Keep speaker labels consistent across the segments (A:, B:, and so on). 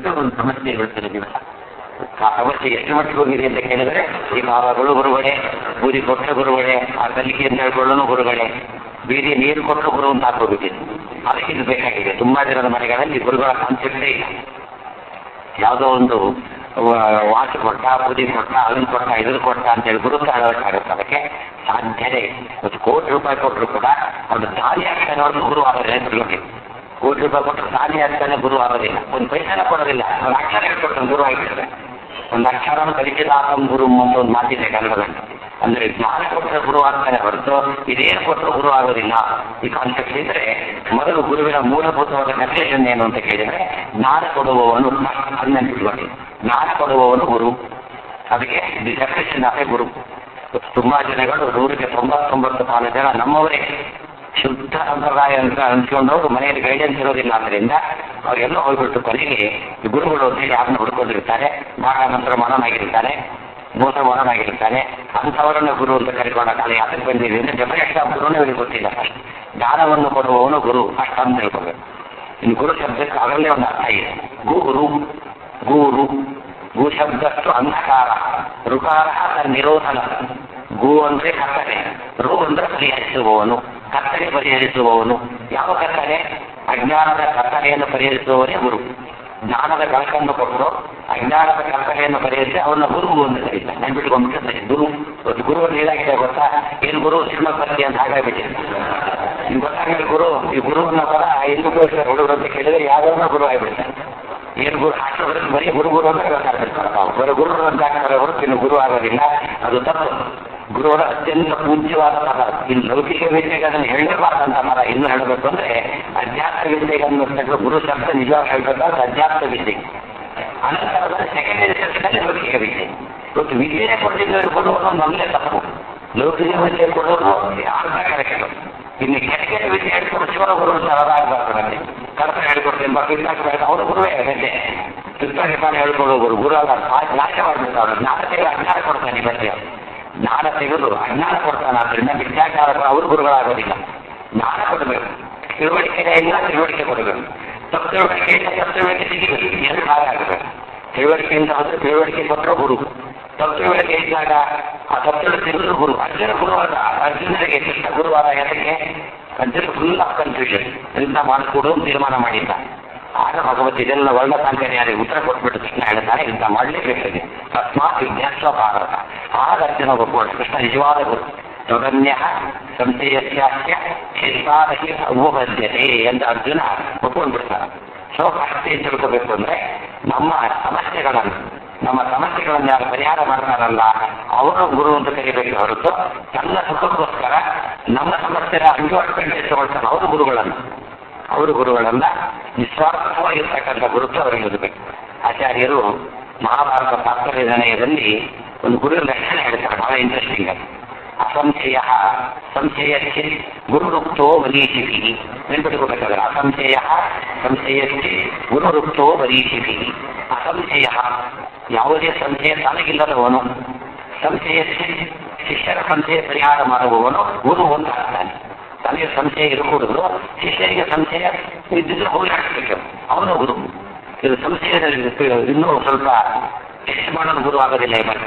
A: ದೊಡ್ಡ ಒಂದು ಸಮಸ್ಯೆ ಇರುತ್ತದೆ ದಿವಸ ಆ ಸಮಸ್ಯೆ ಎಷ್ಟು ಮಟ್ಟಿಗೆ ಹೋಗಿದೆ ಅಂತ ಕೇಳಿದ್ರೆ ಈ ಬಾಬಾಗಳು ಗುರುಗಳೇ ಬೂದಿ ಕೊಟ್ಟ ಗುರುಗಳೇ ಆ ಕಲಿಕೆ ಅಂತ ಹೇಳ್ಕೊಳ್ಳೋನು ಗುರುಗಳೇ ಬೀದಿ ನೀರು ಕೊಟ್ಟು ಗುರು ಅಂತ ಹಾಕೋಬಿಟ್ಟಿದೆ ಅದಕ್ಕೆ ಇದು ಬೇಕಾಗಿದೆ ತುಂಬಾ ಜನದ ಮನೆಗಳಲ್ಲಿ ಗುರುಗಳ ಕಾನ್ಸೆಪ್ಟೇ ಇಲ್ಲ ಯಾವುದೋ ಒಂದು ವಾಚ್ ಕೊಟ್ಟ ಬೂದಿ ಕೊಟ್ಟ ಅದನ್ನ ಕೊಟ್ಟ ಇದ್ರ ಕೊಟ್ಟ ಅಂತ ಹೇಳಿ ಗುರುತ ಅಳವಟ್ಟಾಗುತ್ತೆ ಅದಕ್ಕೆ ಸಾಧ್ಯತೆ ಇಲ್ಲ. ಒಂದು ಕೋಟಿ ರೂಪಾಯಿ ಕೊಟ್ಟರು ಕೂಡ ಅವ್ನು ದಾರಿ ಆಗ್ತಾನೆ ಅವ್ರದ್ದು ಗುರು ಆಗೋದಿಲ್ಲ ಅಂತ ತಿಳ್ಕೊಳ್ಳಿ. ಕೋಟಿ ರೂಪಾಯಿ ಕೊಟ್ಟರು ದಾರಿ ಆಗ್ತಾನೆ ಗುರು ಆಗೋದಿಲ್ಲ ಒಂದು ಪೈಸನ ಕೊಡೋದಿಲ್ಲ ಒಂದು ಅಕ್ಷರ ಹೇಳ್ಕೊಟ್ಟು ಗುರು ಆಗಿರ್ತಾರೆ ಒಂದು ಅಕ್ಷರನ ಕಲಿಸಿದಾತಂ ಗುರು ಅಂತ ಒಂದು ಮಾತಿದೆ ಕನ್ನಡದಲ್ಲಿ ಅಂದ್ರೆ ಜ್ಞಾನ ಕೊಟ್ಟರೆ ಗುರು ಆಗ್ತಾನೆ ಹೊರತು ಇದೇನು ಕೊಟ್ಟರು ಗುರು ಆಗೋದಿಲ್ಲ ಈ ಕಾನ್ಸೆಪ್ಟ್ ಇದ್ರೆ ಮೊದಲು ಗುರುವಿನ ಮೂಲಭೂತವಾದ ಕನ್ಸೆಷನ್ ಏನು ಅಂತ ಕೇಳಿದ್ರೆ ಜ್ಞಾನ ಕೊಡುವವನು ಅದನ್ನ ನೆನಪಿಟ್ಕೊಳ್ಳಿ ಜ್ಞಾನ ಕೊಡುವವನು ಗುರು ಅದಕ್ಕೆ the definition of a guru ತುಂಬಾ ಜನಗಳು ನೂರಕ್ಕೆ ತೊಂಬತ್ತೊಂಬತ್ತು ಪಾಲು ಜನ ನಮ್ಮವರೇ ಶುದ್ಧ ಸಂಪ್ರದಾಯ ಅಂತ ಅನ್ಸ್ಕೊಂಡವ್ರು ಮನೆಯಲ್ಲಿ ಗೈಡೆನ್ಸ್ ಇರೋದಿಲ್ಲ ಅದರಿಂದ ಅವರೆಲ್ಲ ಹೋಗ್ಬಿಟ್ಟು ಕೊನೆಗೆ ಈ ಗುರುಗಳು ಅಂತ ಹೇಳಿ ಯಾರನ್ನ ಹುಡ್ಕೊಂಡಿರ್ತಾರೆ ಮಾಡ ನಂತರ ಮನನಾಗಿರ್ತಾನೆ ಮೋಸ ಮನನಾಗಿರ್ತಾನೆ ಅಂಥವರನ್ನ ಗುರು ಅಂತ ಕರಿಬೇಡ ಕಾಲ ಯಾತಕ್ಕೆ ಬಂದಿದೆ ಅಂದ್ರೆ ಡೆಫಿನೆಟ್ ಆಫ್ ಗುರುನೇ ಅವರಿಗೆ ಗೊತ್ತಿಲ್ಲ ಜ್ಞಾನವನ್ನು ಕೊಡುವವನು ಗುರು ಅಷ್ಟ ಅಂತ ಹೇಳ್ಕೋಬೇಕು ಇನ್ನು ಗುರು ಶಬ್ದಕ್ಕೆ ಅದರಲ್ಲೇ ಒಂದು ಅರ್ಥ ಇದೆ ಗುರು ಗೂರು ಗು ಶಬ್ದಷ್ಟು ಅಂಧಕಾರ ಋಕಾರ ನಿರೋಧನ ಗು ಅಂದ್ರೆ ಕತ್ತಲೆ ರು ಅಂದ್ರೆ ಪರಿಹರಿಸುವವನು ಕತ್ತಲೆ ಪರಿಹರಿಸುವವನು ಯಾವ ಕತ್ತಲೆ ಅಜ್ಞಾನದ ಕತ್ತಲೆಯನ್ನು ಪರಿಹರಿಸುವವನೇ ಗುರು ಜ್ಞಾನದ ಬೆಳಕನ್ನು ಕೊಟ್ಟು ಅಜ್ಞಾನದ ಕತ್ತಲೆಯನ್ನು ಪರಿಹರಿಸಿ ಅವನ ಗುರು ಅಂತ ಕರೀತಾರೆ ನೆನ್ಬಿಟ್ಕೊಂಡ್ಬಿಟ್ಟು ಗುರು ಒಂದು ಗುರುವನ್ನು ಏನಾಗಿದೆ ಗೊತ್ತಾ ಏನು ಗುರು ಸಿನಿಮಾಪತಿ ಅಂತ ಹಾಗಾಗ್ಬಿಟ್ಟಿದೆ ನಿಮ್ಗೆ ಗೊತ್ತಾಗಲಿ ಗುರು ಈ ಗುರುವನ್ನ ಪದ ಐದು ಹುಡುಗರು ಅಂತ ಕೇಳಿದ್ರೆ ಯಾವ್ಯಾವ ಗುರು ಆಗ್ಬಿಡ್ತಾರೆ ಏನು ಗುರು ಹಾಕಿದ್ರೆ ಬರೀ ಗುರು ಗುರು ಅಂತ ಗೊತ್ತಾಗ್ಬಿಡ್ತಾರೆ ನಾವು ಬರೀ ಗುರು ಅಂತ ಹಾಕ್ತಾರೆ ಹೊರತು ಇನ್ನು ಗುರು ಆಗೋದಿಲ್ಲ ಅದು ತಪ್ಪು ಗುರುವರ ಅತ್ಯಂತ ಪೂಜ್ಯವಾದ ಪದ ಇನ್ನು ಲೌಕಿಕ ವಿದ್ಯೆಗೆ ಅದನ್ನು ಹೇಳಬಾರ್ದಂತ ಪದ ಇನ್ನು ಹೇಳಬೇಕು ಅಂದ್ರೆ ಅಧ್ಯಾತ್ಮ ವಿದ್ಯೆಗೆ ಅನ್ನೋದಕ್ಕೆ ಗುರು ಶಬ್ದ ನಿಜವಾಗಿ ಹೇಳ್ಬೇಕಾದ್ರೆ ಅಧ್ಯಾತ್ಮ ವಿದ್ಯೆ ಅನಂತರದ ಸೆಕೆಂಡರಿ ಸೆಕ್ಷನಲ್ಲಿ ಲೌಕಿಕ ವಿದ್ಯೆ ಇವತ್ತು ವಿದ್ಯೆನೇ ಕೊಟ್ಟಿದ್ದು ಕೊಡುವುದು ನಮ್ಮದೇ ತಪ್ಪು ಲೌಕಿಕ ವಿದ್ಯೆ ಕೊಡೋದು ಅರ್ಧ ಕರೆಕ್ಟ್ ಇನ್ನು ಕೆಟಕೆರೆ ವಿದ್ಯೆ ಹೇಳ್ಕೊಂಡು ಶಿವನ ಗುರು ಅಂತ ಅದಾಗಬಾರ್ದು ನನಗೆ ಕಡತ ಹೇಳ್ಕೊಡ್ತೀನಿ ಬರ್ತೀನಿ ಅವರು ಗುರುವೇ ಗದ್ದೆ ಕಿರ್ತಾನೆ ಹೇಳ್ಕೊಳ್ಳೋ ಗುರು ಗುರು ಅಲ್ಲ ನಾಶ ಮಾಡ್ಬಿಡ್ತಾರೆ ಜ್ಞಾನ ತೆಗೆದು ಅಜ್ಞಾನ ಕೊಡ್ತಾನೆ ಬಗ್ಗೆ ಜ್ಞಾನ ತೆಗೆದು ಅಜ್ಞಾನ ಕೊಡ್ತಾನೆ ಆದ್ರಿಂದ ವಿದ್ಯಾಚಾರಕ ಅವರು ಗುರುಗಳಾಗೋದಿಲ್ಲ ಜ್ಞಾನ ಕೊಡಬೇಕು ತಿಳುವಳಿಕೆ ಇಲ್ಲ ತಿಳುವಳಿಕೆ ಕೊಡಬೇಕು ತಪ್ಪು ತಿಳುವಳಿಕೆ ಇಲ್ಲ ತಪ್ಪು ತಿಳುವಳಿಕೆ ಸಿಗಬೇಕು ಎರಡು ಭಾಗ ಆಗಬೇಕು ತಿಳುವಳಿಕೆಯಿಂದ ಹೋದ್ರೆ ತಿಳುವಳಿಕೆ ಕೊಟ್ಟರು ಗುರು ತಪ್ಪು ತಿಳುವಳಿಕೆ ಇದ್ದಾಗ ಆ ತಪ್ಪು ತಿಳುವಳಿಕೆ ಗುರು ಅರ್ಜುನ ಗುರುವಾದ ಅರ್ಜುನರಿಗೆ ಎಷ್ಟು ಗುರುವಾದ ಯಾತಕ್ಕೆ ಅರ್ಜುನ ಫುಲ್ ಆಫ್ ಕನ್ಫ್ಯೂಷನ್ ಇದನ್ನ ಮಾಡಿಕೊಡು ತೀರ್ಮಾನ ಮಾಡಿದ್ದ ಆಗ ಭಗವತ್ ಇದೆಲ್ಲ ವರ್ಣ ಸಾಂಕರ್ಯಾರಿಗೆ ಉತ್ತರ ಕೊಟ್ಬಿಟ್ಟು ಕೃಷ್ಣ ಹೇಳ್ತಾನೆ ಇಂಥ ಮಾಡಲೇಬೇಕಾಗಿದೆ ತಸ್ಮಾತ್ ವಿಜ್ಞಾಸ್ವ ಭಾರತ ಆಗ ಅರ್ಜುನ ಒಪ್ಪಿಕೊಂಡು ಕೃಷ್ಣ ನಿಜವಾದ ಗುರು ತೊಗನ್ಯ ಸಂಶಯಸ್ಯಾಸ್ಯ ಚಿತ್ತಾದಹಿ ಉಪಬದ್ಧತೆ ಅಂತ ಅರ್ಜುನ ಒಪ್ಕೊಂಡ್ಬಿಡ್ತಾನೆ ಸೊ ಅಷ್ಟೇ ತಿಳ್ಕೋಬೇಕು ಅಂದ್ರೆ ನಮ್ಮ ಸಮಸ್ಯೆಗಳನ್ನು ನಮ್ಮ ಸಮಸ್ಯೆಗಳನ್ನು ಯಾರು ಪರಿಹಾರ ಮಾಡ್ತಾರಲ್ಲ ಅವರು ಗುರು ಅಂತ ಕರಿಬೇಕು ಹೊರತು ನನ್ನ ಸುಖಕ್ಕೋಸ್ಕರ ನಮ್ಮ ಸಮಸ್ಯೆನ ಅಂಜುವಟ್ಕೊಂಡು ತಗೊಳ್ತಾರೆ ಅವರು ಗುರುಗಳನ್ನು ಅವರು ಗುರುಗಳನ್ನ ನಿಸ್ವಾರ್ಥವಾಗಿರ್ತಕ್ಕಂಥ ಗುರುತ್ವ ಅವರಿಗೆ ಇರಬೇಕು ಆಚಾರ್ಯರು ಮಹಾಭಾರತ ತಾತ್ಪರ್ಯ ನಿರ್ಣಯದಲ್ಲಿ ಒಂದು ಗುರು ಲಕ್ಷಣ ಹೇಳ್ತಾರೆ ಬಹಳ ಇಂಟ್ರೆಸ್ಟಿಂಗ್ ಅದು ಅಸಂಶಯ ಸಂಶಯಕ್ಕೆ ಗುರುರುಕ್ತೋ ವರೀಶಿಭಿ ನೆನ್ಪಿಟ್ಕೋಬೇಕಾದ್ರೆ ಅಸಂಶಯ ಸಂಶಯಕ್ಕೆ ಗುರುರುಕ್ತೋ ವರೀಶಿಭಿ ಅಸಂಶಯ ಯಾವುದೇ ಸಂಶಯ ತನಗಿಲ್ಲದವನು ಸಂಶಯಕ್ಕೆ ಶಿಷ್ಯರ ಸಂಶಯ ಪರಿಹಾರ ಮಾಡುವವನು ಗುರು ಅಂತ ಆಗ್ತಾನೆ ತನಗೆ ಸಂಶಯ ಇರಕೂಡದು ಶಿಷ್ಯರಿಗೆ ಸಂಶಯ ಇದ್ದಿದ್ರೆ ಹೋಗಿ ಹಾಕ್ಬೇಕು ಅವನು ಗುರು ಇದು ಸಂಶಯದಲ್ಲಿ ಇನ್ನೂ ಸ್ವಲ್ಪ ಟೆಸ್ಟ್ ಮಾಡೋದು ಗುರು ಆಗೋದಿಲ್ಲ ಇವಾಗ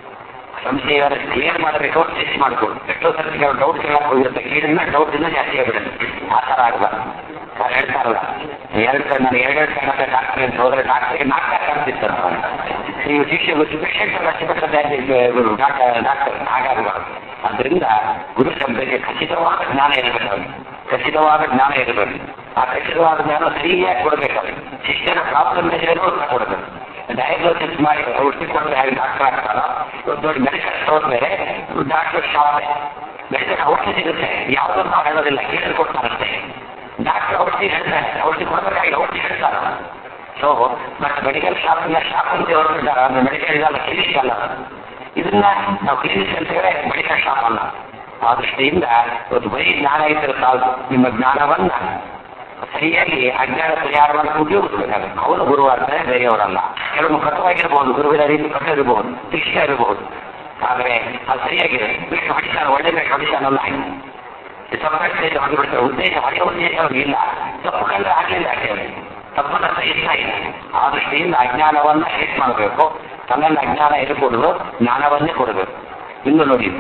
A: ಸಂಶಯ ಕ್ಲಿಯರ್ ಮಾಡಬೇಕು ಟೆಸ್ಟ್ ಮಾಡ್ಕೊಂಡು ಎಷ್ಟೋ ಸರ್ತಿ ಅವ್ರು ಡೌಟ್ ಕೇಳಕ್ ಹೋಗಿರುತ್ತೆ ಕೇಳಿದ್ಮೇಲೆ ಡೌಟ್ ಇನ್ನೂ ಜಾಸ್ತಿ ಆಗ್ಬಿಡುತ್ತೆ ಆ ಥರ ಆಗಬಾರ್ದು ಅವ್ರು ಹೇಳ್ತಾರಲ್ಲ ಎರಡು ನಾನು ಎರಡೆರಡು ಕನ್ನಡ ಡಾಕ್ಟರ್ ಅಂತ ಹೋದ್ರೆ ಡಾಕ್ಟರ್ಗೆ ನಾಲ್ಕು ಕಾಣ್ತಿತ್ತು ನೀವು ಶಿಕ್ಷೆ ಗೊತ್ತು ಪೇಷಂಟ್ ಡಾಕ್ಟರ್ ಡಾಕ್ಟರ್ ಹಾಗಾಗಬಾರ್ದು ಅದರಿಂದ ಗುರು ಶಬ್ದಕ್ಕೆ ಖಚಿತವಾದ ಜ್ಞಾನ ಇರಬೇಕು ಅವ್ರಿಗೆ ಖಚಿತವಾದ ಜ್ಞಾನ ಇರಬೇಕು ಆ ಖಚಿತವಾದ ಜ್ಞಾನ ಸರಿಯಾಗಿ ಕೊಡಬೇಕು ಅವ್ರಿಗೆ ಶಿಷ್ಯನ ಪ್ರಾಬ್ಲಮ್ ಏನು ಉತ್ತರ ಕೊಡಬೇಕು ಡಯಾಗ್ನೋಸಿಸ್ ಮಾಡಿ ಔಷಧಿ ಕೊಟ್ಟರೆ ಹೇಗೆ ಡಾಕ್ಟರ್ ಆಗ್ತಾರ ಒಂದು ದೊಡ್ಡ ಮೆಡಿಕಲ್ ಸ್ಟೋರ್ ಮೇಲೆ ಡಾಕ್ಟರ್ ಶಾಪ್ ಮೆಡಿಕಲ್ ಔಷಧಿ ಸಿಗುತ್ತೆ ಯಾವುದನ್ನು ನಾವು ಹೇಳೋದಿಲ್ಲ ಕೇಳಿ ಕೊಡ್ತಾರಂತೆ ಡಾಕ್ಟರ್ ಔಷಧಿ ಹೇಳ್ತಾರೆ ಔಷಧಿ ಕೊಡಬೇಕಾಗಿ ಔಷಧಿ ಹೇಳ್ತಾರ ಸೊ ಮತ್ತೆ ಮೆಡಿಕಲ್ ಶಾಪ್ನ ಶಾಪ್ ಅಂತ ಹೊರಟಿದ್ದಾರೆ ಅಂದ್ರೆ ಮೆಡಿಕಲ್ ಇದಲ್ಲ ಕ್ಲಿನಿಕ್ ಅಲ್ಲ ಇದನ್ನ ನಾವು ಕ್ಲಿನಿಕ್ ಅಂತ ಹೇಳಿ ಮೆಡಿಕಲ್ ಶಾಪ್ ಅಲ್ಲ ಆ ದೃಷ್ಟಿಯಿಂದ ಒಂದು ಬರೀ ಜ್ಞಾನ ಇದ್ದರೆ ಸಾಲದು ನಿಮ್ಮ ಜ್ಞಾನವನ್ನ ಸರಿಯಾಗಿ ಅಜ್ಞಾನ ಪರಿಹಾರ ಮಾಡಕ್ಕೆ ಉಪಯೋಗಿಸ್ಬೇಕಾಗುತ್ತೆ ಅವನು ಗುರು ಆಗ್ತಾರೆ ಬೇರೆಯವರಲ್ಲ ಕೆಲವು ಕಟವಾಗಿರಬಹುದು ಗುರುವಿನ ರೀತಿ ಕಟ್ಟು ಇರಬಹುದು ಶಿಕ್ಷೆ ಇರಬಹುದು ಆದರೆ ಅದು ಸರಿಯಾಗಿದೆ ಬಿಟ್ಟು ಹೊಡಿತಾನ ಒಳ್ಳೆ ಮೇಲೆ ಹೊಡಿತಾನಲ್ಲ ತಪ್ಪಾಗ್ತದೆ ಹೊಡೆದ್ಬಿಡ್ತಾರೆ ಉದ್ದೇಶ ಹೊಡೆಯ ಉದ್ದೇಶ ಅವ್ರಿಗೆ ಇಲ್ಲ ತಪ್ಪು ಕಂಡ್ರೆ ಆಗಲಿಲ್ಲ ಯಾಕೆ ತಪ್ಪನ್ನ ಸಹಿಸ್ತಾ ಇಲ್ಲ ಆ ದೃಷ್ಟಿಯಿಂದ ಅಜ್ಞಾನವನ್ನ ಹೇಟ್ ಮಾಡಬೇಕು ತನ್ನನ್ನು ಅಜ್ಞಾನ ಎದುರುಕೊಡಲು ಜ್ಞಾನವನ್ನೇ ಕೊಡಬೇಕು ಇನ್ನು ನೋಡಿ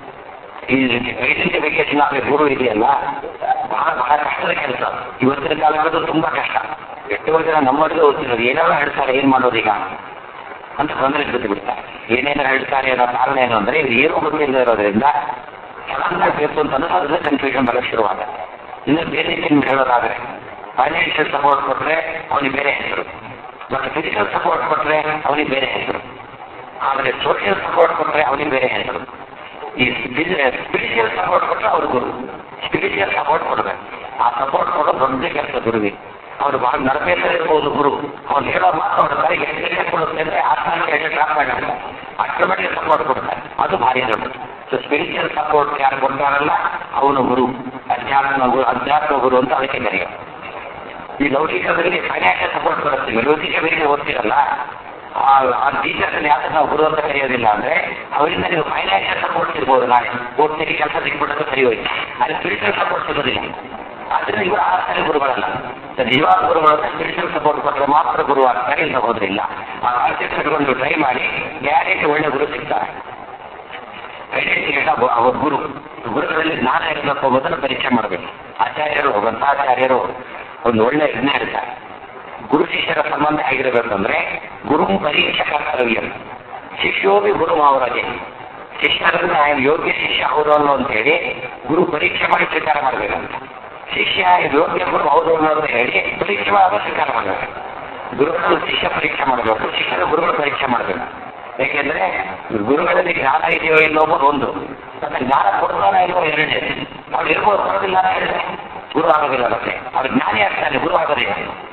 A: ಈ ಐಡೆಂಟಿಫಿಕೇಶನ್ ಆಗ ಗುರು ಇದೆಯಲ್ಲ ಬಹಳ ಬಹಳ ಕಷ್ಟದ ಕೆಲಸ ಇವತ್ತಿನ ಕಾಲಕ್ಕದು ತುಂಬಾ ಕಷ್ಟ ಎಷ್ಟೋ ಜನ ನಮ್ಮಲ್ಲಿ ಓದ್ತಿರೋದು ಏನೆಲ್ಲ ಹೇಳ್ತಾರೆ ಏನ್ ಮಾಡೋದು ಈಗ ಅಂತ ತೊಂದರೆ ಬಿದ್ದು ಬಿಡ್ತಾರೆ ಏನೇನು ಹೇಳ್ತಾರೆ ಅನ್ನೋ ಕಾರಣ ಏನು ಅಂದ್ರೆ ಇದು ಏನೂ ಗೊತ್ತಿಲ್ಲದೆ ಇರೋದ್ರಿಂದ ಎಲ್ಲ ಬೇಕು ಅಂತ ಅನ್ನೋದು ಕನ್ಫ್ಯೂಷನ್ ಬರಕ್ಕೆ ಶುರುವಾದ ಇನ್ನು ಬೇರೆ ರೀತಿಯಲ್ಲಿ ಹೇಳೋದಾದ್ರೆ ಫೈನಾನ್ಷಿಯಲ್ ಸಪೋರ್ಟ್ ಕೊಟ್ರೆ ಅವನಿಗೆ ಬೇರೆ ಹೆಸರು ಮತ್ತೆ ಫಿಸಿಕಲ್ ಸಪೋರ್ಟ್ ಕೊಟ್ರೆ ಅವನಿಗೆ ಬೇರೆ ಹೆಸರು ಆದ್ರೆ ಸೋಷಿಯಲ್ ಸಪೋರ್ಟ್ ಕೊಟ್ರೆ ಅವನಿಗೆ ಬೇರೆ ಹೆಸರು ಈ ಸ್ಪಿರಿಚುವಲ್ ಸಪೋರ್ಟ್ ಕೊಟ್ರೆ ಅವ್ರ ಗುರು ಸ್ಪಿರಿಚುವಲ್ ಸಪೋರ್ಟ್ ಕೊಡ್ಬೇಕು ಆ ಸಪೋರ್ಟ್ ಕೊಡೋದು ದೊಡ್ಡ ಕೆಲಸ ಗುರುವಿ ಅವ್ರು ಬಹಳ ನಡಬೇಕೇ ಇರ್ಬೋದು ಗುರು ಅವ್ನು ಹೇಳೋ ಮಾತು ಅವ್ರ ಕೈಗೆ ಎಷ್ಟು ಕೊಡುತ್ತೆ ಅಂದ್ರೆ ಆತ್ಮಹತ್ಯೆ ಎಷ್ಟು ಡ್ರಾಪ್ ಮಾಡಿಲ್ಲ ಅಷ್ಟರ ಮಟ್ಟಿಗೆ ಸಪೋರ್ಟ್ ಕೊಡ್ತಾರೆ ಅದು ಭಾರಿ ದೊಡ್ಡದು ಸೊ ಸ್ಪಿರಿಚುವಲ್ ಸಪೋರ್ಟ್ ಯಾರು ಕೊಡ್ತಾರಲ್ಲ ಅವನು ಗುರು ಅಧ್ಯಾತ್ಮ ಗುರು ಅಧ್ಯಾತ್ಮ ಗುರು ಅಂತ ಅದಕ್ಕೆ ಕರೆಯೋದು ಈ ಲೌಕಿಕದಲ್ಲಿ ಫೈನಾನ್ಷಿಯಲ್ ಸಪೋರ್ಟ್ ಬರುತ್ತೆ ಲೌಕಿಕ ಬೇರೆ ಓದ್ತಿರಲ್ಲ ಆ ಆ ಟೀಚರ್ಸ್ ಯಾಕೆ ನಾವು ಗುರು ಅಂತ ಕರೆಯೋದಿಲ್ಲ ಅಂದ್ರೆ ಅವರಿಂದ ನೀವು ಫೈನಾನ್ಷಿಯಲ್ ಸಪೋರ್ಟ್ ಸಿಗ್ಬೋದು ನಾಳೆ ಓದ್ತೀರಿ ಕೆಲಸ ಸಿಕ್ಬಿಟ್ಟು ಸರಿ ಹೋಯ್ತು ಅಲ್ಲಿ ಸ್ಪಿರಿಚುವಲ್ ಸಪೋರ್ಟ್ ಸಿಗೋದಿಲ್ಲ ಆದ್ರಿಂದ ಇವರು ಆ ಥರ ಗುರುಗಳಲ್ಲ ನಿಜವಾದ ಗುರುಗಳು ಸ್ಪಿರಿಚುವಲ್ ಸಪೋರ್ಟ್ ಕೊಟ್ಟರೆ ಮಾತ್ರ ಗುರು ಆಗ್ತಾರೆ ಇಲ್ಲ ಹೋದ್ರಿಲ್ಲ ಆ ಕಾನ್ಸೆಪ್ಟ್ ಇಟ್ಕೊಂಡು ಟ್ರೈ ಮಾಡಿ ಗ್ಯಾರಂಟಿ ಒಳ್ಳೆ ಗುರು ಸಿಗ್ತಾರೆ ಐಡೆಂಟಿಫಿಕೇಟ್ ಅವ್ರ ಗುರು ಗುರುಗಳಲ್ಲಿ ಜ್ಞಾನ ಇರಬೇಕು ಮೊದಲು ಪರೀಕ್ಷೆ ಮಾಡಬೇಕು ಆಚಾರ್ಯರು ಗ್ರಂಥಾಚಾರ್ಯರು ಒಂದು ಒಳ್ಳೆ ಯಜ್ಞ ಇರ್ತಾರೆ ಗುರು ಶಿಷ್ಯರ ಸಂಬಂಧ ಹೇಗಿರಬೇಕಂದ್ರೆ ಗುರು ಪರೀಕ್ಷಾ ಕರ್ತವ್ಯ ಶಿಷ್ಯೋವಿ ಗುರು ಅವರದೇ ಶಿಷ್ಯರನ್ನ ಯೋಗ್ಯ ಶಿಷ್ಯ ಅವರು ಅನ್ನೋ ಅಂತ ಹೇಳಿ ಗುರು ಪರೀಕ್ಷೆ ಮಾಡಿ ಸ್ವೀಕಾರ ಮಾಡಬೇಕಂತ ಶಿಷ್ಯ ಯೋಗ್ಯ ಗುರು ಹೌದು ಅಂತ ಹೇಳಿ ಪರೀಕ್ಷೆ ಮಾಡುವ ಸ್ವೀಕಾರ ಮಾಡಬೇಕು ಗುರುಗಳು ಶಿಷ್ಯ ಪರೀಕ್ಷೆ ಮಾಡಬೇಕು ಶಿಷ್ಯರ ಗುರುಗಳು ಪರೀಕ್ಷೆ ಮಾಡಬೇಕು ಯಾಕೆಂದ್ರೆ ಗುರುಗಳಲ್ಲಿ ಜ್ಞಾನ ಇದೆಯೋ ಇಲ್ಲೋ ಅನ್ನೋದು ಒಂದು ಮತ್ತೆ ಜ್ಞಾನ ಕೊಡ್ತಾನ ಇಲ್ವೋ ಎರಡನೇ ಅವ್ರು ಇರ್ಬೋದು ಬರೋದಿಲ್ಲ ಅಂತ ಹೇಳಿದ್ರೆ ಗುರು ಆಗೋದಿಲ್ಲ ಮತ್ತೆ ಅವ್ರು ಜ್ಞಾನಿ ಆಗ್ತಾನೆ ಗುರು ಆಗೋದಿಲ್ಲ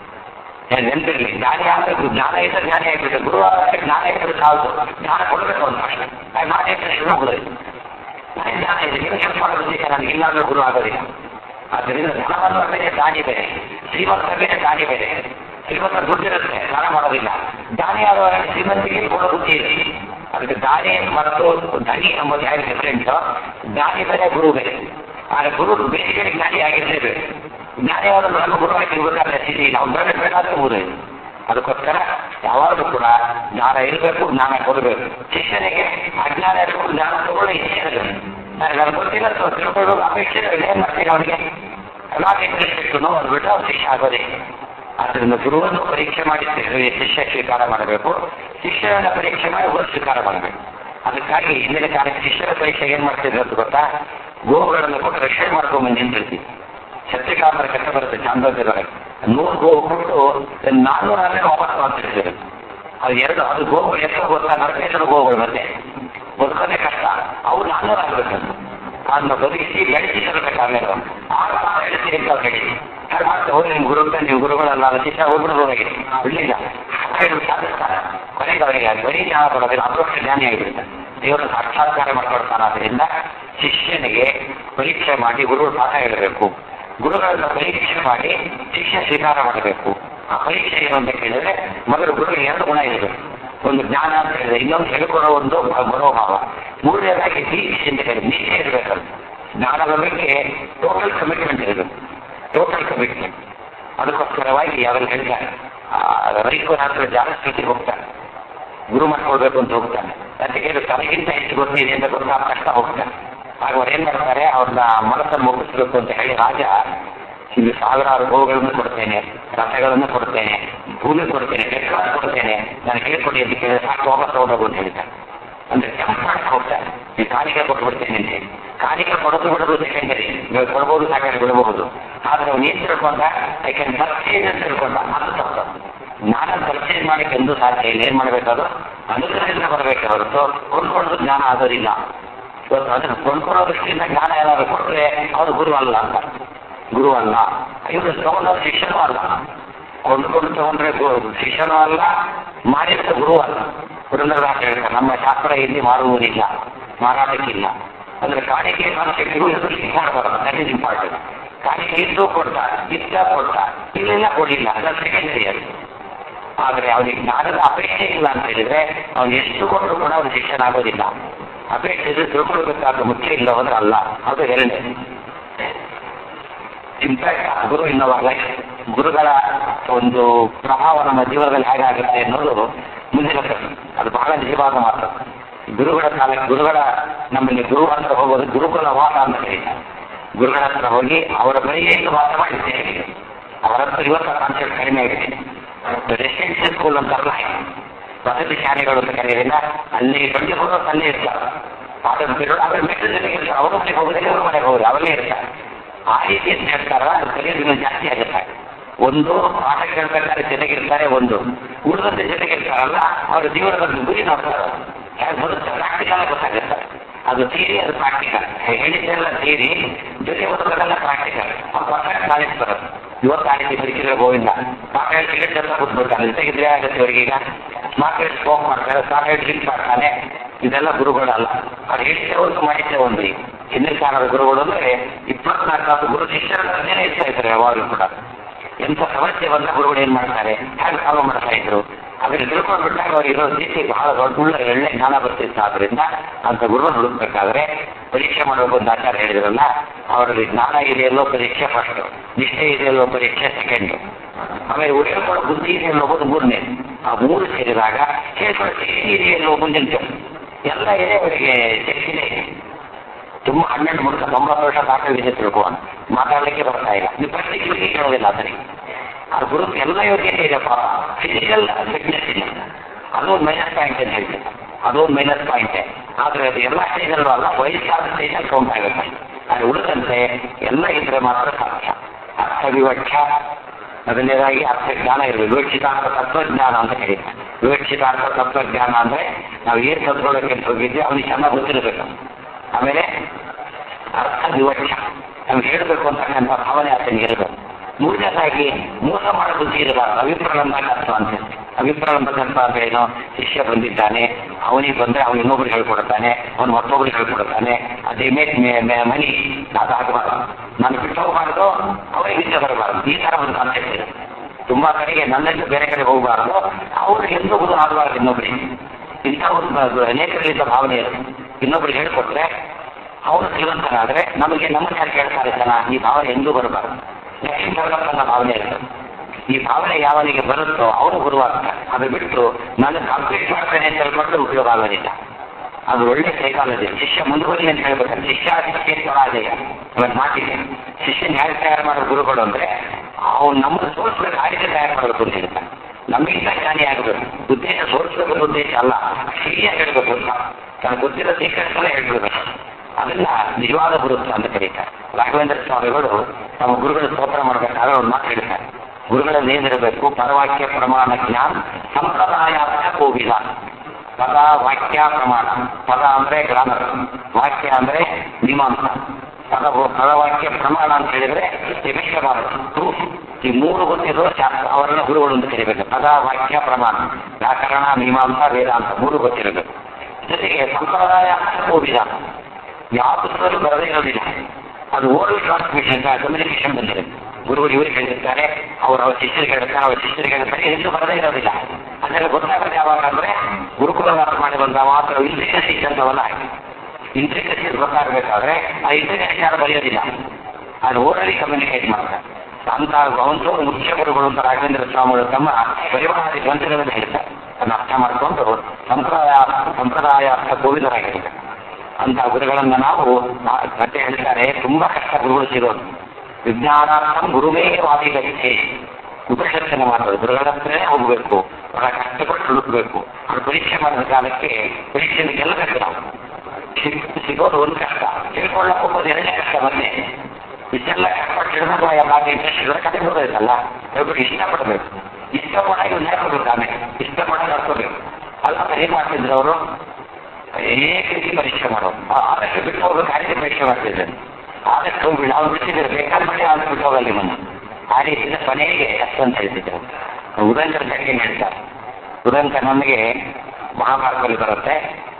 A: ಏನ್ ನೆನಪಿರ್ಲಿ ಜ್ಞಾನಿ ಆಗಬೇಕು ಜ್ಞಾನ ಇದ್ದ ಜ್ಞಾನಿ ಆಗ್ಬೇಕು ಗುರು ಆಗಕ್ಕೆ ಜ್ಞಾನ ಇದ್ರೆ ಸಾಕು ಜ್ಞಾನ ಕೊಡಬೇಕು ಅಂತ ಜ್ಞಾನ ಇದ್ರೆ ಶುರು ಆಗೋದಿಲ್ಲ ನನಗೆ ಜ್ಞಾನ ಇದೆ ನೀವು ಕೆಲಸ ಮಾಡೋದಿಲ್ಲ ನನಗೆ ಇಲ್ಲಾಂದ್ರೆ ಗುರು ಆಗೋದಿಲ್ಲ ಆದ್ದರಿಂದ ಧನವನ್ನು ಬೇರೆ ದಾನಿ ಬೇರೆ ಶ್ರೀಮಂತ ಬೇರೆ ದಾನಿ ಬೇರೆ ಶ್ರೀಮಂತ ದುಡ್ಡಿರುತ್ತೆ ದಾನ ಮಾಡೋದಿಲ್ಲ ದಾನಿ ಆದ ಶ್ರೀಮಂತಿಗೆ ಕೊಡೋ ಬುದ್ಧಿ ಇದೆ ಅದಕ್ಕೆ ದಾನಿ ಮತ್ತು ಧನಿ ಎಂಬುದು ಹೇಗೆ ಡಿಫ್ರೆಂಟ್ ದಾನಿ ಬೇರೆ ಗುರು ಬೇರೆ ಆದ್ರೆ ಗುರು ಬೇಸಿಗೆ ಜ್ಞಾನಿ ಆಗಿರ್ಲೇಬೇಕು ಜ್ಞಾನಿಯಾದ ನಮ್ಮ ಗುರುವಾಗಿ ಇರಬೇಕಾದ್ರೆ ಸ್ಥಿತಿ ನಾವು ಬೇಡ ಬೇಡ ಅಂತ ಊರು ಅದಕ್ಕೋಸ್ಕರ ಯಾವಾಗಲೂ ಕೂಡ ಜ್ಞಾನ ಇರಬೇಕು ಜ್ಞಾನ ಕೊಡಬೇಕು ಶಿಷ್ಯನಿಗೆ ಅಜ್ಞಾನ ಇರಬೇಕು ಜ್ಞಾನ ತಗೊಳ್ಳಿ ಇಚ್ಛೆ ಇರಬೇಕು ನನಗೆ ಅದು ಗೊತ್ತಿಲ್ಲ ಸೊ ತಿಳ್ಕೊಳ್ಳೋದು ಅಪೇಕ್ಷೆ ಏನ್ ಮಾಡ್ತೀನಿ ಅವನಿಗೆ ಎಲ್ಲಾಗೆ ಇಂಟ್ರೆಸ್ಟ್ ಅದು ಬಿಟ್ಟು ಅವ್ರು ಶಿಷ್ಯ ಆಗೋದೇ ಆದ್ದರಿಂದ ಗುರುವನ್ನು ಪರೀಕ್ಷೆ ಮಾಡಿ ಶಿಷ್ಯ ಸ್ವೀಕಾರ ಮಾಡಬೇಕು ಶಿಷ್ಯರನ್ನ ಪರೀಕ್ಷೆ ಮಾಡಿ ಗುರು ಸ್ವೀಕಾರ ಮಾಡಬೇಕು ಅದಕ್ಕಾಗಿ ಹಿಂದಿನ ಕಾಲಕ್ಕೆ ಶಿಷ್ಯರ ಪರೀಕ್ಷೆ ಏನ್ ಮಾಡ್ತಿದ್ರು ಅಂತ ಗೊತ್ತಾ ಗೋವುಗಳನ್ನು ಕೊಟ್ಟು ರಕ್ಷಣೆ ಮಾಡ್ಕೊಂಡ್ ಬಂದು ನಿಂತಿರ್ತೀವಿ ಸತ್ಯಕಾಮರ ಕೆಟ್ಟ ಬರುತ್ತೆ ಚಾಂದೋದ್ಯದೊಳಗೆ ನೂರು ಗೋವು ಕೊಟ್ಟು ನಾನ್ನೂರ ಅಲ್ಲೇ ವಾಪಸ್ ಮಾಡ್ತಿರ್ತೀವಿ ಅದು ಎರಡು ಅದು ಗೋವುಗಳು ಎಷ್ಟು ಗೊತ್ತಾ ನರಕೇಶ್ವರ ಗೋವುಗಳು ಮತ್ತೆ ಬದುಕೋದೇ ಕಷ್ಟ ಅವು ನಾನ್ನೂರ ಆಗ್ಬೇಕಂತ ಅದನ್ನ ಬದುಕಿಸಿ ಬೆಳೆಸಿ ತರಬೇಕಾದ್ರೆ ಆಗ ಬೆಳೆಸಿ ಅಂತ ಹೇಳಿ ಹಾಗೆ ಮಾಡ್ತಾ ಹೋಗಿ ನಿಮ್ಮ ಗುರು ನಿಮ್ಮ ಗುರುಗಳಲ್ಲ ಅದು ಶಿಷ್ಯ ಹೋಗ್ಬಿಡೋದು ಹೋಗಿ ಬಿಡ್ಲಿಲ್ಲ ಸಾಧಿಸ್ತಾರೆ ಕೊನೆಗೆ ಅವರಿಗೆ ಬರೀ ಜ್ಞಾನ ಕೊಡೋದಿಲ್ಲ ಅಪರೋಕ್ಷ ಜ್ಞಾನಿ ಆಗಿಬಿಡುತ್ತೆ ದೇವರ ಸಾಕ್ಷಾತ್ಕಾರ ಮಾಡ್ಕೊಳ್ತಾನೆ ಅದರಿಂದ ಶಿಷ್ಯನಿಗೆ ಪರೀಕ್ಷೆ ಮಾಡಿ ಗುರುಗಳು ಪಾಠ ಹೇಳಬೇಕು ಗುರುಗಳನ್ನ ಪರೀಕ್ಷೆ ಮಾಡಿ ಶಿಕ್ಷೆ ಸ್ವೀಕಾರ ಮಾಡಬೇಕು ಆ ಪರೀಕ್ಷೆ ಏನು ಅಂತ ಕೇಳಿದ್ರೆ ಮೊದಲು ಗುರುವಿಗೆ ಎರಡು ಗುಣ ಇರಬೇಕು ಒಂದು ಜ್ಞಾನ ಅಂತ ಹೇಳಿದ್ರೆ ಇನ್ನೊಂದು ಹೇಳ್ಕೊಡೋ ಒಂದು ಮನೋಭಾವ ಮೂರನೇದಾಗಿ ದೀಕ್ಷೆ ಅಂತ ಹೇಳಿ ನಿಷ್ಠೆ ಇರಬೇಕಲ್ಲ ಜ್ಞಾನದ ಬಗ್ಗೆ ಟೋಟಲ್ ಕಮಿಟ್ಮೆಂಟ್ ಇರಬೇಕು ಟೋಟಲ್ ಕಮಿಟ್ಮೆಂಟ್ ಅದಕ್ಕೋಸ್ಕರವಾಗಿ ಅವೆಲ್ಲ ಹೇಳ್ತಾರೆ ರೈತರು ಹತ್ರ ಜಾಗೃತಿ ಹೋಗ್ತಾನೆ ಗುರು ಮಾಡ್ಕೊಳ್ಬೇಕು ಅಂತ ಹೋಗ್ತಾನೆ ಅದಕ್ಕೆ ತನಗಿಂತ ಹೆಚ್ಚು ಗೊತ್ತಿದೆ ಅಂತ ಗೊತ್ತಾ ಕಷ್ಟ ಹೋಗ್ತಾನೆ ಆಗ ಅವ್ರು ಏನ್ ಮಾಡ್ತಾರೆ ಅವ್ರನ್ನ ಮನಸ್ಸನ್ನು ಮುಗಿಸ್ಬೇಕು ಅಂತ ಹೇಳಿ ರಾಜ ಇಲ್ಲಿ ಸಾವಿರಾರು ಗೋವುಗಳನ್ನು ಕೊಡ್ತೇನೆ ರಥಗಳನ್ನು ಕೊಡ್ತೇನೆ ಭೂಮಿ ಕೊಡ್ತೇನೆ ಬೆಟ್ಟವನ್ನು ಕೊಡ್ತೇನೆ ನಾನು ಹೇಳ್ಕೊಡಿ ಅಂತ ಕೇಳಿದ್ರೆ ಸಾಕು ವಾಪಸ್ ಹೋಗೋದು ಅಂತ ಹೇಳ್ತಾರೆ ಅಂದ್ರೆ ಕೆಂಪು ಮಾಡಕ್ಕೆ ಹೋಗ್ತಾರೆ ಈ ಕಾಣಿಕೆ ಕೊಟ್ಟು ಬಿಡ್ತೇನೆ ಅಂತ ಹೇಳಿ ಕಾಣಿಕೆ ಕೊಡೋದು ಬಿಡೋದು ಸೆಕೆಂಡರಿ ಇವಾಗ ಕೊಡ್ಬೋದು ಸಾಕಾಗಿ ಬಿಡಬಹುದು ಆದ್ರೆ ಅವ್ನು ಏನ್ ತಿಳ್ಕೊಂಡ ಐ ಕ್ಯಾನ್ ಪರ್ಚೇಸ್ ಅಂತ ತಿಳ್ಕೊಂಡ ಅದು ತಪ್ಪು ಜ್ಞಾನ ಪರ್ಚೇಸ್ ಮಾಡಕ್ಕೆ ಎಂದೂ ಸಾಧ್ಯ ಇಲ್ಲ ಏನ್ ಮಾಡ್ಬೇಕಾದ್ರು ಅನುಗ್ರಹದಿಂದ ಬರಬೇಕೆ ಹೊರತು ಕೊಂಡ್ಕೊಳ್ಳೋದು ಜ್ಞಾನ ಆಗೋದಿಲ್ಲ ಇವತ್ತು ಅದನ್ನು ಕೊಂಡ್ಕೊಳ್ಳೋ ದೃಷ್ಟಿಯಿಂದ ಜ್ಞಾನ ಏನಾದ್ರು ಕೊಟ್ಟರೆ ಅವರು ಗುರು ಅಲ್ಲ ಅಂತ ಗುರು ಅಲ್ಲ ಇವರು ತಗೊಂಡವ್ರು ಶಿಷ್ಯನೂ ಅಲ್ಲ ಕೊಂಡ್ಕೊಂಡು ತಗೊಂಡ್ರೆ ಶಿಷ್ಯನೂ ಅಲ್ಲ ಮಾಡಿದ ಗುರು ಅಲ್ಲ ಪುರಂದರದಾಸ ಹೇಳ್ತಾರೆ ನಮ್ಮ ಶಾಸ್ತ್ರ ಇಲ್ಲಿ ಮಾರುವುದಿಲ್ಲ ಮಾರಾಟಕ್ಕಿಲ್ಲ ಅಂದ್ರೆ ಕಾಣಿಕೆ ಕಾಣಿಕೆಗೂ ಇದು ಶಿಕ್ಷಣ ಬರಲ್ಲ ದಟ್ ಇಸ್ ಇಂಪಾರ್ಟೆಂಟ್ ಕಾಣಿಕೆ ಇದ್ದು ಕೊಡ್ತ ಇದ್ದ ಕೊಡ್ತ ಇಲ್ಲೆಲ್ಲ ಕೊಡಿಲ್ಲ ಅದು ಸೆಕೆಂಡರಿ ಅದು ಆದ್ರೆ ಅವನಿಗೆ ಜ್ಞಾನದ ಅಪೇಕ್ಷೆ ಇಲ್ಲ ಅಂತ ಹೇಳಿದ್ರೆ ಅವನು ಎಷ್ಟು ಕೊಟ್ಟರು ಕೂಡ ಅವನು ಶಿಕ್ಷಣ ಆಗೋದಿಲ್ಲ ಅಪೇಕ್ಷೆ ಇದ್ರೆ ತಿಳ್ಕೊಳ್ಬೇಕಾದ ಮುಖ್ಯ ಇಲ್ಲ ಹೋದ್ರೆ ಅಲ್ಲ ಅದು ಎರಡನೇ ಇಂಪ್ಯಾಕ್ಟ್ ಗುರು ಇನ್ನೋವಾಗ ಗುರುಗಳ ಒಂದು ಪ್ರಭಾವ ನಮ್ಮ ಜೀವನದಲ್ಲಿ ಹೇಗಾಗುತ್ತೆ ಅನ್ನೋದು ಮುಂದಿನ ಪ್ರಶ್ನೆ ಅದು ಬಹಳ ನಿಜವಾದ ಮಾತು ಗುರುಗಳ ಕಾಲ ಗುರುಗಳ ನಮ್ಮಲ್ಲಿ ಗುರು ಹತ್ರ ಹೋಗೋದು ಗುರುಕುಲ ವಾಸ ಅಂತ ಕರೀತಾರೆ ಗುರುಗಳ ಹತ್ರ ಹೋಗಿ ಅವರ ಬಳಿಗೆ ವಾಸ ಮಾಡಿದ್ದೇವೆ ಅವರ ಹತ್ರ ಇವತ್ತು ಕಾನ್ಸೆಪ್ಟ್ ಕಡಿಮೆ ಆಗಿದೆ ರೆಸಿಡೆನ್ಷಿಯಲ್ ಸ್ಕೂಲ್ ಅಂತಾರಲ್ಲ ವಸತಿ ಶಾಲೆಗಳು ಅಂತ ಕರೆಯೋದ್ರಿಂದ ಅಲ್ಲಿ ಟ್ವೆಂಟಿ ಫೋರ್ ಅವರ್ಸ್ ಅಲ್ಲೇ ಇರ್ತಾರೆ ಅದರ ಬಿಡು ಅದ್ರ ಮೆಟ್ಟ ಜೊತೆಗೆ ಇರ್ತಾರೆ ಅವರು ಮನೆಗೆ ಹೋಗೋದಿಲ್ಲ ಇವರು ಮನೆಗೆ ಹೋಗೋದು ಅವರೇ ಇರ್ತಾರೆ ಆ ರೀತಿ ಅಂತ ಹೇಳ್ತಾರ ಅದು ಕಲಿಯೋದು ಇನ್ನೂ ಜಾಸ್ತಿ ಆಗುತ್ತೆ ಒಂದು ಪಾಠ ಕೇಳ್ಬೇಕಾದ್ರೆ ಜೊತೆಗಿರ್ತಾರೆ ಒಂದು ಉಳಿದಂತೆ ಜೊತೆಗಿರ್ತಾರಲ್ಲ ಅವರ ಜೀವನದ ಗುರಿ ನೋಡ್ತಾರೆ ಹೇಗೆ ಬರುತ್ತೆ ಪ್ರಾಕ್ಟಿಕಲ್ ಗೊತ್ತಾಗುತ್ತೆ ಅದು ಥಿಯರಿ ಅದು ಪ್ರಾಕ್ಟಿಕಲ್ ಹೇಳಿದ್ದೆಲ್ಲ ಥಿಯರಿ ಜೊತೆ ಓದೋದೆಲ್ಲ ಪ್ರಾಕ್ಟಿಕಲ್ ಪರ್ಫೆಕ್ಟ್ ನಾಲೆಜ್ ಬರುತ್ತೆ ಇವತ್ತು ಆ ರೀತಿ ಬರೀತಿದ್ರೆ ಗೋವಿಂದ ಸಾಫ್ಟ್ವೇರ್ ಟಿಕೆಟ್ ಅಂತ ಕೂತ್ಬಿಡ್ತಾನೆ ಜೊತೆಗಿದ್ರೆ ಆಗುತ್ತೆ ಅವರಿಗೆ ಈಗ ಮಾರ್ಕೆಟ್ ಸ್ಮೋಕ್ ಮಾಡ್ತಾರೆ ಸಾಫ್ಟ್ವೇರ್ ಡ್ರಿಂಕ್ ಮಾಡ್ತಾನೆ ಇದೆಲ್ಲ ಗುರುಗಳಲ್ಲ ಅವ್ರು ಹೇಳಿದ್ರೆ ಒಂದು ಮಾಡಿದ್ರೆ ಒಂದು ಹಿಂದಿನ ಕಾಲದ ಗುರುಗಳು ಅಂದ್ರೆ ಇಪ್ಪತ್ನಾಲ್ಕು ತಾಸು ಗುರು ಶಿಷ್ಯರನ್ನೇ ಇರ್ತಾ ಇದ್ದಾರೆ ಯಾವಾಗಲೂ ಕೂಡ ಎಂಥ ಸಮಸ್ಯೆ ಬಂದ ಗುರುಗಳು ಏನ್ ಮಾಡ್ತಾರೆ ಹೇಗೆ ಸಾಲ್ವ್ ಮಾಡ್ತಾ ಇದ್ರು ಅದನ್ನ ತಿಳ್ಕೊಂಡ್ಬಿಟ್ಟಾಗ ಅವ್ರು ಇರೋ ರೀತಿ ಬಹಳ ದೊಡ್ಡ ಒಳ್ಳೆ ಒಳ್ಳೆ ಜ್ಞಾನ ಬರ್ತಿತ್ತು ಆದ್ರಿಂದ ಅಂತ ಗುರುವನ್ನು ಹುಡುಕ್ಬೇಕಾದ್ರೆ ಪರೀಕ್ಷೆ ಮಾಡಬೇಕು ಅಂತ ಆಚಾರ ಹೇಳಿದ್ರಲ್ಲ ಅವರಲ್ಲಿ ಜ್ಞಾನ ಇದೆಯಲ್ಲೋ ಪರೀಕ್ಷೆ ಫಸ್ಟ್ ನಿಷ್ಠೆ ಇದೆಯಲ್ಲೋ ಪರೀಕ್ಷೆ ಸೆಕೆಂಡ್ ಆಮೇಲೆ ಉಳಿಸ್ಕೊಳ್ಳೋ ಬುದ್ಧಿ ಇದೆ ಅನ್ನೋದು ಮೂರನೇ ಆ ಮೂರು ಸೇರಿದಾಗ ಹೇಳ್ಕೊಳ್ಳೋ ಶಕ್ತಿ ಇದೆಯಲ್ಲೋ ಮುಂದಿನ ಎಲ್ಲ ಇದೆ ಅವರಿಗೆ ಶಕ್ತಿನೇ ಇದೆ ತುಂಬಾ ಹನ್ನೆರಡು ಮುಡುಕ ತೊಂಬತ್ತು ವರ್ಷ ದಾಖಲಿದೆ ತಿಳ್ಕೋ ಮಾತಾಡಲಿಕ್ಕೆ ಬರ್ತಾ ಇಲ್ಲ ನೀವು ಪ್ರಶ್ನೆಗೆ ಯೋಗ್ಯ ಕೇಳೋದಿಲ್ಲ ಅದರಿಗೆ ಆ ಗುರು ಎಲ್ಲ ಯೋಗ್ಯತೆ ಇದೆ ಪಾಪ ಫಿಸಿಕಲ್ ಫಿಟ್ನೆಸ್ ಇಲ್ಲ ಅದೊಂದು ಮೈನಸ್ ಪಾಯಿಂಟ್ ಅಂತ ಹೇಳ್ತೀನಿ ಅದೊಂದು ಮೈನಸ್ ಪಾಯಿಂಟ್ ಆದ್ರೆ ಅದು ಎಲ್ಲ ಸ್ಟೇಜಲ್ಲೂ ಅಲ್ಲ ವಯಸ್ಸಾದ ಸ್ಟೇಜಲ್ಲಿ ಕೌಂಟ್ ಆಗುತ್ತೆ ಅದು ಉಳಿದಂತೆ ಎಲ್ಲ ಇದ್ರೆ ಮಾತ್ರ ಸಾಧ್ಯ ಅರ್ಥ ವಿವಕ್ಷ ಮೊದಲನೇದಾಗಿ ಅರ್ಥ ಜ್ಞಾನ ಇರಬೇಕು ವಿವಕ್ಷಿತಾರ್ಥ ತತ್ವಜ್ಞಾನ ಅಂತ ಕರೀತಾರೆ ವಿವಕ್ಷಿತಾರ್ಥ ತತ್ವಜ್ಞಾನ ಅಂದ್ರೆ ನಾವು ಏನ್ ಕಲ್ತ್ಕೊಳ್ಳೋಕೆ ಅಂತ ಹೋಗಿದ್ವಿ ಅವನಿಗೆ ಚೆನ್ನಾಗಿ ಗೊತ್ತಿರಬೇಕು ಆಮೇಲೆ ಅರ್ಥ ವಿವಕ್ಷ ನಮ್ಗೆ ಹೇಳಬೇಕು ಅಂತಕ್ಕಂಥ ಭಾವನೆ ಆತನಿಗೆ ಇರಬೇಕು ಮೂರನೇದಾಗಿ ಮೋಸ ಮಾಡೋ ಬುದ್ಧಿ ಇರಬಾರ್ದು ಅಭಿಪ್ರಾರಂಭ ಕಷ್ಟ ಅಂತ ಅಭಿಪ್ರಾರಂಭ ಕಷ್ಟ ಅಂದ್ರೆ ಏನು ಶಿಷ್ಯ ಬಂದಿದ್ದಾನೆ ಅವನಿಗೆ ಬಂದ್ರೆ ಅವನು ಇನ್ನೊಬ್ರಿಗೆ ಹೇಳ್ಕೊಡ್ತಾನೆ ಅವನು ಮತ್ತೊಬ್ರಿಗೆ ಹೇಳ್ಕೊಡ್ತಾನೆ ಅದೇ ಮೇಕ್ ಮನಿ ಅದು ಆಗಬಾರ್ದು ನಾನು ಬಿಟ್ಟು ಹೋಗಬಾರ್ದು ಅವರಿಗೆ ಹಿಂದೆ ಬರಬಾರ್ದು ಈ ತರ ಒಂದು ಕಾನ್ಸೆಪ್ಟ್ ಇದೆ ತುಂಬಾ ಕಡೆಗೆ ನನ್ನೆಂದು ಬೇರೆ ಕಡೆ ಹೋಗಬಾರ್ದು ಅವರು ಎಂದು ಗುರು ಆಗಬಾರ್ದು ಇನ್ನೊಬ್ರಿಗೆ ಇಂಥ ಒಂದು ಅನೇಕರಿದ್ದ ಭಾವನೆ ಇದೆ ಇನ್ನೊಬ್ರಿಗೆ ಹೇಳ್ಕೊಟ್ರೆ ಅವನು ಶ್ರೀಮಂತನಾದ್ರೆ ನಮಗೆ ನಮ್ಮನ್ನ ಯಾರು ಕೇಳ್ತಾರೆ ಜನ ಈ ಭಾವನೆ ಎಂದೂ ಬರಬಾರ್ದು ಲಕ್ಷ್ಮೀ ಭಗವಂತನ ಭಾವನೆ ಇರ್ತದೆ ಈ ಭಾವನೆ ಯಾವನಿಗೆ ಬರುತ್ತೋ ಅವನು ಗುರುವಾಗ್ತಾನೆ ಅದು ಬಿಟ್ಟು ನಾನು ಕಂಪ್ಲೀಟ್ ಮಾಡ್ತೇನೆ ಅಂತ ಹೇಳ್ಕೊಂಡ್ರೆ ಉಪಯೋಗ ಆಗೋದಿಲ್ಲ ಅದು ಒಳ್ಳೆ ಸೈಕಾಲಜಿ ಶಿಷ್ಯ ಮುಂದುವರಿ ಅಂತ ಹೇಳ್ಬೇಕಂದ್ರೆ ಶಿಷ್ಯ ಅಧಿಕ ಅವನ್ ಮಾತಿದೆ ಶಿಷ್ಯನ ಹೇಗೆ ತಯಾರು ಮಾಡೋ ಗುರುಗಳು ಅಂದ್ರೆ ಅವ್ನು ನಮ್ಮ ಸೋಲ್ಸ್ಬೇಕು ಹಾಗೆ ತಯಾರು ಮಾಡಬೇಕು ಅಂತ ಹೇಳ್ತಾನೆ ನಮಗಿಂತ ಜ್ಞಾನಿ ಆಗಬೇಕು ಉದ್ದೇಶ ಸೋಲ್ಸ್ಬೇಕು ಉದ್ದೇಶ ಅಲ್ಲ ಸರಿಯಾಗಿ ಹೇಳ್ಬೇಕು ಅಂತ ತನ್ನ ಗೊತ್ತಿರೋ ಸೀಕ್ರೆಟ್ಸ್ ಹೇಳ್ಬಿಡ್ಬೇಕು ಅದನ್ನ ನಿಜವಾದ ಗುರುತ್ವ ಅಂತ ಕರೀತಾರೆ ರಾಘವೇಂದ್ರ ಸ್ವಾಮಿಗಳು ತಮ್ಮ ಗುರುಗಳ ಸ್ತೋತ್ರ ಮಾಡಬೇಕಾದ್ರೆ ಒಂದು ಮಾತು ಹೇಳ್ತಾರೆ ಗುರುಗಳಲ್ಲಿ ಏನಿರಬೇಕು ಪರವಾಕ್ಯ ಪ್ರಮಾಣ ಜ್ಞಾನ ಸಂಪ್ರದಾಯಾರ್ಥ ಕೋವಿದ ಪದ ವಾಕ್ಯ ಪ್ರಮಾಣ ಪದ ಅಂದ್ರೆ ಗ್ರಾಮರ್ ವಾಕ್ಯ ಅಂದ್ರೆ ಮೀಮಾಂಸ ಪದ ಪದವಾಕ್ಯ ಪ್ರಮಾಣ ಅಂತ ಹೇಳಿದ್ರೆ ಪ್ರೂಫ್ ಈ ಮೂರು ಗೊತ್ತಿರೋ ಶಾಸ್ತ್ರ ಅವರನ್ನ ಗುರುಗಳು ಅಂತ ಕರಿಬೇಕು ಪದ ವಾಕ್ಯ ಪ್ರಮಾಣ ವ್ಯಾಕರಣ ಮೀಮಾಂಸ ವೇದಾಂತ ಮೂರು ಗೊತ್ತಿರಬೇಕು ಜೊತೆಗೆ ಸಂಪ್ರದಾಯ ಕೋವಿದ ಯಾವ ಪುಸ್ತಕದಲ್ಲೂ ಬರದೇ ಇರೋದಿಲ್ಲ ಅದು ಓರಲ್ ಟ್ರಾನ್ಸ್ಮಿಷನ್ ಕಮ್ಯುನಿಕೇಶನ್ ಬಂದಿದೆ ಗುರುಗಳು ಇವರಿಗೆ ಹೇಳಿರ್ತಾರೆ ಅವರು ಅವರ ಶಿಷ್ಯರಿಗೆ ಹೇಳ್ತಾರೆ ಅವರ ಶಿಷ್ಯರಿಗೆ ಹೇಳ್ತಾರೆ ಎಂದು ಬರದೇ ಇರೋದಿಲ್ಲ ಅದೆಲ್ಲ ಗೊತ್ತಾಗೋದು ಯಾವಾಗ ಅಂದ್ರೆ ಗುರುಕುಲ ವಾಸ ಮಾಡಿ ಬಂದ ಮಾತ್ರ ಇಂಟ್ರಿಕಸಿ ಅಂತವಲ್ಲ ಇಂಟ್ರಿಕಸಿ ಗೊತ್ತಾಗಬೇಕಾದ್ರೆ ಆ ಇಂಟ್ರಿಕಸಿ ಯಾರು ಬರೆಯೋದಿಲ್ಲ ಅದು ಓರಲಿ ಕಮ್ಯುನಿಕೇಟ್ ಮಾಡ್ತಾರೆ ಅಂತ ಅವಂತೂ ಮುಖ್ಯ ಗುರುಗಳು ಅಂತ ರಾಘವೇಂದ್ರ ಸ್ವಾಮಿಗಳು ತಮ್ಮ ಪರಿವಾರ ಗ್ರಂಥಗಳಲ್ಲಿ ಹೇಳ್ತಾರೆ ಅದನ್ನ ಅರ್ಥ ಮಾಡಿಕೊಂಡು ಸಂಪ್ರದಾಯ ಸಂಪ್ರದಾಯ ಅರ್ಥ ಗೋವಿಂದರಾಗಿರ್ತಾರೆ ಅಂತ ಗುರುಗಳನ್ನ ನಾವು ಮತ್ತೆ ಹೇಳ್ತಾರೆ ತುಂಬಾ ಕಷ್ಟ ಗುರುಗಳು ಸಿಗೋದು ವಿಜ್ಞಾನಾರ್ಥಂ ಗುರುವೇ ವಾದಿಗತ್ತೆ ಉಪಶರ್ಚನೆ ಮಾಡೋದು ಗುರುಗಳ ಹತ್ರನೇ ಹೋಗ್ಬೇಕು ಬಹಳ ಕಷ್ಟಪಟ್ಟು ಹುಡುಕ್ಬೇಕು ಅವ್ರು ಪರೀಕ್ಷೆ ಮಾಡಿದ ಕಾಲಕ್ಕೆ ಪರೀಕ್ಷೆಯನ್ನು ಗೆಲ್ಲಬೇಕು ನಾವು ಸಿಗೋದು ಒಂದು ಕಷ್ಟ ತಿಳ್ಕೊಳ್ಳಕ್ ಹೋಗೋದು ಎರಡನೇ ಕಷ್ಟ ಮತ್ತೆ ಇಷ್ಟೆಲ್ಲ ಕಷ್ಟಪಟ್ಟು ಹಿಡಿದಾಗ ಎಲ್ಲ ಇಂಟ್ರೆಸ್ಟ್ ಕತೆ ಬರೋದಲ್ಲ ಹೇಳ್ಬಿಟ್ಟು ಇಷ್ಟಪಡಬೇಕು ಇಷ್ಟಪಡಾಗಿ ನೇರ್ಕೋಬೇಕು ಆಮೇಲೆ ಇಷ್ಟಪಡಾಗಿ ನಡ್ಕೋಬೇಕು ಅಲ್ಲ ಏನ್ ಮಾಡ್ತಿದ್ರು ಅವರು ಅನೇಕ ರೀತಿ ಪರೀಕ್ಷೆ ಮಾಡೋದು ಆದಷ್ಟು ಬಿಟ್ಟು ಹೋಗ್ಬೇಕು ಆ ರೀತಿ ಪರೀಕ್ಷೆ ಮಾಡ್ತಿದ್ದಾರೆ ಆದಷ್ಟು ನಾವು ಬಿಡ್ತಿದ್ರೆ ಬೇಕಾದ ಮಾಡಿ ಆದಷ್ಟು ಬಿಟ್ಟು ಹೋಗಲ್ಲ ನಿಮ್ಮನ್ನು ಆ ರೀತಿಯಿಂದ ಕೊನೆಗೆ ಅಂತ ಹೇಳ್ತಿದ್ರು ಉದಂಕರ ಬಗ್ಗೆ ಹೇಳ್ತಾರೆ ಉದಂಕ ನಮಗೆ ಮಹಾಭಾರತದಲ್ಲಿ ಬರುತ್ತೆ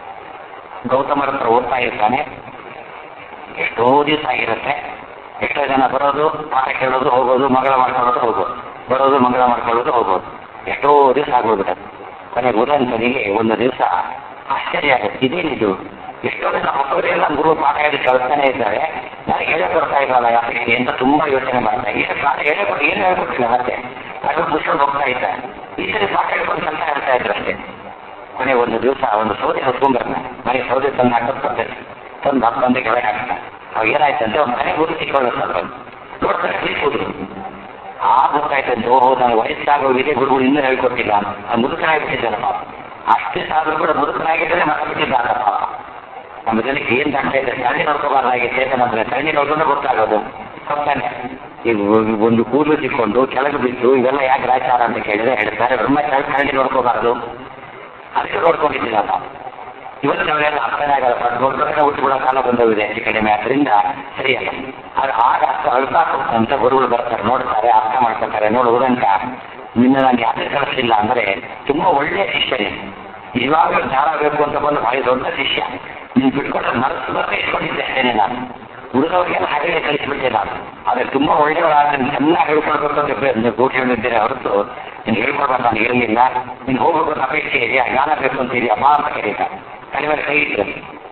A: ಗೌತಮರ ಹತ್ರ ಓದ್ತಾ ಇರ್ತಾನೆ ಎಷ್ಟೋ ದಿವಸ ಆಗಿರುತ್ತೆ ಎಷ್ಟೋ ಜನ ಬರೋದು ಪಾಠ ಕೇಳೋದು ಹೋಗೋದು ಮಂಗಳ ಮಾಡ್ಕೊಳ್ಳೋದು ಹೋಗೋದು ಬರೋದು ಮಂಗಳ ಮಾಡ್ಕೊಳ್ಳೋದು ಹೋಗೋದು ಎಷ್ಟೋ ದಿವಸ ಆಗೋಗ್ಬಿಟ್ಟದು ಕೊನೆಗೆ ಉದಂಕನಿಗೆ ಒಂದು ದಿವಸ ಆಶ್ಚರ್ಯ ಆಗುತ್ತೆ ಇದೇನಿದು ಎಷ್ಟೋ ಜನ ಮಕ್ಕಳೆಲ್ಲ ಗುರು ಪಾಠ ಹೇಳಿ ಕಳ್ತಾನೆ ಇದ್ದಾರೆ ನನಗೆ ಹೇಳಕ್ ಬರ್ತಾ ಇರಲ್ಲ ಯಾಕೆ ಅಂತ ತುಂಬಾ ಯೋಚನೆ ಮಾಡ್ತಾ ಏನು ಪಾಠ ಹೇಳಕೊಟ್ಟು ಏನು ಹೇಳ್ಕೊಟ್ಟಿಲ್ಲ ಮತ್ತೆ ಅದು ಮುಚ್ಕೊಂಡು ಹೋಗ್ತಾ ಇದ್ದ ಈ ಸರಿ ಪಾಠ ಹೇಳ್ಕೊಂಡು ಕೆಲಸ ಹೇಳ್ತಾ ಇದ್ರು ಅಷ್ಟೇ ಕೊನೆ ಒಂದು ದಿವಸ ಒಂದು ಸೌದೆ ಹೊತ್ಕೊಂಡ್ಬರ್ನ ಮನೆ ಸೌದೆ ತಂದು ಹಾಕೋದು ಬಂದೆ ತಂದು ಹತ್ತು ಬಂದೆ ಕೆಳಗೆ ಹಾಕ್ತ ಅವಾಗ ಏನಾಯ್ತಂತೆ ಅವ್ನ ಮನೆ ಗುರು ಸಿಕ್ಕೊಳ್ಳೋದು ನೋಡ್ತಾರೆ ಕೂದ್ರು ಆ ಗೊತ್ತಾಯ್ತಂತೆ ಓಹೋ ನಾನು ವಯಸ್ಸಾಗೋಗಿದೆ ಗುರುಗಳು ಇನ್ನೂ ಹೇಳ್ಕೊಟ್ಟಿಲ್ಲ ಆ ಮುದುಕನಾಗ್ಬಿಟ್ಟಿದ್ದಾನೆ ಪಾಪ ಅಷ್ಟೇ ಸಾದ್ರು ಕೂಡ ಮುದುಕನಾಗಿದ್ದರೆ ಮತ ಬಿಟ್ಟಿದ್ದಾನ ಪಾಪ ನಮ್ಮ ಜನಕ್ಕೆ ಏನ್ ಆಗ್ತಾ ಇದೆ ಕಣ್ಣಿ ನೋಡ್ಕೋಬಾರ್ದಾಗಿದೆ ನಮ್ಗೆ ಕಣ್ಣಿ ನೋಡಿದ್ರೆ ಗೊತ್ತಾಗೋದು ಹೋಗ್ತಾನೆ ಈಗ ಒಂದು ಕೂದಲು ಸಿಕ್ಕೊಂಡು ಕೆಳಗೆ ಬಿದ್ದು ಇವೆಲ್ಲ ಯಾಕೆ ರಾಚಾರ ಅಂತ ಕೇಳಿದ್ರೆ ಹೇಳ್ತಾರೆ ಬ್ರಹ್ಮಚಾರಿ ಕಣ್ಣಿ ನೋಡ್ಕೋಬಾರ್ದು ಅದಕ್ಕೆ ನೋಡ್ಕೊಂಡಿದ್ದಿಲ್ಲ ನಾವು ಇವತ್ತು ನಾವೆಲ್ಲ ಅರ್ಥನೇ ಆಗಲ್ಲ ದೊಡ್ಡ ದೊಡ್ಡ ಹುಟ್ಟುಗಳ ಕಾಲ ಬಂದೋಗಿದೆ ಹೆಚ್ಚು ಕಡಿಮೆ ಅದರಿಂದ ಸರಿಯಲ್ಲ ಅದು ಆಗ ಅಲ್ಪ ಅಂತ ಗುರುಗಳು ಬರ್ತಾರೆ ನೋಡ್ತಾರೆ ಅರ್ಥ ಮಾಡ್ಕೊತಾರೆ ನೋಡು ಉದಂಕ ನಿನ್ನ ನಾನು ಯಾಕೆ ಕಳಿಸಿಲ್ಲ ಅಂದ್ರೆ ತುಂಬಾ ಒಳ್ಳೆಯ ಶಿಷ್ಯನೇ ಇವಾಗ ಜ್ಞಾನ ಬೇಕು ಅಂತ ಬಂದು ಭಾರಿ ದೊಡ್ಡ ಶಿಷ್ಯ ನೀನು ಬಿಟ್ಕೊಂಡು ಮನಸ್ಸು ಬರ್ತಾ ಇಟ್ಕೊಂಡಿದ್ದೆ ಅಷ್ಟೇನೆ ನಾನು ಹುಡುಗರಿಗೆಲ್ಲ ಹಾಗೆ ಕಳಿಸಿಬಿಟ್ಟೆ ನಾನು ಆದ್ರೆ ತುಂಬಾ ಒಳ್ಳೆಯವರಾದ್ರೆ ಚೆನ್ನಾಗಿ ಹೇಳ್ಕೊಳ್ಬೇಕು ಅಂತ ನೀವು ಕೂತ್ಕೊಂಡಿದ್ದೀರಿ ಹೊರತು ನೀನು ಹೇಳ್ಕೊಡ್ಬಾರ್ದು ನಾನು ಇರಲಿಲ್ಲ ನೀನು ಹೋಗ್ಬೇಕು ಅಂತ ಅಪೇಕ್ಷೆ ಇದೆಯಾ ಜ್ಞಾನ ಬೇಕು ಅಂತ ಇದೆಯಾ ಬಾ ಅಂತ ಕರೀತಾರೆ ಕಡಿಮೆ ಕೈ ಇಟ್ಟು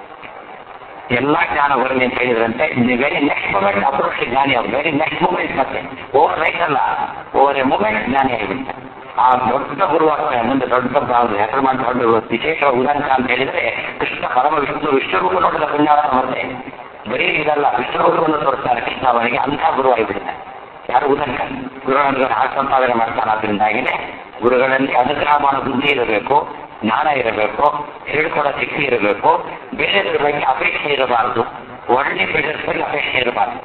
A: ಎಲ್ಲ ಜ್ಞಾನ ಬರಲಿ ಅಂತ ಹೇಳಿದ್ರಂತೆ ವೆರಿ ನೆಕ್ಸ್ಟ್ ಮೂಮೆಂಟ್ ಅಪ್ರೋಚ್ ಜ್ಞಾನಿ ಅವ್ರು ವೆರಿ ನೆಕ್ಸ್ಟ್ ಮೂಮೆಂಟ್ ಮತ್ತೆ ಓವರ್ ರೈಟ್ ಅಲ್ಲ ಓವರ್ ಎ ಮೂಮೆಂಟ್ ಜ್ಞಾನಿ ಆಗಿಬಿಡ್ತಾರೆ ಆ ದೊಡ್ಡ ಗುರು ಆಗ್ತಾರೆ ಮುಂದೆ ದೊಡ್ಡ ಬ್ರಾಹ್ಮಣ ಹೆಸರು ಮಾಡಿ ದೊಡ್ಡ ವಿಶೇಷ ಉದಾಂತ ಅಂತ ಹೇಳಿದ್ರೆ ಕೃಷ್ಣ ಪರಮ ವಿಷ್ಣು ವಿಶ್ವರೂಪ ನೋಡಿದ ಪುಣ್ಯಾವನ ಮತ್ತೆ ಬರೀ ಇದಲ್ಲ ವಿಶ್ವರೂಪವನ್ನು ತೋರಿಸ್ತಾರೆ ಕೃಷ್ಣ ಅವನಿಗೆ ಅಂಥ ಗುರು ಆಗಿಬಿಡ್ತಾರೆ ಯಾರು ಉದಂಕ ಗುರುಗಳನ್ನು ಹಾಗೆ ಸಂಪಾದನೆ ಮಾಡ್ತಾರೆ ಅದರಿಂದಾಗಿನೇ ಗುರುಗಳಲ್ಲಿ ಅನುಗ್ರಹ ಮಾಡೋ ಬುದ್ಧಿ ಇರಬೇಕು ಜ್ಞಾನ ಇರಬೇಕು ಹೇಳ್ಕೊಡೋ ಶಕ್ತಿ ಇರಬೇಕು ಬೇರೆಯವ್ರ ಬಗ್ಗೆ ಅಪೇಕ್ಷೆ ಇರಬಾರದು ಒಳ್ಳೆ ಬೇರೆಯವ್ರ ಬಗ್ಗೆ ಅಪೇಕ್ಷೆ ಇರಬಾರದು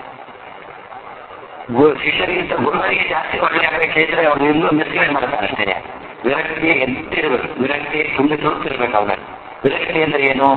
A: ಗು ಶಿಷ್ಯರಿಗಿಂತ ಗುರುಗಳಿಗೆ ಜಾಸ್ತಿ ಒಳ್ಳೆ ಅಪೇಕ್ಷೆ ಇದ್ರೆ ಅವ್ರು ಇನ್ನೂ ಮಿಸ್ಗೈಡ್ ಮಾಡ್ತಾರೆ ಅಷ್ಟೇ ವಿರಕ್ತಿ ಎದ್ದಿರ್ಬೇಕು ವಿರಕ್ತಿ ತುಂಬಿ ತುಳುಕಿರ್ಬೇಕು ಅವ್ರ ವಿರಕ್ತಿ ಅಂದ್ರೆ ಏನು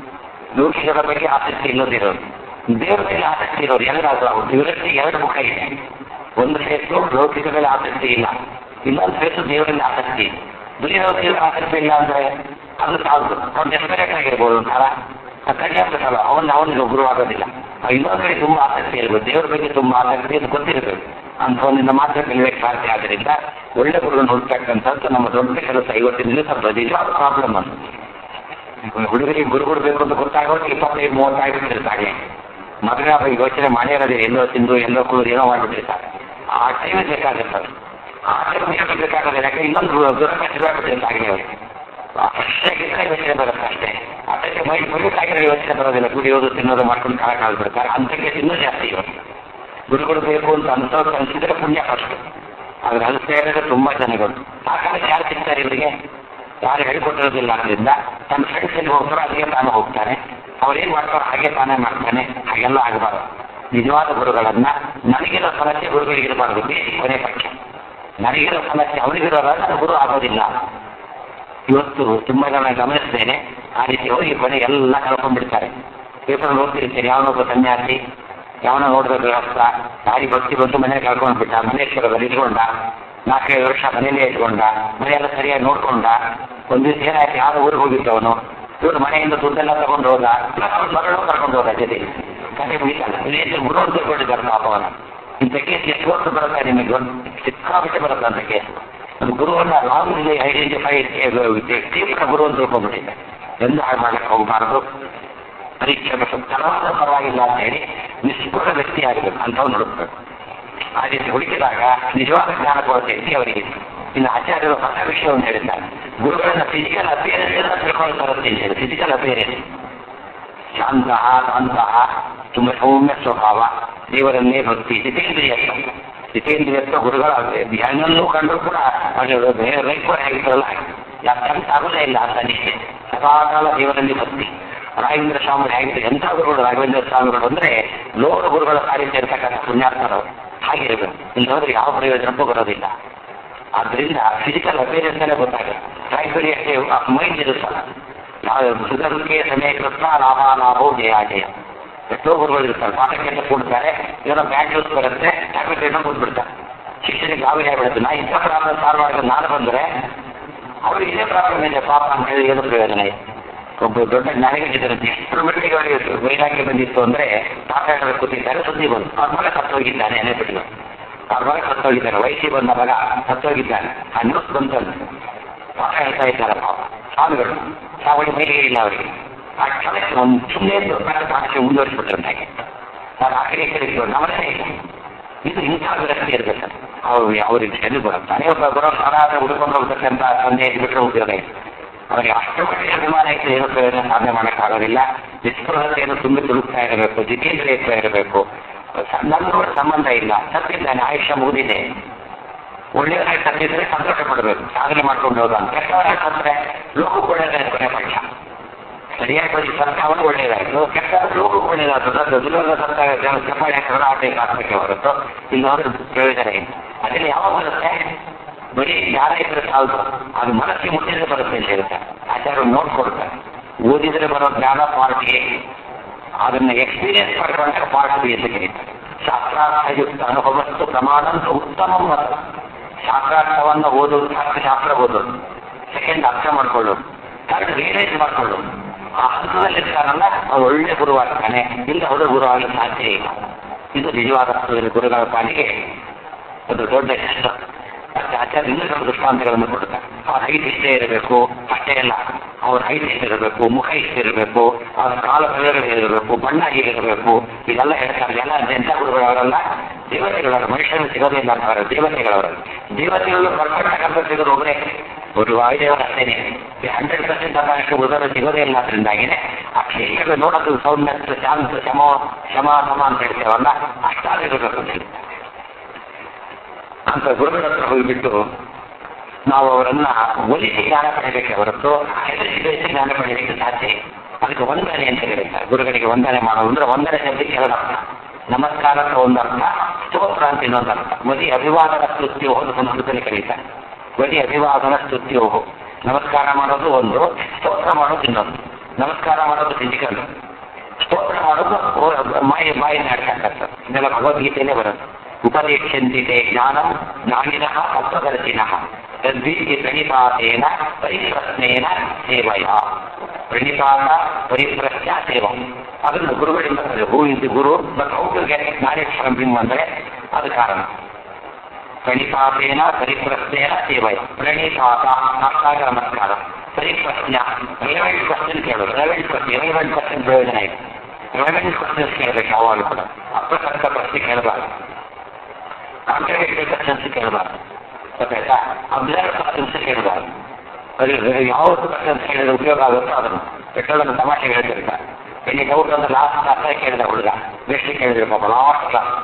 A: ಲೌಕಿಕದ ಬಗ್ಗೆ ಆಸಕ್ತಿ ಇಲ್ಲದಿರೋದು ದೇವರ ಮೇಲೆ ಆಸಕ್ತಿ ಇರೋರು ಎಲ್ಲರಾದ್ರೂ ಆಗುತ್ತೆ ವಿರಕ್ತಿ ಎರಡು ಮುಖ ಇದೆ ಒಂದು ಫೇಸು ಲೌಕಿಕದಲ್ಲಿ ಆಸಕ್ತಿ ಇಲ್ಲ ಇನ್ನೊಂದು ಫೇಸು ದೇವರಲ್ಲಿ ಆಸಕ್ತಿ ದುರ್ಯೋಧನ ಆಸಕ್ತಿ ಇಲ್ಲ ಅಂದ್ರೆ ಅದು ಸಾಲದು ಅವ್ನು ಡೆಸ್ಪರೇಟ್ ಆಗಿರ್ಬೋದು ಒಂಥರ ಕನ್ಯಾಸಲ್ಲ ಅವನ್ನ ಅವನಿಗೆ ಗುರು ಆಗೋದಿಲ್ಲ ಇನ್ನೊಂದು ಕಡೆ ತುಂಬಾ ಆಸಕ್ತಿ ಇರಬೇಕು ದೇವರ ಬಗ್ಗೆ ತುಂಬಾ ಆಸಕ್ತಿ ಅದು ಗೊತ್ತಿರಬೇಕು ಅಂಥವನಿಂದ ಮಾತ್ರ ಕಲಿಯಕ್ಕೆ ಸಾಧ್ಯ ಆದ್ರಿಂದ ಒಳ್ಳೆ ಗುರುಗಳನ್ನು ಹುಡುಕ್ತಕ್ಕಂಥದ್ದು ನಮ್ಮ ದೊಡ್ಡ ಕೆಲಸ ಇವತ್ತಿನ ದಿವಸ ನಿಜವಾದ ಪ್ರಾಬ್ಲಮ್ ಅದು ಹುಡುಗರಿಗೆ ಗುರು ಕೊಡಬೇಕು ಅಂತ ಗೊತ್ತಾಗೋದು ಇಪ್ಪತ್ತೈದು ಮೂವತ್ತೈದು ಬಿಟ್ಟಿರ್ತಾರೆ ಮದುವೆ ಆಗ ಯೋಚನೆ ಮಾಡೇ ಇರೋದೇ ಎಲ್ಲೋ ತಿಂದು ಎಲ್ಲೋ ಕುಡಿದು ಏನೋ ಮಾಡಿಬಿಟ್ಟಿರ್ತಾರೆ ಆ ಟೈಮ್ ಬೇಕಾಗುತ್ತೆ ಆ ಟೈಮ್ ಬೇಕಾಗೋದಿಲ್ಲ ಯಾಕೆ ಇನ್ನೊಂದು ದುರಂತ ಶುರುವಾಗ್ಬಿಟ್ಟಿರ್ತಾರೆ ಅವರಿಗೆ ಅಷ್ಟಾಗಿದ್ರೆ ಯೋಚನೆ ಬರುತ್ತೆ ಅಷ್ಟೇ ಅದಕ್ಕೆ ಮೈ ಮುಗಿಸಾಗಿರೋ ಯೋಚನೆ ಬರೋದಿಲ್ಲ ಕುಡಿಯೋದು ತಿನ್ನೋದು ಮಾಡ್ಕೊಂಡು ಕಾಲಕ್ಕಾಗ್ಬಿಡ್ತಾರೆ ಅಂಥಕ್ಕೆ ಇನ್ನೂ ಜಾಸ್ತಿ ಇವತ್ತು ಗುರುಗಳು ಬೇಕು ಅಂತ ಅನ್ಸೋದು ಅನ್ಸಿದ್ರೆ ಪುಣ್ಯ ಫಸ್ಟ್ ಆದ್ರೆ ಅನಿಸ್ತಾ ಇರೋದು ತುಂಬಾ ಜನಗಳು ಆ ಕಾಲಕ್ಕೆ ಯಾರು ಸಿಗ್ತಾರೆ ಇವರಿಗೆ ಯಾರು ಹೇಳಿಕೊಟ್ಟಿರೋದಿಲ್ಲ ಅದರಿಂದ ತನ್ನ ಫ್ರೆಂಡ್ಸ್ ಎಲ್ಲಿ ಹೋಗ್ತಾರೋ ಅಲ್ಲಿಗೆ ತಾನು ಹೋಗ್ತಾನೆ ಅವ್ರು ಏನ್ ಮಾಡ್ತಾರೋ ಹಾಗೆ ತಾನೇ ಮಾಡ್ತಾನೆ ಹಾಗೆಲ್ಲ ಆಗಬಾರ್ದು ನಿಜವಾದ ಗುರುಗಳನ್ನ ನನಗಿರೋ ಸಮಸ್ಯೆ ಗುರುಗಳಿಗಿರಬಾರ್ದು ಬೇಸಿ ಕೊನೆ ಪಕ್ಷ ನನಗಿರೋ ಸಮಸ್ಯೆ ಅವನಿಗಿರೋಲ್ಲ ನನ್ನ ಗುರು ಆಗೋದಿಲ್ಲ ಇವತ್ತು ತುಂಬಾ ಜನ ಗಮನಿಸ್ತೇನೆ ಆ ರೀತಿ ಹೋಗಿ ಕೊನೆ ಎಲ್ಲ ಕಳ್ಕೊಂಡ್ಬಿಡ್ತಾರೆ ಪೇಪರ್ ನೋಡ್ತಿರ್ತೀನಿ ಯಾವನೊಬ್ಬ ಸನ್ಯಾಸಿ ಯಾವನ ನೋಡಿದ ಗೃಹಸ್ಥ ದಾರಿ ಭಕ್ತಿ ಬಂದು ಮನೆ ಕಳ್ಕೊಂಡ್ಬಿಟ್ಟ ಮನೇಶ್ವರದಲ್ಲಿ ಇಟ್ಕೊಂಡ ನಾಲ್ಕೈದು ವರ್ಷ ಮನೆಯಲ್ಲೇ ಇಟ್ಕೊಂಡ ಮನೆಯೆಲ್ಲ ಸರಿಯಾಗಿ ನೋಡ್ಕೊಂಡ ಒಂದು ದಿವಸ ಏನಾಯ್ತು ಯಾವ ಊರಿಗೆ ಹೋಗಿದ್ದವನು ಇವ್ರು ಮನೆಯಿಂದ ದುಡ್ಡೆಲ್ಲ ತಗೊಂಡು ಹೋದ ಅವ್ರ ಮಗಳು ಕರ್ಕೊಂಡು ಹೋದ ಜೊತೆ ಕತೆ ಮುಗಿತಲ್ಲ ಇಲ್ಲಿ ಗುರು ಅಂತ ತಿಳ್ಕೊಂಡಿದ್ದಾರೆ ಪಾಪ ಅವನು ಇಂಥ ಕೇಸ್ ಎಷ್ಟು ವರ್ಷ ಬರುತ್ತೆ ನಿಮಗೆ ಸಿಕ್ಕಾಬಿಟ್ಟೆ ಬರುತ್ತೆ ಅಂತ ಕೇಸ್ ಅದು ಗುರುವನ್ನ ರಾಂಗ್ಲಿ ಐಡೆಂಟಿಫೈ ತೀವ್ರ ಗುರು ಅಂತ ತಿಳ್ಕೊಂಡ್ಬಿಟ್ಟಿದೆ ಎಂದು ಹಾಳು ಮಾಡಕ್ಕೆ ಹೋಗಬಾರದು ಪರೀಕ್ಷೆ ತರವಾದ ಪರವಾಗಿಲ್ಲ ಅಂತ ಹೇಳಿ ನಿಷ್ಪುರ ವ್ಯಕ್ತಿ ಆಗಬೇಕು ಅಂತವ್ ನೋಡಬೇಕು ಆ ರೀತಿ ಹುಡುಕಿದಾಗ ನಿಜವಾದ ಜ್ಞಾನ ಕೊಡೋ ಶಕ್ತಿ ಅವರಿಗೆ ಇನ್ನು ಆಚಾರ್ಯರು ಹೊಸ ವಿಷಯವನ್ನು ಹೇಳಿದ್ದಾರೆ ಗುರುಗಳನ್ನ ಫಿಸಿಕಲ್ ಅಪಿಯರೆನ್ಸ್ ಎಲ್ಲ ತಿಳ್ಕೊಳ್ತಾರೆ ಅಂತ ಹೇಳಿ ಫಿಸಿಕಲ್ ಅಪಿಯರೆನ್ಸ್ ಶಾಂತಹ ಶಾಂತಹ ತುಂಬ ಸೌಮ್ಯ ಸ್ವಭಾವ ದೇವರನ್ನೇ ಭಕ್ತಿ ಜಿತೇಂದ್ರಿಯತ್ವ ಜಿತೇಂದ್ರಿಯತ್ವ ಗುರುಗಳ ಧ್ಯಾನಲ್ಲೂ ಕಂಡ್ರು ಕೂಡ ರೈತರ ಆಗಿದ್ರಲ್ಲ ಯಾಕೆ ಆಗೋದೇ ಇಲ್ಲ ಅಂತ ನಿಷ್ಠೆ ಸದಾಕಾಲ ದೇವರಲ್ಲಿ ಭಕ್ತಿ ರಾಘವೇಂದ್ರ ಸ್ವಾಮಿಗಳು ಹೇಗಿದ್ರು ಎಂಥ ಗುರುಗಳು ರಾಘವೇಂದ್ರ ಸ್ವಾಮಿಗಳು ಅಂದ್ರೆ ಲೋಕ ಗುರುಗಳ ಕಾರ್ಯ ಇರ್ತಕ್ಕಂಥ ಪುಣ್ಯಾರ್ಥರು ಹಾಗಿರಬೇಕು ಇಲ್ಲದ್ರೆ ಯಾವ ಪ್ರಯೋಜನಕ್ಕೂ ಬರೋದಿಲ್ಲ ಆದ್ರಿಂದ ಫಿಸಿಕಲ್ ಅಪೇರೆನ್ಸ್ ಗೊತ್ತಾಗುತ್ತೆ ರಾಯಬರಿ ಅಷ್ಟೇ ಮೈಂಡ್ ಇರುತ್ತಲ್ಲ ಸುಧರ್ಕೆ ಸಮಯ ಕೃಷ್ಣ ಲಾಭ ಲಾಭೋ ಜಯ ಜಯ ಎಷ್ಟೋ ಗುರುಗಳು ಇರ್ತಾರೆ ಪಾಠಕ್ಕೆ ಅಂತ ಕೂಡ್ತಾರೆ ಏನೋ ಬ್ಯಾಡ್ ನ್ಯೂಸ್ ಬರುತ್ತೆ ಟ್ಯಾಬ್ಲೆಟ್ ಏನೋ ಕೂತ್ಬಿಡ್ತಾರೆ ಶಿಕ್ಷಣಕ್ಕೆ ಗಾಬರಿ ಆಗ್ಬಿಡುತ್ತೆ ನಾ ಇಂಥ ಪ್ರಾಬ್ಲಮ್ ಸಾಲ್ವ್ ಮಾಡಿದ್ರೆ ನಾನು ಬಂದರೆ ಅವ್ರಿಗೆ ಇದೇ ಪ್ರಾಬ್ಲಮ್ ಇದೆ ಪಾಪ ಅಂತ ಹೇಳಿ ಏನು ಪ್ರಯೋಜನ ಇದೆ ಒಬ್ಬ ದೊಡ್ಡ ಜ್ಞಾನಿಗಳಿದ್ದರಂತೆ ಎಷ್ಟು ಮಟ್ಟಿಗೆ ಅವರಿಗೆ ವೈರಾಗ್ಯ ಬಂದಿತ್ತು ಅಂದ್ರೆ ಪಾಠ ಹೇಳಬೇಕು ಕೂತಿದ್ದಾರೆ ಸುದ್ದಿ ಬಂದು ಅವ್ರ ಮಗ ಸತ್ತೋಗಿದ್ದಾನೆ ನೆನಪಿಟ್ಟು ಅವ್ರ ಮಗ ಸತ್ತೋಗಿದ್ದಾನೆ ವಯಸ್ಸಿ ಬಂದ ಮಗ ಸತ್ತೋಗಿದ್ದಾನೆ ಆ ನ್ಯೂಸ್ ಬಂತಂದು ಪಾಠ ಹೇಳ್ತಾ ಇದ್ದಾರೆ ಪಾಪ ಸ್ವಾಮಿಗಳು ಸಾವಳಿ ಮೇಲೆ ಇಲ್ಲ ಅವರಿಗೆ ಆ ಕ್ಷಣಕ್ಕೆ ಒಂದು ಸುಮ್ಮನೆ ಪಾಠಕ್ಕೆ ಮುಂದುವರಿಸ್ಬಿಟ್ರಂತೆ ಅವ್ರು ಆ ಕಡೆ ಕಡೆ ನಮಸ್ತೆ ಇಲ್ಲ ಇದು ಇಂಥ ವ್ಯಕ್ತಿ ಇರ್ಬೇಕು ಅವ್ರು ಅವ್ರಿಗೆ ಸರಿ ಬರುತ್ತಾರೆ ಬರೋ ಸಾಧಾರಣ ಹುಡುಕೊಂಡು ಹೋಗ್ತಕ್ಕಂಥ ತಂದೆ ಬಿಟ್ಟರೆ ಉದ್ಯೋಗ ಇದೆ ಅವರಿಗೆ ಅಷ್ಟು ಮಟ್ಟಿಗೆ ಅಭಿಮಾನ ಇತ್ತು ಏನು ಪ್ರಯೋಜನ ಸಾಧನೆ ಮಾಡೋಕ್ಕಾಗೋದಿಲ್ಲ ನಿಷ್ಪ್ರಹತೆಯನ್ನು ತುಂಬಿ ತುಳುಕ್ತಾ ಇರಬೇಕು ಜಿತೇಂದ್ರಿಯತ್ವ ಇರಬೇಕು ನನ್ನ ಸಂಬಂಧ ಇಲ್ಲ ತಪ್ಪಿದ್ದಾನೆ ಆಯುಷ್ಯ ಮುಗಿದಿದೆ ಒಳ್ಳೆಯವರಾಗಿ ತಪ್ಪಿದ್ರೆ ಸಂತೋಷ ಪಡಬೇಕು ಸಾಧನೆ ಮಾಡ್ಕೊಂಡು ಹೋದ ಅಂತ ಕೆಟ್ಟವರಾಗಿ ಸತ್ತರೆ ಲೋಕಕ್ಕೆ ಒಳ್ಳೆಯದಾಯ್ತು ಕೊನೆ ಪಕ್ಷ ಸರಿಯಾಗಿ ಬಳಿ ಸತ್ತ ಅವನು ಒಳ್ಳೆಯದಾಯ್ತು ಕೆಟ್ಟ ಲೋಕಕ್ಕೆ ಒಳ್ಳೆಯದಾಗ್ತದೆ ದುರ್ಯೋಗ ಸತ್ತ ಜನ ಚಪ್ಪಾಳೆ ಹಾಕಿದ್ರೆ ಆಟಕ್ಕೆ ಹಾಕಬೇಕೆ ಹೊರತು ಇಲ್ಲೋದ್ರೆ ಪ್ರಯೋಜನ ಇಲ್ಲ ಅದರಲ್ಲಿ ಯಾವಾಗ ಬರುತ್ತೆ ಬರೀ ಯಾರೇ ಇದ್ರೆ ಸಾಲದು ಅದು ಮನಸ್ಸಿಗೆ ಮುಟ್ಟಿದ್ರೆ ಬರುತ್ತೆ ಅಂತ ಹೇಳ್ತಾರೆ ಆಚಾರ್ಯರು ನೋಡ್ಕೊಡ್ತಾರೆ ಓದಿದ್ರೆ ಬರೋ ಜ್ಞಾನ ಪಾರ್ಟ್ ಎ ಅದನ್ನ ಎಕ್ಸ್ಪೀರಿಯನ್ಸ್ ಮಾಡ್ಕೊಂಡಾಗ ಪಾರ್ಟ್ ಬಿ ಅಂತ ಕರೀತಾರೆ ಶಾಸ್ತ್ರಾರ್ಥಯುಕ್ತ ಅನುಭವಸ್ತು ಪ್ರಮಾಣಂತ ಉತ್ತಮ ಮತ ಶಾಸ್ತ್ರಾರ್ಥವನ್ನು ಓದೋದು ಶಾಸ್ತ್ರ ಓದೋದು ಸೆಕೆಂಡ್ ಅರ್ಥ ಮಾಡ್ಕೊಳ್ಳೋದು ಥರ್ಡ್ ರಿಯಲೈಸ್ ಮಾಡ್ಕೊಳ್ಳೋದು ಆ ಹಂತದಲ್ಲಿ ಇರ್ತಾರಲ್ಲ ಅವ್ರು ಒಳ್ಳೆ ಗುರುವಾಗ್ತಾನೆ ಇಲ್ಲ ಹೊರ ಗುರು ಆಗಲು ಸಾಧ್ಯ ಇಲ್ಲ ಇದು ನಿಜವಾದ ಅರ್ಥದಲ್ಲಿ ಗುರುಗಳ ಪಾಲಿಗೆ ಒಂದು ದೊಡ್ಡ ಕಷ್ಟ ಮತ್ತೆ ಆಚಾರ್ಯ ಇನ್ನೂ ಸ್ವಲ್ಪ ದೃಷ್ಟಾಂತಗಳನ್ನು ಕೊಡ್ತಾರೆ ಅವ್ರ ಹೈಟ್ ಇಷ್ಟೇ ಇರಬೇಕು ಅಷ್ಟೇ ಅಲ್ಲ ಅವ್ರ ಹೈಟ್ ಇರಬೇಕು ಮುಖ ಇಷ್ಟಿರಬೇಕು ಅವರ ಕಾಲ ಇರಬೇಕು ಬಣ್ಣ ಹೀಗಿರಬೇಕು ಇದೆಲ್ಲ ಹೇಳ್ತಾರೆ ಎಲ್ಲ ಎಂಥ ಗುರುಗಳು ಅವರೆಲ್ಲ ದೇವತೆಗಳವರು ಮನುಷ್ಯರು ಸಿಗೋದಿಲ್ಲ ಅಂತಾರೆ ದೇವತೆಗಳವರು ದೇವತೆಗಳು ಬರ್ಕೊಂಡಾಗ ಸಿಗೋದು ಒಬ್ಬರೇ ಒಂದು ವಾಯುದೇವರು ಅಷ್ಟೇನೆ ಹಂಡ್ರೆಡ್ ಪರ್ಸೆಂಟ್ ಅದಷ್ಟು ಉದಾರ ಸಿಗೋದೇ ಇಲ್ಲ ಅದರಿಂದಾಗಿನೇ ಆ ಕ್ಷೇತ್ರಗಳು ನೋಡೋದು ಸೌಮ್ಯ ಶಾಂತ ಶಮ ಶಮ ಸಮ ಅಂತ ಹೇಳ್ತೇವಲ್ಲ ಅಷ್ಟಾಗಿರಬೇಕು ಅಂತ ಹೇಳ್ತಾರೆ ಅಂತ ಗುರುಗಳ ಹತ್ರ ಹೋಗಿಬಿಟ್ಟು ನಾವು ಅವರನ್ನ ಒಲಿಸಿ ಜ್ಞಾನ ಪಡೆಯಬೇಕೆ ಹೊರತು ಹೆದರಿಸಿ ಬೆಳೆಸಿ ಜ್ಞಾನ ಪಡೆಯಲಿಕ್ಕೆ ಸಾಧ್ಯ ಇಲ್ಲ. ಅದಕ್ಕೆ ವಂದನೆ ಅಂತ ಹೇಳಿದ್ದಾರೆ ಗುರುಗಳಿಗೆ ವಂದನೆ ಮಾಡೋದು ಅಂದ್ರೆ ವಂದನೆ ಶಬ್ದಕ್ಕೆ ಎರಡು ಅರ್ಥ ನಮಸ್ಕಾರಕ್ಕೆ ಒಂದು ಅರ್ಥ ಸ್ತೋತ್ರ ಅಂತ ಇನ್ನೊಂದು ಅರ್ಥ ಮದಿ ಅಭಿವಾದನ ಸ್ತುತ್ಯೋ ಸಂಸ್ಕೃತದಲ್ಲಿ ಕರೀತಾರೆ ಬರೀ ಅಭಿವಾದನ ಸ್ತುತ್ಯೋ ನಮಸ್ಕಾರ ಮಾಡೋದು ಒಂದು ಸ್ತೋತ್ರ ಮಾಡೋದು ಇನ್ನೊಂದು ನಮಸ್ಕಾರ ಮಾಡೋದು ಫಿಸಿಕಲ್ ಸ್ತೋತ್ರ ಮಾಡೋದು ಮಾಯ ಮಾಯಿನ ಆಡ್ತಕ್ಕಂಥದ್ದು ಇದೆಲ್ಲ ಭಗವದ್ಗೀತೆಯಲ್ಲೇ ಬರುತ್ತೆ ಉಪದೇಶಂತಿತೆ ಜ್ಞಾನಂ ಜ್ಞಾನಿನಃ ತತ್ವದರ್ಶಿನಃ ತದ್ವೀತಿ ಪ್ರಣಿಪಾತೇನ ಪರಿಪ್ರಶ್ನೇನ ಸೇವಯ ಪ್ರಣಿಪಾತ ಪರಿಪ್ರಶ್ನ ಸೇವ ಅದನ್ನು ಗುರುಗಳಿಂದ who is guru but how to get knowledge from him ಅಂದರೆ ಅದು ಕಾರಣ ಪ್ರಣಿಪಾತೇನ ಪರಿಪ್ರಶ್ನೇನ ಸೇವಯ ಪ್ರಣಿಪಾತ ಅಷ್ಟಾಗ ನಮಸ್ಕಾರ ಪರಿಪ್ರಶ್ನ ರಿಲೆವೆಂಟ್ ಕ್ವಶನ್ ಕೇಳೋದು ರಿಲೆವೆಂಟ್ ಕ್ವಶನ್ ರಿಲೆವೆಂಟ್ ಕ್ವಶನ್ ಪ್ರಯೋಜನ ಇದೆ ರಿಲೆವೆಂಟ್ ಕ್ವಶನ್ಸ್ ಕೇಳಬೇಕು ಯಾವಾಗಲೂ ಕೂಡ ಅಪ್ರಸಕ್ತ ಪ್ರಶ್ನೆ ಕೇಳಬಾರ್ದು ಕಾಂಟ್ರಾಡಿಕ್ಟರಿ ಕ್ವಶನ್ಸ್ ಕೇಳಬಾರ್ದು ಗೊತ್ತಾಯ್ತಾ ಅಬ್ಸರ್ವ್ ಕ್ವಶನ್ಸ್ ಕೇಳಬಾರ್ದು ಅದು ಯಾವ ಕ್ವಶನ್ಸ್ ಕೇಳಿದ್ರೆ ಉಪಯೋಗ ಆಗುತ್ತೋ ಅದನ್ನು ಪೆಟ್ರೋಲನ್ನು ತಮಾಷೆ ಹೇಳ್ತಿರ್ತಾರೆ ಎಲ್ಲಿ ಡೌಟ್ ಅಂದ್ರೆ ಲಾಸ್ಟ್ ಕ್ಲಾಸ್ ಕೇಳಿದ ಹುಡುಗ ಬೆಸ್ಟ್ ಕೇಳಿದ್ರೆ ಪಾಪ last class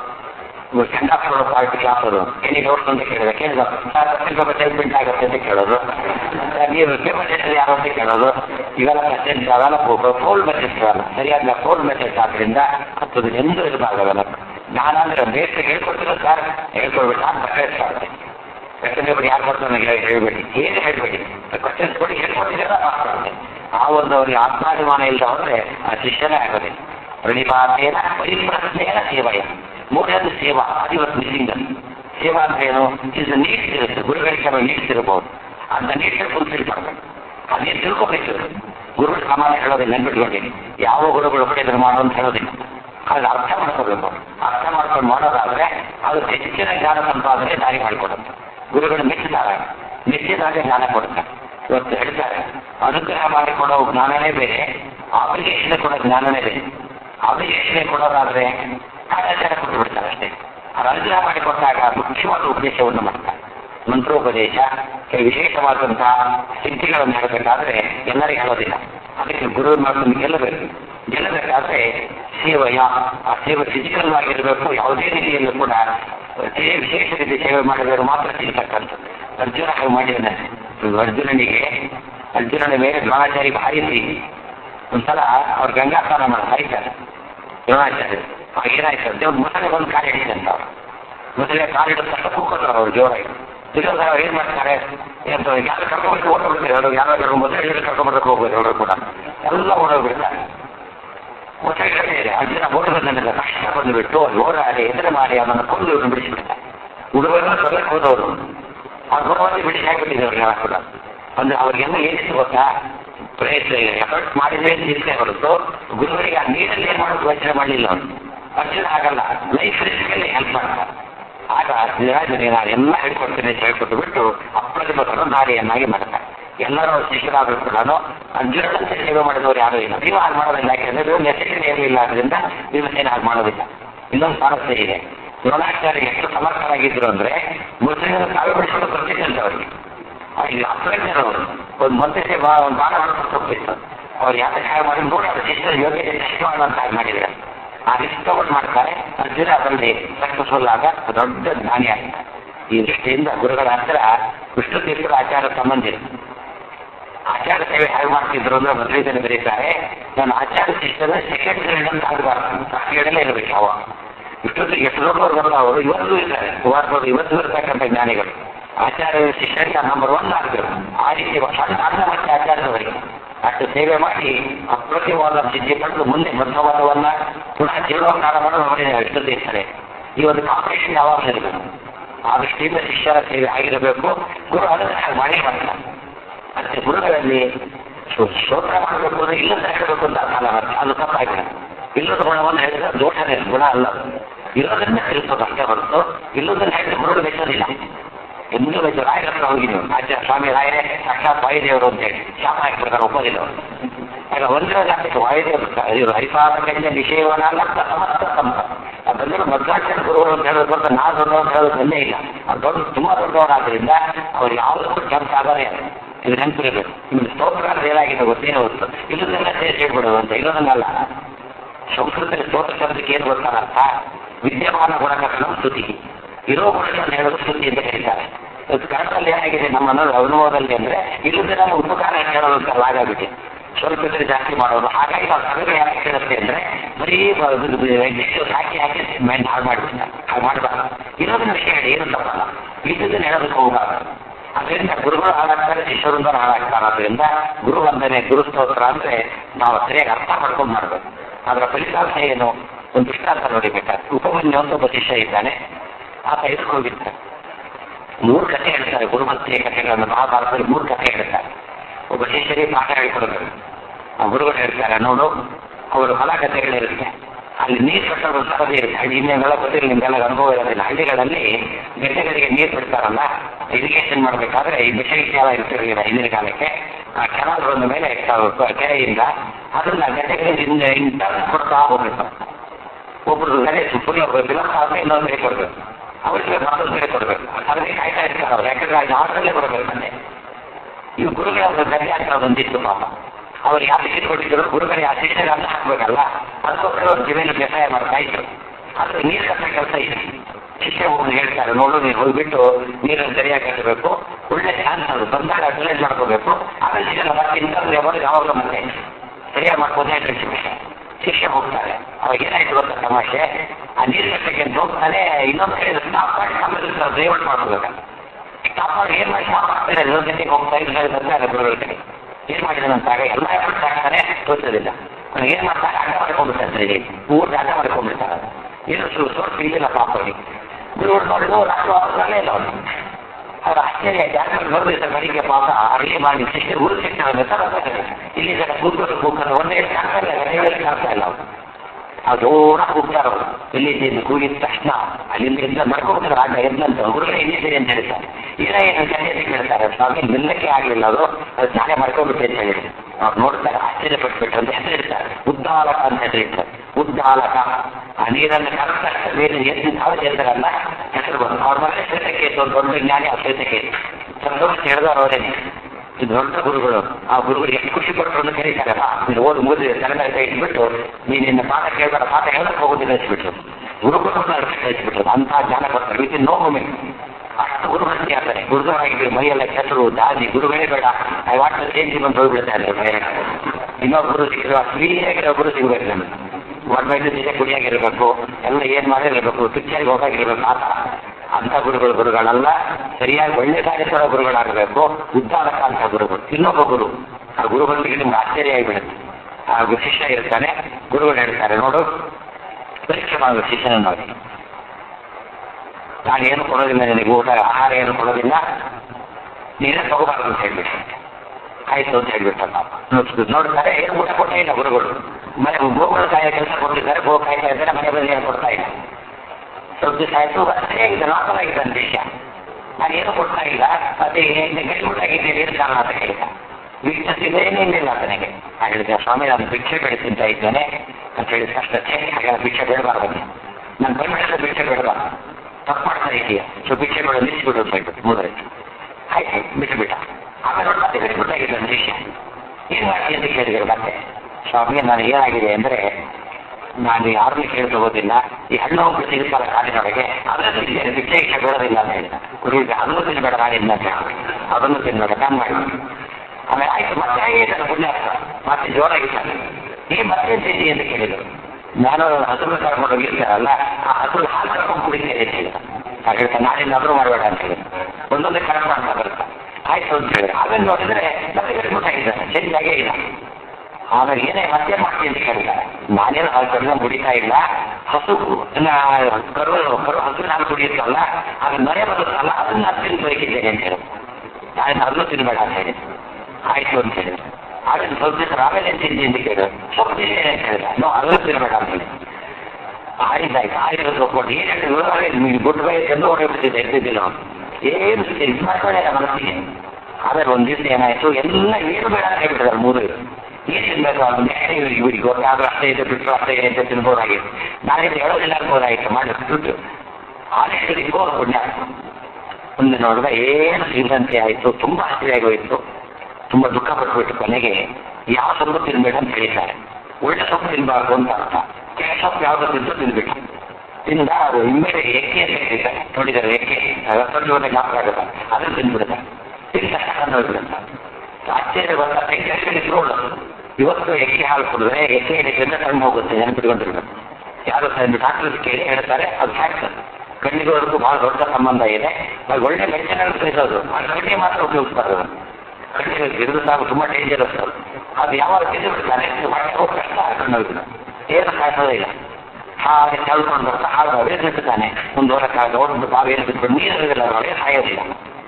A: send party class ಅದು ಎಲ್ಲಿ ಡೌಟ್ಸ್ ಅಂತ ಕೇಳಿದ್ರೆ ಕೇಳಿದ ಪ್ರಿಂಟ್ ಆಗುತ್ತೆ ಅಂತ ಕೇಳೋದು ನೀವು ಪೇಪರ್ ಯಾರು ಅಂತ ಕೇಳೋದು ಇವೆಲ್ಲ ಮೆಸೇಜ್ ಅವೆಲ್ಲ ಫೋಲ್ ಮೆಸೇಜ್ ಅಲ್ಲ ಸರಿಯಾದ ಫೋಲ್ ಮೆಸೇಜ್ ಆದ್ರಿಂದ ಅದು ಎಂದು ಇರಬಾರ್ದು ಅವೆಲ್ಲ ನಾನು ಅಂದ್ರೆ ಬೇರೆ ಹೇಳ್ಕೊಡ್ತಿರೋ ಸರ್ ಹೇಳ್ಕೊಡ್ಬಿಟ್ಟು ನಾನು ಬರ್ತೇನೆ ಯಾಕಂದ್ರೆ ಬರೀ ಯಾರು ಬರ್ತಾರೆ ನನಗೆ ಹೇಳ್ಬೇಡಿ ಏನು ಹೇಳ್ಬೇಡಿ ಕ್ವಶನ್ಸ್ ಕೊಡಿ ಹೇಳ್ಕೊಟ್ಟಿದ್ದೀರ ಮಾತಾಡ್ತೇನೆ ಆ ಒಂದು ಅವ್ರಿಗೆ ಆತ್ಮಾಭಿಮಾನ ಇಲ್ಲ ಅಂದ್ರೆ ಆ ಶಿಷ್ಯನೇ ಆಗೋದಿಲ್ಲ ಪ್ರಣಿಪಾತೇನ ಪರಿಪ್ರಶ್ನೆಯ ಸೇವೆಯ ಮೂರನೇದು ಸೇವಾ ಅದು ಇವತ್ತು ಮಿಸ್ಸಿಂಗ್ ಸೇವಾ ಅಂದ್ರೆ ಏನು ಇದು ನೀಡ್ಸ್ ಇರುತ್ತೆ ಗುರುಗಳಿಗೆ ಕೆಲವು ನೀಡ್ಸ್ ಇರಬಹುದು ಅಂತ ನೀಡ್ಸ್ ಫುಲ್ಫಿಲ್ ಮಾಡಬೇಕು ಅದೇ ತಿಳ್ಕೊಬೇಕು ಗುರುಗಳು ಸಾಮಾನ್ಯ ಹೇಳೋದಿಲ್ಲ ನೆನ್ಬಿಟ್ಕೊಳ್ಳಿ ಯಾವ ಗುರುಗಳು ಕೂಡ ಇದನ್ನು ಮಾಡು ಅಂತ ಹೇಳೋದಿಲ್ಲ ಅದು ಅರ್ಥ ಮಾಡ್ಕೋಬೇಕು ಅರ್ಥ ಮಾಡ್ಕೊಂಡು ಮಾಡೋದಾದ್ರೆ ಅದು ಹೆಚ್ಚಿನ ಜ್ಞಾನ ಸಂಪಾದನೆ ದಾರಿ ಮಾಡಿಕೊಡುತ್ತೆ ಗುರುಗಳು ಮೆಚ್ಚಿದಾಗ ಮೆಚ್ಚಿದಾಗ ಜ್ಞಾನ ಕೊಡುತ್ತೆ ಇವತ್ತು ಹೇಳ್ತಾರೆ ಅನುಗ್ರಹ ಮಾಡಿಕೊಡೋ ಜ್ಞಾನನೇ ಬೇರೆ ಅಪ್ಲಿಕೇಶನ್ ಕೊಡೋ ಜ್ಞಾನನೇ ಬೇರೆ ಅಪ್ಲಿಕೇಶನ್ ಕೊಡೋದಾದ್ರೆ ಕಾಟಾಚಾರ ಕೊಟ್ಟು ಬಿಡ್ತಾರೆ ಅಷ್ಟೇ ಅದು ಅನುಗ್ರಹ ಮಾಡಿಕೊಟ್ಟಾಗ ಮುಖ್ಯವಾದ ಉಪದೇಶವನ್ನು ಮಾಡ್ತಾರೆ ಮಂತ್ರೋಪದೇಶ ವಿಶೇಷವಾದಂತಹ ಸಿದ್ಧಿಗಳನ್ನು ಹೇಳಬೇಕಾದ್ರೆ ಎಲ್ಲರಿಗೂ ಹೇಳೋದಿಲ್ಲ ಅದಕ್ಕೆ ಗುರು ಮಾತನ್ನು ಗೆಲ್ಲಬೇಕು ಗೆಲ್ಲಬೇಕಾದ್ರೆ ಸೇವೆಯ ಆ ಸೇವೆ ಫಿಸಿಕಲ್ ಆಗಿರಬೇಕು ಯಾವುದೇ ರೀತಿಯಲ್ಲೂ ಕೂಡ ವಿಶೇಷ ರೀತಿ ಸೇವೆ ಮಾಡಿದವರು ಮಾತ್ರ ಸಿಗ್ತಕ್ಕಂಥದ್ದು ಅರ್ಜುನ ಹಾಗೆ ಮಾಡಿದ್ದಾನೆ ಅರ್ಜುನನಿಗೆ ಅರ್ಜುನನ ಮೇಲೆ ದ್ರೋಣಾಚಾರಿ ಭಾರಿ ಪ್ರೀತಿ ಒಂದ್ಸಲ ಅವ್ರು ಗಂಗಾ ಸ್ನಾನ ಮಾಡಿ ಹರಿತಾರೆ ದ್ರೋಣಾಚಾರ್ಯ ಏನಾಯ್ತು ದೇವ್ರ ಮೊಸಳೆ ಬಂದು ಕಾಲು ಹಿಡಿದಂತ ಅವ್ರು ಮೊಸಳೆ ಕಾಲು ಹಿಡಿದ ತಕ್ಷಣ ಕೂಕೋತಾರೆ ಅವ್ರು ಜೋರಾಗಿ ಇದರಿಂದ ಅವ್ರು ಏನ್ ಮಾಡ್ತಾರೆ ಏನು ಯಾರು ಕರ್ಕೊಂಡ್ಬಿಟ್ಟು ಓಡೋಗ್ಬಿಡ್ತಾರೆ ಅವರು ಯಾರು ಕರ್ಕೊಂಡು ಮೊಸಳೆ ಹಿಡಿದು ಕರ್ಕೊಂಡ್ಬರ್ಬೇಕು ಹೋಗ್ಬೋದು ಅವರು ಕೂಡ ಎಲ್ಲ ಓಡೋಗ್ಬಿಡ್ತಾರೆ ಮೊಸಳೆ ಇದೆ ಅರ್ಜುನ ಓಡೋದನ್ನೆಲ್ಲ ಕಷ್ಟ ಬಂದುಬಿಟ್ಟು ಓಡಾಡಿ ಎದುರು ಮಾಡಿ ಅವನನ್ನು ಕೊಂದು ಇವ್ರನ್ನ ಬಿಡಿಸಿಬಿಡ್ತಾರೆ ಹುಡುಗರನ್ನ ಸೊಲ್ಲಕ್ಕೆ ಹೋದವರು ಆ ಗುಣವಾಗಿ ಬಿಡಿಸಿ ಹಾಕಿಬಿಟ್ಟಿದ್ರು ಯಾರು ಕೂಡ ಅಂದ್ರೆ ಅವ್ರಿಗೆಲ್ಲ ಏನಿತ್ತು ಗೊತ್ತಾ ಪ್ರಯತ್ನ ಎಫರ್ಟ್ ಮಾಡಿದ್ರೆ ನಿಲ್ಸೇ ಹೊರತು ಗುರುಗಳಿಗೆ ಆ ನೀರಲ್ಲಿ ಏನ್ ಮಾಡೋದು ಯೋಚನೆ ಮಾಡಲಿಲ್ಲ ಅವನು ಅರ್ಜುನ ಆಗಲ್ಲ ಲೈಫ್ ರಿಸ್ಕಲ್ಲಿ ಹೆಲ್ಪ್ ಮಾಡ್ತಾರೆ ಆಗ ನಿರಾಜನೆ ನಾನು ಎಲ್ಲ ಹೇಳ್ಕೊಡ್ತೇನೆ ಅಂತ ಹೇಳ್ಕೊಟ್ಟು ಬಿಟ್ಟು ಅಪ್ರತಿಭಟನ್ನು ದಾರಿಯನ್ನಾಗಿ ಮಾಡ್ತಾರೆ ಎಲ್ಲರೂ ಶಿಷ್ಯರಾದರೂ ಕೂಡ ಅರ್ಜುನಂತೆ ಸೇವೆ ಮಾಡಿದವರು ಯಾರೂ ಇಲ್ಲ ನೀವು ಹಾಗೆ ಮಾಡೋದಿಲ್ಲ ಯಾಕೆಂದ್ರೆ ನೀವು ನೆಸೆಸಿಟಿ ಏನೂ ಇಲ್ಲ ಅದರಿಂದ ನೀವು ಏನು ಹಾಗೆ ಮಾಡೋದಿಲ್ಲ ಇನ್ನೊಂದು ಸಮಸ್ಯೆ ಇದೆ ದ್ರೋಣಾಚಾರ್ಯ ಎಷ್ಟು ಸಮರ್ಥರಾಗಿದ್ರು ಅಂದ್ರೆ ಮುಸ್ಲಿಮರ ಕಾವ್ಯ ಬಿಡಿಸಲು ಬರ್ತಿದ್ದಂತೆ ಅವರಿಗೆ ಅವ್ರಿಗೆ ಅಪ್ರಜ್ಞರು ಅವರು ಒಂದು ಮತ್ತೆ ಬಾಣ ಹೊರಟು ಹೋಗ್ತಿತ್ತು ಅವ್ರು ಯಾಕೆ ಸಹಾಯ ಮಾಡಿ ನೋಡಿ ಅದು ಶಿಷ್ಟ ಯೋಗ್ಯತೆ ಟೆಸ್ಟ್ ಮಾಡುವಂತ ಹಾಗೆ ಮಾಡಿದ್ರೆ ಆ ರಿಸ್ಕ್ ತಗೊಂಡು ಮಾಡ್ತಾರೆ ಅರ್ಜುನ ಅದರಲ್ಲಿ ಸಕ್ಸಸ್ಫುಲ್ ಆಗ ದೊಡ್ಡ ಜ್ಞಾನಿ ಆಗ್ತಾರೆ ಈ ದೃಷ್ಟಿಯಿಂದ ಗುರುಗಳ ಹತ್ರ ವಿಷ್ಣು ತೀರ್ಥರ ಆಚಾರ ಸಂಬಂಧಿತ ಆಚಾರ ಸೇವೆ ಹೇಗೆ ಮಾಡ್ತಿದ್ರು ಅಂದ್ರೆ ಮದುವೆದಲ್ಲಿ ಬರೀತಾರೆ ನಾನು ಆಚಾರ ಶಿಷ್ಟದ ಸೆಕೆಂಡ್ ಗ್ರೇಡ್ ಅಂತ ಆಗಬಾರ್ದು ಫಸ್ಟ್ ಗ್ರೇಡಲ್ಲೇ ಇರಬೇಕು ಅವ ಇಷ್ಟೊತ್ತು ಎಷ್ಟು ದೊಡ್ಡವರು ಬರಲ್ಲ ಅವರು ಇವತ್ತು ಇದ್ದಾರೆ ಕುಮಾರವರು ಇವತ್ತು ಇರ್ತಕ್ಕಂಥ ಜ್ಞಾನಿಗಳು ಆಚಾರ ಶಿಷ್ಯರಿಗೆ ನಂಬರ್ ಒನ್ ಆಗಬೇಕು ಆ ರೀತಿ ಸಣ್ಣ ಅನ್ನ ಮತ್ತೆ ಆಚಾರದವರಿಗೆ ಅಷ್ಟು ಸೇವೆ ಮಾಡಿ ಅಪ್ರತಿವಾದ ಸಿದ್ಧಿ ಪಡೆದು ಮುಂದೆ ಮಧ್ವವಾದವನ್ನ ಪುನಃ ಜೀವನೋದ್ಧಾರ ಮಾಡೋದು ಅವರೇ ಇಷ್ಟೊತ್ತು ಇರ್ತಾರೆ ಈ ಒಂದು ಕಾಂಪಿಟೇಷನ್ ಯಾವಾಗ ಇರಬೇಕು ಆ ದೃಷ್ಟಿಯಿಂದ ಶಿಷ್ಯರ ಸೇವೆ ಆಗಿರಬೇಕು ಗುರು ಅದನ್ನ ಹಾಗೆ ಮಾಡೇ ಮಾಡ್ತಾರೆ ಮತ್ತೆ ಗುರುಗಳಲ್ಲಿ ಶ್ರೋತ್ರ ಮಾಡಬೇಕು ಅಂದ್ರೆ ಇಲ್ಲದ ಹೇಳಬೇಕು ಅಂತ ಅಲ್ಲ ಅದು ತಪ್ಪಾಗಿದೆ ಇಲ್ಲದ ಗುಣವನ್ನು ಹೇಳಿದ್ರೆ ದೋಷನೇ ಗುಣ ಅಲ್ಲ ಇರೋದನ್ನ ತಿಳಿಸೋದು ಅಷ್ಟೇ ಹೊರತು ಇಲ್ಲದನ್ನ ಹೇಳಿದ್ರೆ ಗುರುಗಳು ಮೆಚ್ಚೋದಿಲ್ಲ ಎಂದು ಮೆಚ್ಚು ರಾಯರ ಹತ್ರ ಹೋಗಿ ನೀವು ಆಚಾರ್ಯ ಸ್ವಾಮಿ ರಾಯರೇ ಸಾಕ್ಷಾತ್ ವಾಯುದೇವರು ಅಂತ ಹೇಳಿ ಶಾಪ ಹಾಕಿಬಿಡ್ತಾರೆ ಒಪ್ಪೋದಿಲ್ಲ ಅವರು ಆಗ ಒಂದೇ ಜಾತಿಗೆ ವಾಯುದೇವರು ಇವರು ಹರಿಪಾದಕಂಜ ವಿಷಯವನಲ್ಲ ಸಮಸ್ತ ಸಂಪ ಬಂದರೆ ಮಧ್ವಾಚಾರ್ಯ ಗುರುಗಳು ಅಂತ ಹೇಳೋದು ಅಂತ ನಾ ದೊಡ್ಡವರು ಅಂತ ಹೇಳೋದು ಒಂದೇ ಇಲ್ಲ ಅವ್ರು ದೊಡ್ಡ ತುಂಬಾ ದೊಡ್ಡವರಾದ್ರಿಂದ ಅವ್ರು ಯಾವುದಕ್ಕೂ ಕೆಲಸ ಆಗದೇ ಇದು ನೆನಪಿರಬೇಕು ನಿಮ್ಗೆ ಸ್ತೋತ್ರ ಅಂದ್ರೆ ಏನಾಗಿದೆ ಗೊತ್ತೇ ಹೊತ್ತು ಇಲ್ಲದನ್ನ ಸೇರಿಸಿ ಹೇಳ್ಬಿಡೋದು ಅಂತ ಇಲ್ಲದನ್ನಲ್ಲ ಸಂಸ್ಕೃತದಲ್ಲಿ ಸ್ತೋತ್ರ ಶಬ್ದಕ್ಕೆ ಏನು ಗೊತ್ತಾನ ಅರ್ಥ ವಿದ್ಯಮಾನ ಗುಣಕರಣ ಸ್ತುತಿ ಇರೋ ಗುಣಗಳನ್ನು ಹೇಳೋದು ಸ್ತುತಿ ಅಂತ ಕರೀತಾರೆ ಇವತ್ತು ಕನ್ನಡದಲ್ಲಿ ಏನಾಗಿದೆ ನಮ್ಮ ಅನ್ನೋದು ಅನುಭವದಲ್ಲಿ ಅಂದ್ರೆ ಇಲ್ಲದ ಉಪಕಾರ ಹೇಳೋದು ಅಂತ ಆಗಾಗ್ಬಿಟ್ಟೆ ಸ್ವಲ್ಪ ಇದ್ರೆ ಜಾಸ್ತಿ ಮಾಡೋದು ಹಾಗಾಗಿ ನಾವು ಸಭೆಗಳು ಯಾಕೆ ಕೇಳುತ್ತೆ ಅಂದ್ರೆ ಬರೀ ಎಷ್ಟು ಹಾಕಿ ಹಾಕಿ ಮೈಂಡ್ ಹಾಳು ಮಾಡಿಬಿಡ್ತಾರೆ ಹಾಗೆ ಮಾಡಬಾರ್ದು ಇರೋದನ್ನ ವಿಷಯ ಹೇಳಿ ಏನು ತಪ್ಪಲ್ಲ ಇದ್ದದನ್ನ ಹೇಳೋದಕ್ಕೆ ಹೋಗಬಾರ್ದು ಅದರಿಂದ ಗುರುಗಳು ಹಾಳಾಗ್ತಾರೆ ಶಿಷ್ಯರಿಂದ ಹಾಳಾಗ್ತಾರೆ ಅದರಿಂದ ಗುರು ವಂದನೆ ಗುರು ಸ್ತೋತ್ರ ಅಂದ್ರೆ ನಾವು ಸರಿಯಾಗಿ ಅರ್ಥ ಮಾಡ್ಕೊಂಡು ಮಾಡ್ಬೇಕು ಅದರ ಫಲಿತಾಂಶ ಏನು ಒಂದು ದೃಷ್ಟಾಂತ ನೋಡಿ ಬೇಕಾದ್ರೆ ಉಪಮನ್ಯು ಅಂತ ಒಬ್ಬ ಶಿಷ್ಯ ಇದ್ದಾನೆ ಆತ ಎದುರು ಹೋಗಿರ್ತಾರೆ ಮೂರು ಕಥೆ ಹೇಳ್ತಾರೆ ಗುರುಮಂತ್ರಿಯ ಕಥೆಗಳನ್ನು ಮಹಾಭಾರತದಲ್ಲಿ ಮೂರು ಕಥೆ ಹೇಳ್ತಾರೆ ಒಬ್ಬ ಶಿಷ್ಯರಿಗೆ ಪಾಠ ಹೇಳ್ಕೊಡೋದು ಆ ಗುರುಗಳು ಹೇಳ್ತಾರೆ ನೋಡು ಅವರು ಹೊಲ ಕಥೆಗಳಿರುತ್ತೆ ಅಲ್ಲಿ ನೀರು ಕಟ್ಟೋದು ಸಹಜ ಇರುತ್ತೆ ಹಳ್ಳಿ ಇನ್ನೆಲ್ಲ ಗೊತ್ತಿಲ್ಲ ನಿಮ್ಗೆಲ್ಲ ಅನುಭವ ಇರೋದಿಲ್ಲ ಹಳ್ಳಿಗಳಲ್ಲಿ ಗದ್ದೆಗಳಿಗೆ ನೀರು ಬಿಡ್ತಾರಲ್ಲ ಇರಿಗೇಷನ್ ಮಾಡಬೇಕಾದ್ರೆ ಈ ಬಿಸಿಲು ಕಾಲ ಇರ್ತಿರಲಿಲ್ಲ ಹಿಂದಿನ ಕಾಲಕ್ಕೆ ಆ ಕೆನಾಲ್ ಬಂದ ಮೇಲೆ ಕೆರೆಯಿಂದ ಅದನ್ನ ಗದ್ದೆಗಳಿಗೆ ಹಿಂದೆ ಹಿಂದೆ ಕೊಡ್ತಾ ಹೋಗ್ಬೇಕು ಒಬ್ರು ಗದೆ ಸುಪ್ಪನಿ ಬಿಲಂಬ ಆದ್ರೆ ಇನ್ನೊಂದು ಕಡೆ ಕೊಡ್ಬೇಕು ಅವರಿಗೆ ಮತ್ತೊಂದು ಕಡೆ ಕೊಡ್ಬೇಕು ಅದಕ್ಕೆ ಕಾಯ್ತಾ ಇರ್ತಾರೆ ಅವ್ರು ಯಾಕಂದ್ರೆ ಅದು ಆರ್ಡರ್ಲೇ ಕೊಡಬೇಕು ಅಂದೆ ಈ ಗುರುಗಳ ಗದ್ದೆ ಅಂತ ಬಂದಿತ್ತು ಪಾಪ ಅವ್ರು ಯಾವ ಶಿಕ್ಷೆ ಕೊಟ್ಟಿದ್ರು ಗುರುಗಳಿಗೆ ಆ ಶಿಕ್ಷೆಗೆ ಅನ್ನ ಹಾಕ್ಬೇಕಲ್ಲ ಅದಕ್ಕೋಸ್ಕರ ಅವ್ರು ಜಮೀನು ಬೇಸಾಯ ಮಾಡ್ತಾ ಇದ್ರು ಆದ್ರೆ ನೀರು ಕಟ್ಟ ಕೆಲಸ ಇದೆ ಶಿಕ್ಷೆ ಹೋಗಿ ಹೇಳ್ತಾರೆ ನೋಡು ನೀನು ಹೋಗ್ಬಿಟ್ಟು ನೀರನ್ನು ಸರಿಯಾಗಿ ಕಟ್ಟಬೇಕು ಒಳ್ಳೆ ಚಾನ್ಸ್ ಅದು ಬಂದಾಗ ಅಡ್ವೈಸ್ ಮಾಡ್ಕೋಬೇಕು ಆಮೇಲೆ ಇದನ್ನ ಮತ್ತೆ ಇನ್ನೊಂದು ಯಾವಾಗ ಯಾವಾಗಲೂ ಮತ್ತೆ ಸರಿಯಾಗಿ ಮಾಡ್ಬೋದೇ ಶಿಕ್ಷೆ ಶಿಕ್ಷೆ ಹೋಗ್ತಾರೆ ಅವಾಗ ಏನಾಯ್ತು ಗೊತ್ತಾ ತಮಾಷೆ ಆ ನೀರು ಕಟ್ಟಕ್ಕೆ ಅಂತ ಹೋಗ್ತಾನೆ ಇನ್ನೊಂದು ಕಡೆ ಸ್ಟಾಪ್ ಮಾಡಿ ಆಮೇಲೆ ದಯವಿಟ್ಟು ಮಾಡ್ಕೋಬೇಕಲ್ಲ ಸ್ಟಾಪ್ ಮಾಡಿ ಏನ್ ಮಾಡಿ ಸ್ಟಾಪ್ ಮಾಡ್ತಾರೆ ಇನ್ನೊಂದು ಗಂಟೆಗೆ ಹೋಗ್ತಾ ಇದ್ದಾರೆ ಬರ್ತಾರೆ ಗುರುಗಳ ಕಡೆ ಏನ್ ಮಾಡಿದಾನೆ ಅಂತಾಗ ಎಲ್ಲ ಎಫರ್ಟ್ ಹಾಕ್ತಾನೆ ತೋರಿಸೋದಿಲ್ಲ ಅವ್ನು ಏನ್ ಮಾಡ್ತಾರೆ ಅಡ್ಡ ಮಾಡ್ಕೊಂಡ್ಬಿಡ್ತಾರೆ ಊರ್ನ ಅಡ್ಡ ಮಾಡ್ಕೊಂಡ್ಬಿಡ್ತಾರೆ ಏನು ಸೋರ್ಸ್ ಇಲ್ಲಿಲ್ಲ ಪಾಪ ಅವನಿಗೆ ಗುರುಗಳು ನೋಡಿದ್ರು ರಾತ್ರಿ ವಾಪಸ್ಸಲ್ಲೇ ಇಲ್ಲ ಅವನು ಅವ್ರ ಆಶ್ಚರ್ಯ ಜಾಸ್ತಿ ನೋಡಿದ್ರೆ ಸರ್ ಬೆಳಿಗ್ಗೆ ಪಾಪ ಅಡುಗೆ ಮಾಡಿ ಶಿಕ್ಷೆ ಊರು ಶಿಕ್ಷಣ ಇಲ್ಲಿ ಜನ ಕೂತ್ಕೊಂಡು ಕೂಗ್ತಾರೆ ಒಂದೇ ಕಾಣ್ತಾ ಇಲ್ಲ ಗಡಿಗಳಲ್ಲಿ ಕಾಣ್ತಾ ಇಲ್ಲ ಅವ್ರು ಆ ಜೋರ ಕೂಗ್ತಾರೆ ಅವರು ಎಲ್ಲಿದ್ದೀನಿ ಕೂಗಿದ ತಕ್ಷಣ ಅಲ್ಲಿಂದ ಎದ್ದ ಮರ್ಕೋತಾರೆ ಆಗ ಎದ್ದಂತ ಗುರುಗಳೇ ಎಲ್ಲಿದ್ದೀರಿ ಅಂತ ಹೇಳ್ತಾರೆ ಇಲ್ಲ ಏನು ಕನ್ಯತೆ ಕೇಳ್ತಾರೆ ಸ್ವಾಮಿ ನಿಲ್ಲಕ್ಕೆ ಆಗಲಿಲ್ಲ ಅದು ಅದು ಚಾಲೆ ಮಾಡ್ಕೊಂಡ್ಬಿಟ್ಟು ಅಂತ ಹೇಳಿದ್ರು ಅವ್ರು ನೋಡ್ತಾರೆ ಆಶ್ಚರ್ಯಪಟ್ಬಿಟ್ಟು ಅಂತ ಹೆಸರಿರ್ತಾರೆ ಉದ್ದಾಲಕ ಅಂತ ಹೇಳಿರ್ತಾರೆ ಉದ್ದಾಲಕ ಆ ನೀರನ್ನು ಕರೆದ ತಕ್ಷಣ ಬೇರೆ ಎಷ್ಟು ಯಾವ ಹೇಳ್ತಾರಲ್ಲ ಹೆಸರು ಬಂದು ಅವ್ರ ಮನೆ ಶ್ವೇತಕೇತು ಒಂದು ದೊಡ್ಡ ಜ್ಞಾನಿ ಆ ಶ್ವೇತಕೇತು ದೊಡ್ಡ ಹೇಳಿದವರು ಅವರೇನೆ ಇದು ದೊಡ್ಡ ಗುರುಗಳು ಆ ಗುರುಗಳು ಎಷ್ಟು ಖುಷಿ ಪಟ್ಟರು ಅಂತ ಕರೀತಾರಲ್ಲ ನೀನು ಓದು ಮುಗಿದು ತಲೆಗಳ ಕೈ ಇಟ್ಬಿಟ್ಟು ನೀನು ನಿನ್ನ ಪಾಠ ಕೇಳ್ಬೇಡ ಪಾಠ ಹೇಳಕ್ ಹೋಗೋದಿಲ್ಲ ಹಚ್ಬಿಟ್ರು ಗುರುಕುಲವನ್ನು ಹಚ್ಬಿಟ್ರು ಅಂತ ಜ್ಞಾನ ಕೊಡ್ತಾರೆ ವಿತ್ ನೋ ಮೂಮೆಂಟ್ ಅಷ್ಟು ಗುರುಭಕ್ತಿ ಆಗ್ತಾರೆ ಗುರುಗಳಾಗಿದ್ರು ಮೈಯೆಲ್ಲ ಕೆಸರು ದಾದಿ ಗುರುಗಳೇ ಬೇಡ ಐ ವಾಟ್ ಚೇಂಜ್ ಬಂದು ಹೋಗ್ಬಿಡ್ತಾರೆ ಭಯ ಇನ್ನೊಬ್ಬ ಗುರು ಸಿಕ್ಕಿದ್ರು ಫ್ರೀಯಾಗಿರೋ ಗುರು ಸಿಗ್ಬೇಕು ನಮ್ಗೆ ಗೌರ್ಮೆಂಟ್ ನಿಜ ಕುಡಿಯಾಗಿರ್ಬೇಕು ಎಲ್ಲ ಏನ್ ಮಾಡಿರ್ಬೇಕು ಪಿಕ್ಚರ್ಗೆ ಹೋಗಾಗಿರ್ಬೇಕು ಆ ಥರ ಅಂತ ಗುರುಗಳು ಗುರುಗಳಲ್ಲ ಸರಿಯಾಗಿ ಒಳ್ಳೆ ಕಾರ್ಯಕ್ರಮ ಗುರುಗಳಾಗಬೇಕು ಉದ್ದಾರಕ ಅಂತ ಗುರುಗಳು ಇನ್ನೊಬ್ಬ ಗುರು ಆ ಗುರುಗಳಿಗೆ ನಿಮ್ಗೆ ಆಶ್ಚರ್ಯ ಆಗಿಬಿಡುತ್ತೆ ಆ ಶಿಷ್ಯ ಇರ್ತಾನೆ ಗುರುಗಳು ಹೇಳ್ತಾರೆ ನೋಡು ಪರೀಕ್ಷೆ ಮಾಡುವ ಶಿಷ್ಯನ ನೋಡಿ ನಾನು ಏನು ಕೊಡೋದಿಲ್ಲ ನಿನಗೆ ಊಟ ಆಹಾರ ಏನು ಕೊಡೋದಿಲ್ಲ ನೀನೇ ತಗೋಬಾರ್ದು ಅಂತ ಹೇಳ್ಬಿಟ್ಟು ಆಯ್ತು ಅಂತ ಹೇಳ್ಬಿಟ್ಟಲ್ಲ ನೋಡ್ತಾರೆ ಏನು ಊಟ ಕೊಟ್ಟೇ ಇಲ್ಲ ಗುರುಗಳು ಮನೆ ಗೋಗಳು ಕಾಯೋ ಕೆಲಸ ಕೊಟ್ಟಿದ್ದಾರೆ ಗೋ ಕಾಯ್ತಾ ಇದ್ದಾರೆ ಮನೆ ಬಂದು ಏನು ಕೊಡ್ತಾ ಇಲ್ಲ ಸ್ವಲ್ಪ ದಿವಸ ಆಯ್ತು ಸರಿಯಾಗಿದೆ ನಾರ್ಮಲ್ ಆಗಿದ್ದಾನೆ ವಿಷಯ ನಾನೇನು ಕೊಡ್ತಾ ಇಲ್ಲ ಮತ್ತೆ ಗಟ್ಟಿಮುಟ್ಟಾಗಿದ್ದೇನೆ ಏನು ಕಾರಣ ಅಂತ ಕೇಳಿದ ವೀಕ್ನೆಸ್ ಇದೆ ಏನೇನಿಲ್ಲ ಆತನಿಗೆ ಹೇಳಿದೆ ಸ್ವಾಮಿ ನಾನು ಭಿಕ್ಷೆ ಬೇಡ ತಿಂತ ಇದ್ದೇನೆ ಅಂತ ಹೇಳಿದ ಅಷ್ಟೇ ಹಾಗೆ ಭಿಕ್ಷೆ ಬೇಡಬಾರ್ದು ನಾನು ಬಂದ್ಬಿಟ್ಟೆ ಭಿಕ್ಷೆ ಬೇಡವಾ ತಪ್ಪು ಮಾಡ್ತಾ ಇದೆಯಾ ಸೊ ಭಿಕ್ಷೆ ಬೇಡ ನಿಲ್ಲಿಸ್ಬಿಡು ಅಂತ ಹೇಳ್ಬಿಟ್ಟು ಮೂರಕ್ಕೆ ಆಯ್ತು ಬಿಟ್ಟುಬಿಟ್ಟ ಆಮೇಲೆ ನೋಡಿ ಮತ್ತೆ ಬಿಟ್ಬಿಟ್ಟಾಗಿದ್ದ ಮನುಷ್ಯ ಏನ್ ಮಾಡ್ತೀನಿ ಅಂತ ಕೇಳಿದ್ರೆ ಮತ್ತೆ ಸ್ವಾಮಿ ನಾನು ಏನಾಗಿದೆ ಅಂದ್ರೆ ನಾನು ಯಾರನ್ನೂ ಕೇಳಿ ತಗೋದಿಲ್ಲ ಈ ಹಣ್ಣು ಹೋಗ್ಬಿಟ್ಟು ಸಿಗುತ್ತಲ್ಲ ಕಾಲಿನೊಳಗೆ ಅದನ್ನು ತಿಂತೇನೆ ಭಿಕ್ಷೆ ಇಷ್ಟ ಬೇಡೋದಿಲ್ಲ ಅಂತ ಹೇಳಿದ ಗುರುವಿಗೆ ಅದನ್ನು ತಿನ್ಬೇಡ ನಾನಿಲ್ಲ ಅಂತ ಹೇಳಿದ ಅದನ್ನು ತಿನ್ಬೇಡ ನಾನು ಮಾಡಿ ಆಮೇಲೆ ಆಯ್ತು ಮತ್ತೆ ಹಾಗೆ ಇದ್ದಾನೆ ಪುಣ್ಯಾರ್ಥ ಮತ್ತೆ ಜೋರಾಗಿದ್ದಾನೆ ನೀ ಮತ್ತೆ ತಿಂದಿ ಅಂತ ಕೇಳಿದರು ನಾನು ಹಸುರು ಕರ್ಕೊಂಡು ಹೋಗಿರ್ತಾರಲ್ಲ ಆ ಹಸುರು ಹಾಲು ಕರ್ಕೊಂಡು ಕುಡಿತೇನೆ ಅಂತ ಹೇಳಿದ ನಾನು ಹೇಳ್ತಾನೆ ನಾಳೆಯಿಂದ ಆದ್ರೂ ಮಾಡಬೇಡ ಅಂತ ಹೇಳಿದ ಒಂದೊಂದೇ ಕರ್ಕೊಂಡು ಮಾಡ್ತಾ ಬರ್ತಾ ಆಯ್ತು ಅಂತ ಹೇಳಿದ್ರೆ ಆಮೇಲೆ ನೋಡಿದ್ರೆ ಮತ್ತೆ ಗೊತ್ತಾಗಿದ್ದಾನೆ ಚೆನ್ನಾಗೇ ಇಲ್ಲ ಆಮೇಲೆ ಏನೇ ಮತ್ತೆ ಮಾಡ್ತೀನಿ ಅಂತ ಕೇಳಿದ್ದಾರೆ ನಾನೇನು ಹಾಲು ಕಡಿಮೆ ಕುಡಿತಾ ಇಲ್ಲ ಹಸು ನಾ- ಕರು ಕರು ಹಸು ಹಾಲು ಕುಡಿಯುತ್ತಲ್ಲ ಆಗ ಮನೆ ಬರುತ್ತಲ್ಲ ಅದನ್ನ ತಿಂದು ಬಯಕಿದ್ದೇನೆ ಅಂತ ಹೇಳಿದ್ರು ನಾನು ಅದನ್ನು ತಿನ್ಬೇಡ ಅಂತ ಹೇಳಿ ಆಯ್ತು ಅಂತ ಹೇಳಿದ್ರು ಆಮೇಲೆ ಸ್ವಲ್ಪ ದಿವಸ ಆಮೇಲೆ ಏನು ತಿಂದಿ ಅಂತ ಕೇಳಿದ್ರು ಸ್ವಲ್ಪ ತಿಂದೇನೆ ಅಂತ ಹೇಳಿದ ನೋ ಅದನ್ನು ತಿನ್ಬೇಡ ಅಂತ ಹೇಳಿ ಆಯ್ತಾಯ್ತು ಆಯ್ತು ಒಪ್ಕೊಂಡು ಏನು ಹೇಳಿದ್ರು ನಿಮಗೆ ಗುಡ್ ಬೈ ಎಂದು ಹೊರಬಿಟ್ಟಿದ್ದೆ ಎದ್ದಿದ್ದಿಲ್ಲ ಅವನು ಏನು ಇದು ಮಾಡ್ಕೊಳ್ಳೆ ಮನಸ್ಸಿಗೆ ಆಮೇಲೆ ಒಂದು ದಿವಸ ಏನಾಯ್ತು ಎಲ್ಲ ಏನು ಬೇಡ ಅಂತ ಹೇಳ್ಬಿಟ್ಟಿದ್ದಾರೆ ಮೂರು ಏನು ತಿನ್ಬೇಕು ಅವ್ನು ಇವರಿಗೆ ಗೊತ್ತಾದ್ರೂ ಅಷ್ಟೇ ಇದೆ ಬಿಟ್ಟರು ಅಷ್ಟೇ ಇದೆ ಅಂತ ತಿನ್ಬೋದಾಗಿತ್ತು ನಾನಿದು ಹೇಳೋದಿಲ್ಲ ಅನ್ಬೋದಾಗಿತ್ತು ಮಾಡಿ ದುಡ್ಡು ಆನೆಗಳಿಗೂ ಪುಣ್ಯ ಮುಂದೆ ನೋಡಿದ್ರೆ ಏನು ಸಿಗದಂತೆ ಆಯಿತು ತುಂಬಾ ಆಶ್ಚರ್ಯ ಆಗೋಯ್ತು ತುಂಬಾ ದುಃಖ ಪಟ್ಬಿಟ್ಟು ಕೊನೆಗೆ ಯಾವ ಸೊಪ್ಪು ತಿನ್ಬೇಡ ಅಂತ ಹೇಳಿದ್ದಾರೆ ಒಳ್ಳೆ ಸೊಪ್ಪು ತಿನ್ಬಾರ್ದು ಅಂತ ಅರ್ಥ ಕೆಟ್ಟ ಸೊಪ್ಪು ಯಾವ್ದು ತಿಂದು ತಿನ್ಬಿಟ್ಟು ತಿಂದ ಅದು ಇಮ್ಮೇಲೆ ಎಕ್ಕೆ ಅಂತ ಹೇಳಿದ್ದಾರೆ ನೋಡಿದ್ದಾರೆ ಎಕ್ಕೆ ರಸಜೀವನ ಜ್ಞಾಪಕ ಆಗುತ್ತೆ ಅದನ್ನು ತಿನ್ಬಿಡುತ್ತೆ ತಿಂದ ಹೋಗ್ಬಿಡುತ್ತೆ ಆಶ್ಚರ್ಯ ಬಂದ ಇಟ್ಕೊಳ್ಳೋದು ಇವತ್ತು ಎಕ್ಕೆ ಹಾಲು ಕುಡಿದ್ರೆ ಎಕ್ಕೆ ಎಣ್ಣೆಯಿಂದ ಕಣ್ಣು ಹೋಗುತ್ತೆ ನೆನಪಿಟ್ಕೊಂಡಿರ್ಬೇಕು ಯಾರು ಡಾಕ್ಟರ್ ಕೇಳಿ ಹೇಳ್ತಾರೆ ಅದು ಫ್ಯಾಕ್ಟ್ ಕಣ್ಣಿಗೋರ್ಗೂ ಬಹಳ ದೊಡ್ಡ ಸಂಬಂಧ ಇದೆ ಅದು ಒಳ್ಳೆ ಮೆಡಿಸಿನ್ ಕಲಿಸೋದು ಆ ಕಣ್ಣಿಗೆ ಮಾತ್ರ ಉಪಯೋಗಿಸ್ಬಾರ್ದು ಅದನ್ನು. ಕಣ್ಣಿಗೆ ಇருந்து ಸಾಕು ತುಂಬಾ ಡೇಂಜರಸ್ ಅದು ಅದು ಯಾವಾಗ ತಿಂದು ಬಿಡ್ತಾನೆ ಹೊಟ್ಟೆ ಕಷ್ಟ ಕಣ್ಣು ಹೋಗ್ಬಿಡು. ಏನು ಕಾಯಿಸೋದಿಲ್ಲ ಹಾಗೆ ತಳ್ಕೊಂಡು ಬರ್ತಾ ಹಾಳು ಅವೇ ನಿಂತಾನೆ ಒಂದು ವಾರ ಕಾಲ ಒಂದು ಬಾವಿ ಏನು ಬಿಟ್ಬಿಟ್ಟು ನೀರು ಇರೋದಿಲ್ಲ ಅವರೇ ಸಾಯೋದಿಲ್ಲ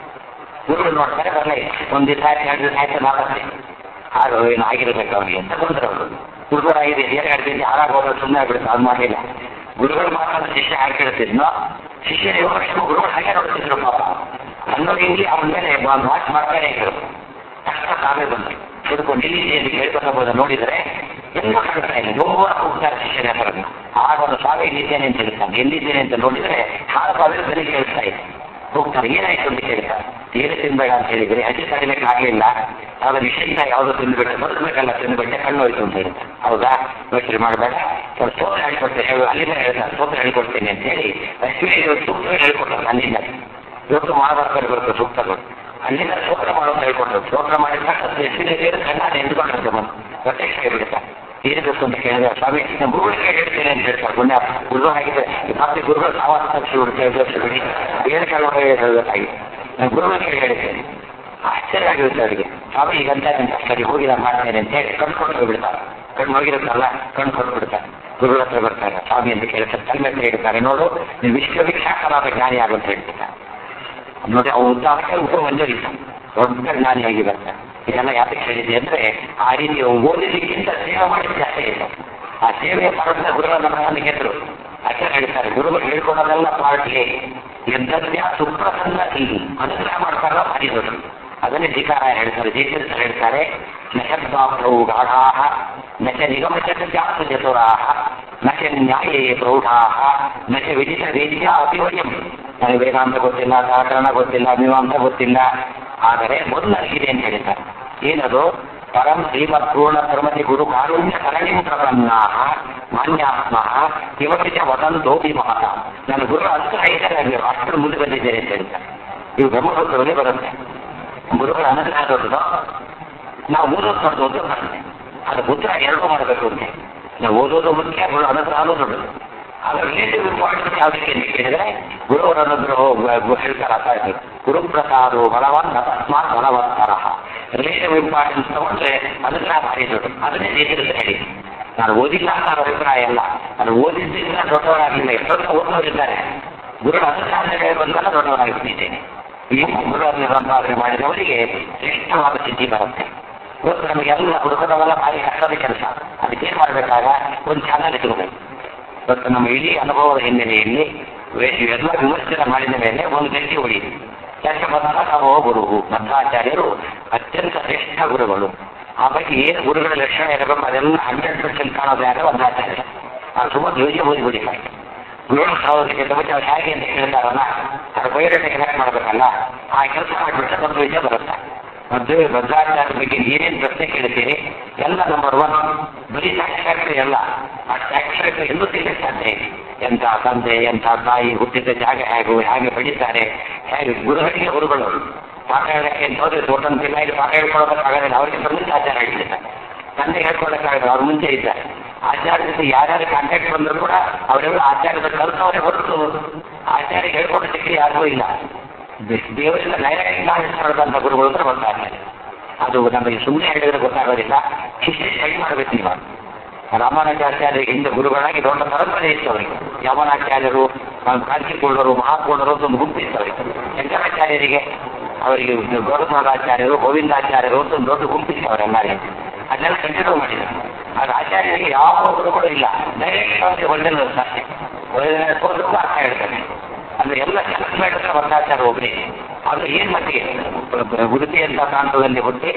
A: ಗುರುಗಳು ನೋಡ್ತಾರೆ ಬರಲೇ ಒಂದು ದಿವಸ ಆಯ್ತು ಎರಡು ದಿವಸ ಆಯ್ತು ಮಾತಾಡ್ತೀನಿ ಹಾಗೆ ಏನು ಆಗಿರ್ಬೇಕು ಅವನಿಗೆ ಅಂತ ಬಂದ್ರು ಅವರು ಗುರುಗಳಾಗಿದೆ ಏನು ಹೇಳ್ತೀನಿ ಹಾಳಾಗಿ ಹೋಗೋದು ಸುಮ್ಮನೆ ಆಗ್ಬಿಡುತ್ತೆ ಅದು ಮಾಡಲಿಲ್ಲ ಗುರುಗಳು ಮಾತ್ರ ಶಿಷ್ಯ ಹಾಗೆ ಕೇಳ್ತಿದ್ನೋ ಶಿಷ್ಯನ ಏಳು ವರ್ಷ ಗುರುಗಳು ಹಾಗೆ ನೋಡ್ತಿದ್ರು ಪಾಪ ಅನ್ನೋದಿಂಗಿ ಅವನ ಮೇಲೆ ಒಂದು ವಾಚ್ ಮಾಡ್ತಾನೆ ಇದ್ರು ಕಷ್ಟ ತಾವೇ ಬಂದ್ರು ಹಿಡ್ಕೊಂಡು ಎಲ್ಲಿದೆ ಅಂತ ಕೇಳ್ಕೊಂಡು ನೋಡಿದರೆ ಎಲ್ಲ ಕಾಣ್ತಾ ಇಲ್ಲ ನೋವು ಹೋಗ್ತಾರೆ ಶಿಷ್ಯನ ಹೆಸರನ್ನು ಆಗ ಒಂದು ಸಾವಿರ ಇಲ್ಲಿದ್ದೇನೆ ಅಂತ ಹೇಳ್ತಾನೆ ಎಲ್ಲಿದ್ದೇನೆ ಅಂತ ನೋಡಿದ್ರೆ ಆರು ಸಾವಿರ ಬೆಲೆ ಕೇಳ್ತಾ ಇದೆ ಹೋಗ್ತಾರೆ ಏನಾಯ್ತು ಅಂತ ಕೇಳ್ತಾರೆ ಏನು ತಿನ್ಬೇಡ ಅಂತ ಹೇಳಿದ್ರೆ ಅತಿ ಕಡಿಮೆಗೆ ಆಗ್ಲಿಲ್ಲ ಆಗ ನಿಶ್ಚಿತ ಯಾವುದು ತಿನ್ಬೇಡ ಬದುಕಬೇಕಲ್ಲ ತಿನ್ಬೇಡ ಕಣ್ಣು ಹೋಯ್ತು ಅಂತ ಹೇಳ್ತಾರೆ ಹೌದಾ ಯೋಚನೆ ಮಾಡಬೇಡ ಸ್ವಲ್ಪ ಸ್ತೋತ್ರ ಹೇಳ್ಕೊಡ್ತೇನೆ ಹೇಳು ಅಲ್ಲಿಂದ ಹೇಳ್ತಾರೆ ಸ್ತೋತ್ರ ಹೇಳ್ಕೊಡ್ತೇನೆ ಅಂತ ಹೇಳಿ ಲಕ್ಷ್ಮೀ ಸೂಕ್ತ ಹೇಳ್ಕೊಡ್ತಾರೆ ಅಲ್ಲಿಂದ ಇವತ್ತು ಮಹಾಭಾರತದಲ್ಲಿ ಬರುತ್ತೆ ಸೂಕ್ತಗಳು ಅಲ್ಲಿಂದ ಸ್ತೋತ್ರ ಮಾಡೋದು ಹೇಳ್ಕೊಡ್ತಾರೆ ಸ್ತೋತ್ರ ಮಾಡಿದ ಲಕ್ಷ್ಮೀ ಸೇರಿ ಕಣ್ಣ ನಿಂತ್ಕೊಂಡಿರುತ್ತೆ ಬಂದು ಪ್ರತ್ಯಕ್ಷ ಆಗಿಬಿಡುತ್ತೆ ಏನಿತ್ತು ಅಂತ ಕೇಳಿದ್ರೆ ಸ್ವಾಮಿ ನಾನು ಗುರುಗಳಿಗೆ ಹೇಳ್ತೇನೆ ಅಂತ ಹೇಳ್ತಾರೆ ಪುಣ್ಯ ಗುರು ಆಗಿದೆ ಮತ್ತೆ ಗುರುಗಳು ಸಾವಾಸ ಏನು ಕೆಲವರು ಹೇಳಬೇಕಾಗಿದೆ ನಾನು ಗುರುಗಳಿಗೆ ಹೇಳಿದ್ದೇನೆ ಆಶ್ಚರ್ಯ ಆಗಿರುತ್ತೆ ಅವರಿಗೆ ಸ್ವಾಮಿ ಈಗ ಅಂತ ಸರಿ ಹೋಗಿ ನಾನು ಮಾಡ್ತೇನೆ ಅಂತ ಹೇಳಿ ಕಣ್ಣು ಕೊಟ್ಟು ಬಿಡ್ತಾರೆ ಕಣ್ಣು ಹೋಗಿರುತ್ತಲ್ಲ ಕಣ್ಣು ಕೊಟ್ಟು ಬಿಡ್ತಾರೆ ಗುರುಗಳ ಹತ್ರ ಬರ್ತಾರೆ ಸ್ವಾಮಿ ಅಂತ ಕೇಳ್ತಾರೆ ತಲೆ ಮೇಲೆ ಹೇಳ್ತಾರೆ ನೋಡು ನೀವು ವಿಶ್ವವಿಖ್ಯಾತರಾದ ಜ್ಞಾನಿ ಆಗುವಂತ ಹೇಳ್ತಿದ್ದಾರೆ ನೋಡಿ ಅವ್ರು ಉದ್ದಾಹರಣೆ ಉಪ ಒಂದರಿಲ್ಲ ದೊಡ್ಡ ಜ್ಞಾನಿಯಾಗಿ ಬರ್ತಾರೆ ಇದೆಲ್ಲ ಯಾತಕ್ಕೆ ಹೇಳಿದೆ ಅಂದ್ರೆ ಆ ರೀತಿ ಓದಲಿಕ್ಕಿಂತ ಸೇವೆ ಮಾಡಿದ ಜಾಸ್ತಿ ಇಲ್ಲ ಆ ಸೇವೆಯ ಪರದಿಂದ ಗುರುಗಳ ನಮ್ಮನ್ನು ಗೆದ್ರು ಅಷ್ಟೇ ಹೇಳ್ತಾರೆ ಗುರುಗಳು ಹೇಳ್ಕೊಡೋದೆಲ್ಲ ಪಾರ್ಟಿಗೆ ಎಂಥದ್ಯಾ ಸುಪ್ರಸನ್ನ ಇಲ್ಲಿ ಅನುಗ್ರಹ ಮಾಡ್ತಾರಲ್ಲ ಭಾರಿ ದೊಡ್ಡದು ಅದನ್ನೇ ಧಿಕಾರ ಹೇಳ್ತಾರೆ ಜೀತಿರ್ತ ಹೇಳ್ತಾರೆ ನಶಬ್ದಾಪ್ರೌ ಗಾಢಾಹ ನಚ ನಿಗಮಚರ್ಯಾಸ ಚತುರಾಹ ನಚ ನ್ಯಾಯೇ ಪ್ರೌಢಾಹ ನಚ ವಿಧಿತ ರೀತಿಯ ಅತಿವಯಂ ನನಗೆ ವೇದಾಂತ ಗೊತ್ತಿಲ್ಲ ವ್ಯಾಕರಣ ಗೊತ್ತಿಲ್ಲ ಮೀಮಾಂಸ ಗೊತ್ತಿಲ್ಲ ಆದರೆ ಮೊದಲಾಗಿದೆ ಅಂತ ಹೇಳಿದ್ದಾರೆ ಏನದು ಪರಂ ಶ್ರೀಮತ್ ಪೂರ್ಣ ಪರಮತಿ ಗುರು ಕಾರುಣ್ಯ ಕರಣಿಂ ಪ್ರಪನ್ನಾಹ ಮಾನ್ಯಾತ್ಮಃ ಇವತ್ತಿನ ವದಂತೋಪಿ ಮಹತ ನಾನು ಗುರು ಅನುಗ್ರಹ ಇದ್ದಾರೆ ಅಷ್ಟರ ಮುಂದೆ ಬಂದಿದ್ದೇನೆ ಅಂತ ಹೇಳ್ತಾರೆ ಇವು ಬ್ರಹ್ಮಸೂತ್ರದಲ್ಲಿ ಬರುತ್ತೆ ಗುರುಗಳ ಅನುಗ್ರಹ ದೊಡ್ಡದು ನಾವು ಓದೋದು ದೊಡ್ಡದು ಅಂತ ಬರುತ್ತೆ ಅದು ಉತ್ತರ ಎರಡೂ ಮಾಡಬೇಕು ಅಂತ ನಾವು ಓದೋದು ಮುಖ್ಯ ಗುರು ಅನುಗ್ರಹನೂ ದೊಡ್ಡದು ಅದರ ರಿಲೇಟಿವ್ ಇಂಪಾರ್ಟೆನ್ಸ್ ಯಾವುದಕ್ಕೆ ಅಂತ ಕೇಳಿದ್ರೆ ಗುರುವರ ಅನುಗ್ರಹ ಹೇಳ್ತಾರೆ ಅರ್ಥ ಆಯ್ತು ಗುರುಪ್ರಸಾದೋ ಬಲವಾನ್ ತಸ್ಮಾತ್ ಬಲವತ್ತರ ರಿಲೇಟಿವ್ ಇಂಪಾರ್ಟೆನ್ಸ್ ತಗೊಂಡ್ರೆ ಅನುಗ್ರಹ ಭಾರಿ ದೊಡ್ಡ ಅದನ್ನೇ ದೇಶದಲ್ಲಿ ಹೇಳಿ ನಾನು ಓದಿಲ್ಲ ಅಂತ ಅವ್ರ ಅಭಿಪ್ರಾಯ ಅಲ್ಲ ನಾನು ಓದಿದ್ದರಿಂದ ದೊಡ್ಡವರಾಗಲಿಲ್ಲ ಎಷ್ಟೊಂದು ಓದೋರಿದ್ದಾರೆ ಗುರುಗಳ ಅನುಗ್ರಹ ಬಂದಾಗ ದೊಡ್ಡವರಾಗಿಬಿಟ್ಟಿದ್ದೇನೆ ಈ ಗುರುಗಳ ಸಂಪಾದನೆ ಮಾಡಿದವರಿಗೆ ಶ್ರೇಷ್ಠವಾದ ಸ್ಥಿತಿ ಬರುತ್ತೆ ಇವತ್ತು ನಮಗೆಲ್ಲ ಹುಡುಕದವೆಲ್ಲ ಭಾರಿ ಕಷ್ಟದ ಕೆಲಸ ಅದಕ್ಕೆ ಏನ್ ಮಾಡಬೇಕಾಗ ಒಂದು ಚಾನಲ್ ಇಟ್ಕೋಬೇಕು ಇವತ್ತು ನಮ್ಮ ಇಡೀ ಅನುಭವದ ಹಿನ್ನೆಲೆಯಲ್ಲಿ ವೇ- ಇವೆಲ್ಲ ವಿಮರ್ಶನ ಮಾಡಿದ ಮೇಲೆ ಒಂದು ಗಂಟೆ ಉಳಿಯಿತು ಯಾಕೆ ಬಂದಾಗ ನಾವು ಗುರು ಮಧ್ವಾಚಾರ್ಯರು ಅತ್ಯಂತ ಶ್ರೇಷ್ಠ ಗುರುಗಳು ಆ ಬಗ್ಗೆ ಏನು ಗುರುಗಳ ಲಕ್ಷಣ ಇರಬೇಕು ಅದೆಲ್ಲ ಹಂಡ್ರೆಡ್ ಪರ್ಸೆಂಟ್ ಕಾಣೋದು ಯಾರು ಮಧ್ವಾಚಾರ್ಯ ಅದು ತುಂಬ ಯೋಜನೆ ಓದಿಬಿಡಿ ಏಳು ಸಾವಿರಕ್ಕಿಂತ ಮುಂಚೆ ಅವ್ರು ಹೇಗೆ ಅಂತ ಕೇಳ್ತಾರಲ್ಲ ಅವ್ರ ಬಯೋಡೇಟಾ ಕನೆಕ್ಟ್ ಮಾಡಬೇಕಲ್ಲ ಆ ಕೆಲಸ ಮಾಡಿಬಿಟ್ರೆ ಒಂದು ವಿಷಯ ಬರುತ್ತೆ ಮದುವೆ ಭದ್ರಾಚಾರ್ಯ ಬಗ್ಗೆ ಏನೇನು ಪ್ರಶ್ನೆ ಕೇಳ್ತೀರಿ ಎಲ್ಲ ನಂಬರ್ ಒನ್ ಬರೀ ಸ್ಯಾಟಿಸ್ಫ್ಯಾಕ್ಟರಿ ಅಲ್ಲ ಆ ಸ್ಯಾಟಿಸ್ಫ್ಯಾಕ್ಟರಿ ಎಲ್ಲೂ ಸಿಗಕ್ಕೆ ಸಾಧ್ಯ ಇದೆ ಎಂಥ ತಂದೆ ಎಂಥ ತಾಯಿ ಹುಟ್ಟಿದ ಜಾಗ ಹೇಗೆ ಹೇಗೆ ಬೆಳೀತಾರೆ ಹೇಗೆ ಗುರುಗಳಿಗೆ ಗುರುಗಳು ಪಾಠ ಹೇಳಕ್ಕೆ ಅಂತ ಹೋದ್ರೆ ದೊಡ್ಡ ಪಿಲ್ಲಾಗಿ ಪಾಠ ಹೇಳ್ಕೊಳೋದಕ್ಕಾಗೋದಿಲ್ಲ ಅವರಿಗೆ ಬಂದಿದ್ದ ಆಚಾರ ಹೇಳ್ತಿದ್ದಾರೆ ತಂದೆ ಹೇಳ್ಕೊಳಕ್ಕಾಗಲ್ಲ ಅವ್ರ ಮುಂಚೆ ಇದ್ದಾರೆ ಆಚಾರ ಜೊತೆ ಯಾರ್ಯಾರು ಕಾಂಟ್ಯಾಕ್ಟ್ ಬಂದ್ರು ಕೂಡ ಅವರೆಲ್ಲ ಆಚಾರದ ಕಲ್ತವರೇ ಹೊರತು ಆಚಾರ್ಯ ಹೇಳ್ಕೊಡೋದಕ್ಕೆ ಯಾರಿಗೂ ಇಲ್ಲ ದೇವರಿಂದ ಡೈರೆಕ್ಟ್ ನಾಲೆಜ್ ಮಾಡೋದಂತ ಗುರುಗಳು ಹತ್ರ ಬರ್ತಾರೆ ಅದು ನಮಗೆ ಸುಮ್ಮನೆ ಹೇಳಿದ್ರೆ ಗೊತ್ತಾಗೋದಿಲ್ಲ ಹಿಸ್ಟ್ರಿ ಸ್ಟಡಿ ಮಾಡಬೇಕು ನೀವು ರಾಮಾನುಜಾಚಾರ್ಯರಿಗೆ ಹಿಂದೆ ಗುರುಗಳಾಗಿ ದೊಡ್ಡ ಪರಂಪರೆ ಇತ್ತು ಅವರಿಗೆ ಯಮನಾಚಾರ್ಯರು ಕಾಂಚಿಪೂರ್ಣರು ಮಹಾಪೂರ್ಣರು ಅಂತ ಒಂದು ಗುಂಪಿತ್ತು ಅವರಿಗೆ ಶಂಕರಾಚಾರ್ಯರಿಗೆ ಅವರಿಗೆ ಗೌರವಾಚಾರ್ಯರು ಗೋವಿಂದಾಚಾರ್ಯರು ಅಂತ ಒಂದು ದೊಡ್ಡ ಗುಂಪಿತ್ತು ಅವರೆಲ್ಲರಿಗೆ ಅದನ್ನೆಲ್ಲ ಕಂಟಿನ್ಯೂ ಮಾಡಿದರು ಆದ್ರೆ ಆಚಾರ್ಯರಿಗೆ ಯಾವ ಗುರುಗಳು ಇಲ್ಲ ಡೈರೆಕ್ಟ್ ಅವರಿಗೆ ಒಳ್ಳೆಯ ಇರ್ತಾರೆ ಒಳ್ಳೆಯ ಅರ್ಥ ಹೇಳ್ತಾರೆ ಅಂದ್ರೆ ಎಲ್ಲ ಕೆಲಸ ಮಾಡಿದ್ರೆ ವರ್ಣಾಚಾರ ಒಬ್ಬರೇ ಆದ್ರೆ ಏನ್ ಮಟ್ಟಿಗೆ ಉಡುಪಿ ಅಂತ ಪ್ರಾಂತದಲ್ಲಿ ಹುಟ್ಟಿ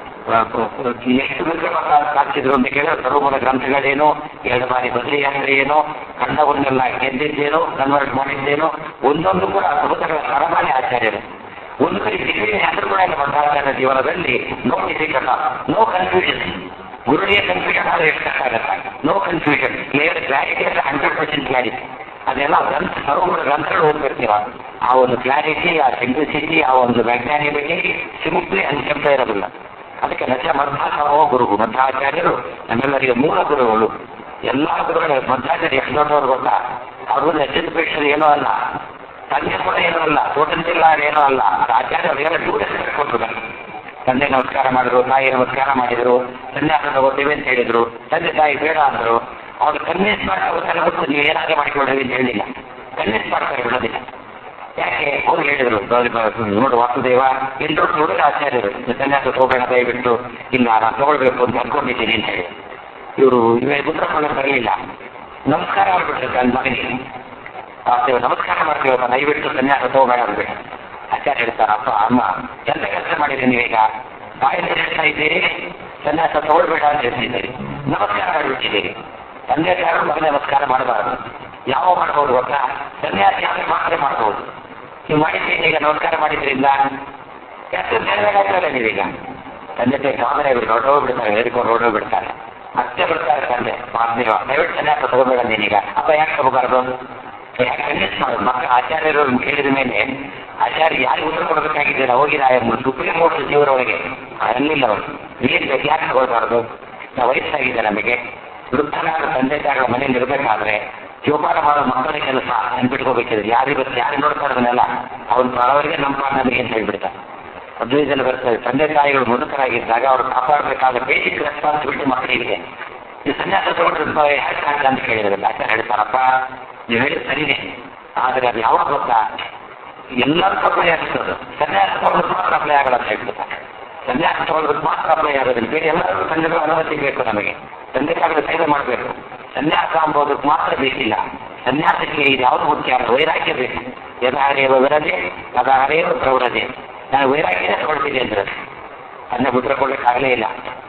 A: ಎಷ್ಟು ಸಾಧಿಸಿದ್ರು ಅಂತ ಕೇಳಿದ್ರೆ ಸರ್ವಮೂಲ ಗ್ರಂಥಗಳೇನು ಎರಡು ಬಾರಿ ಬದಲಿ ಯಾತ್ರೆ ಏನೋ ಕನ್ನಡವನ್ನೆಲ್ಲ ಗೆದ್ದಿದ್ದೇನೋ ಕನ್ವರ್ಟ್ ಮಾಡಿದ್ದೇನೋ ಒಂದೊಂದು ಕೂಡ ಅದ್ಭುತಗಳ ಸರಮಾನ್ಯ ಆಚಾರ್ಯರು ಒಂದು ಕಡೆ ಡಿಗ್ರಿ ಆದ್ರೂ ಕೂಡ ಇಲ್ಲ ಭಟ್ಟಾಚಾರ್ಯ ಜೀವನದಲ್ಲಿ ನೋ ಡಿಫಿಕಲ್ಟ್ ನೋ ಕನ್ಫ್ಯೂಷನ್ ಗುರುಳಿಯ ಕನ್ಫ್ಯೂಷನ್ ಆದ್ರೆ ಎಷ್ಟು ಕಷ್ಟ ಆಗತ್ತೆ ನೋ ಕನ್ಫ್ಯೂಷನ್ ಕ್ಲಿಯರ್ ಕ್ಲಾರಿಟಿ ಅಂದ್ರೆ ಹಂಡ್ರೆಡ್ ಪರ್ಸೆಂಟ್ ಕ್ಲಾರಿಟಿ ಅದೆಲ್ಲ ಗ್ರಂಥ ಸರ್ವಗುಣ ಗ್ರಂಥಗಳು ಓದ್ತಿರ್ತೀವ ಆ ಒಂದು ಕ್ಲಾರಿಟಿ ಆ ಸಿಂಪ್ಲಿಸಿಟಿ ಆ ಒಂದು ವೈಜ್ಞಾನಿಕತೆ ಸಿಂಪ್ಲಿ ಅನ್ಶಬ್ದ ಇರೋದಿಲ್ಲ ಅದಕ್ಕೆ ನಚ ಮಧ್ವಾಚಾರ್ಯ ಗುರು ಮಧ್ವಾಚಾರ್ಯರು ನಮ್ಮೆಲ್ಲರಿಗೆ ಮೂಲ ಗುರುಗಳು ಎಲ್ಲ ಗುರುಗಳು ಮಧ್ವಾಚಾರ್ಯ ಎಷ್ಟು ದೊಡ್ಡವರು ಗೊತ್ತಾ ಅವ್ರಿಗೊಂದು ಎಜುಕೇಶನ್ ಏನೂ ಅಲ್ಲ ತಂದೆ ಕೂಡ ಏನೂ ಅಲ್ಲ ತೋಟಂತಿಲ್ಲ ಏನೂ ಅಲ್ಲ ಅದು ಆಚಾರ್ಯ ಅವರಿಗೆಲ್ಲ ಟೂರಿಸ್ಟ್ ಕೊಟ್ಟಿದ್ದಾರೆ ತಂದೆ ನಮಸ್ಕಾರ ಮಾಡಿದ್ರು ತಾಯಿ ನಮಸ್ಕಾರ ಮಾಡಿದ್ರು ಸನ್ಯಾಸ ತಗೋತೀವಿ ಅಂತ ಹೇಳಿದ್ರು ತಂದೆ ತಾಯಿ ಬೇಡ ಅಂದರು ಅವ್ರು ಕನ್ವಿನ್ಸ್ ಮಾಡ್ತಾರೆ ಹೊತ್ತು ನೀವು ಏನಾದ್ರೂ ಮಾಡಿಕೊಳ್ಳಿ ಅಂತ ಹೇಳಿಲ್ಲ ಕನ್ವಿನ್ಸ್ ಮಾಡ್ತಾರೆ ಬಿಡೋದಿಲ್ಲ ಯಾಕೆ ಅವ್ರು ಹೇಳಿದ್ರು ನೋಡು ವಾಸುದೇವ ಎಂಟು ಹುಡುಗ ಆಚಾರ್ಯರು ಸನ್ಯಾಸ ತಗೋಬೇಡ ದಯವಿಟ್ಟು ಇಲ್ಲ ನಾನು ತಗೊಳ್ಬೇಕು ಅಂತ ಅನ್ಕೊಂಡಿದ್ದೀನಿ ಅಂತ ಹೇಳಿ ಇವರು ಇವಾಗ ಉತ್ತರ ಕೊಡೋಕೆ ಬರಲಿಲ್ಲ ನಮಸ್ಕಾರ ಮಾಡ್ಬಿಟ್ರು ನನ್ನ ಮಗನಿಗೆ ವಾಸುದೇವ ನಮಸ್ಕಾರ ಮಾಡ್ತೀವಪ್ಪ ದಯವಿಟ್ಟು ಸನ್ಯಾಸ ತಗೋಬೇಡ ಅಂದ್ಬಿಟ್ಟು ಆಚಾರ್ಯ ಹೇಳ್ತಾರೆ ಅಪ್ಪ ಅಮ್ಮ ಎಂತ ಕೆಲಸ ಮಾಡಿದ್ರಿ ನೀವೀಗ ಬಾಯಲ್ಲಿ ಹೇಳ್ತಾ ಇದ್ದೀರಿ ಸನ್ಯಾಸ ತಗೊಳ್ಬೇಡ ಅಂತ ಹೇಳ್ತಿದ್ದೀರಿ ನಮಸ್ಕಾರ ಮಾಡಿಬಿಟ್ಟಿದ್ದೀರಿ ತಂದೆ ತಾಯಿ ಮಗನ ನಮಸ್ಕಾರ ಮಾಡಬಾರದು ಯಾವ ಮಾಡಬಹುದು ಗೊತ್ತಾ ಸನ್ಯಾಸಿ ಆದರೆ ಮಾತ್ರ ಮಾಡಬಹುದು ನೀವು ಮಾಡಿದ್ದೀರಿ ಈಗ ನಮಸ್ಕಾರ ಮಾಡಿದ್ರಿಂದ ಯಾಕೆ ನೆರವೇರಾಗ್ತಲ್ಲ ನೀವೀಗ ತಂದೆ ತಾಯಿ ಕಾಮನೆ ಹೊರಡೋಗ್ಬಿಡ್ತಾರೆ ಹೇಳ್ಕೊಂಡು ಹೊರಡೋಗ್ಬಿಡ್ತಾರೆ ಮತ್ತೆ ಬಿಡ್ತಾರೆ ತಂದೆ ಮಾಧ್ಯಮ ದಯವಿಟ್ಟು ಸನ್ಯಾಸ ತಗೋಬೇಡ ನೀನೀಗ ಅಪ್ಪ ಯಾಕೆ ತಗೋಬಾರ್ದು ಯಾಕೆ ಕನ್ವಿನ್ಸ್ ಮಾಡೋದು ಮಕ್ಕಳ ಆಚಾರ್ಯರು ಕೇಳಿದ ಮೇಲೆ ಆಚಾರ್ಯ ಯಾರಿಗೆ ಉತ್ತರ ಕೊಡಬೇಕಾಗಿದ್ದೀರಾ ಹೋಗಿ ನಾವು ಸುಪ್ರೀಂ ಕೋರ್ಟ್ ಜೀವರೊಳಗೆ ಅಲ್ಲಿಲ್ಲ ಅವರು ಏನ್ ಬೇಕು ಯಾಕೆ ತಗೊಳ್ಬಾರ್ದು ನಾವು ವಯಸ್ಸಾಗಿದೆ ನಮಗೆ ವೃದ್ಧನಾದ ತಂದೆ ತಾಯಿಗಳ ಮನೆಯಲ್ಲಿ ಇರಬೇಕಾದ್ರೆ ಜೋಪಾನ ಮಾಡೋ ಮಕ್ಕಳ ಕೆಲಸ ನೆನ್ಪಿಟ್ಕೋಬೇಕಿದ್ರೆ ಯಾರಿಗೂ ಯಾರು ನೋಡ್ತಾರೆ ಅದನ್ನೆಲ್ಲ ಅವ್ರ ಬರೋವರಿಗೆ ನಮ್ಮ ಪಾಠ ನಮಗೆ ಅಂತ ಹೇಳ್ಬಿಡ್ತಾರೆ ಅದ್ವೈತದಲ್ಲಿ ಬರ್ತಾರೆ ತಂದೆ ತಾಯಿಗಳು ಮುದುಕರಾಗಿದ್ದಾಗ ಅವ್ರು ಕಾಪಾಡಬೇಕಾದ ಬೇಸಿಕ್ ರೆಸ್ಪಾನ್ಸಿಬಿಲಿಟಿ ಮಕ್ಕಳಿಗೆ ಈ ಸನ್ಯಾಸ ತಗೊಂಡ್ರೆ ಯಾಕೆ ಸಾಧ್ಯ ಅಂತ ಕೇಳಿದ್ರಲ್ಲ ಆಚಾರ್ಯ ಹೇಳ್ತಾರಪ್ಪ ನೀವು ಹೇಳಿದ್ ಸರಿನೇ ಆದ್ರೆ ಅದು ಯಾವಾಗ ಗೊತ್ತಾ ಎಲ್ಲರಿಗೂ ಅಪ್ಲೈ ಆಗ್ತದೆ ಸನ್ಯಾಸ ತಗೊಳ್ಳೋದು ಮಾತ್ರ ಅಪ್ಲೈ ಆಗಲ್ಲ ಅಂತ ಹೇಳ್ಬಿಡ್ತಾರೆ ಸನ್ಯಾಸ ತಗೊಳ್ಳೋದು ಮಾತ್ರ ಅಪ್ಲೈ ಆಗೋದಿಲ್ಲ ಬೇರೆ ಎಲ್ಲರಿಗೂ ತಂದೆಗಳ ಅನುಮತಿ ಬೇಕು ನಮಗೆ ತಂದೆ ತಾಯಿಗಳ ಸೇವೆ ಮಾಡಬೇಕು ಸನ್ಯಾಸ ಅಂಬೋದಕ್ಕೆ ಮಾತ್ರ ಬೇಕಿಲ್ಲ ಸನ್ಯಾಸಕ್ಕೆ ಇದು ಯಾವುದು ಮುಖ್ಯ ಅಲ್ಲ ವೈರಾಗ್ಯ ಬೇಕು ಯದಾಹರೇವ ವಿರದೆ ತದಾಹರೇವ ಪ್ರವರದೆ ನಾನು ವೈರಾಗ್ಯನೇ ತಗೊಳ್ತೀನಿ ಅಂದ್ರೆ ಅದನ್ನ ಬಿಟ್ಟರೆ ಕೊಡ್ಲಿಕ್ಕಾಗಲೇ ಇಲ್ಲ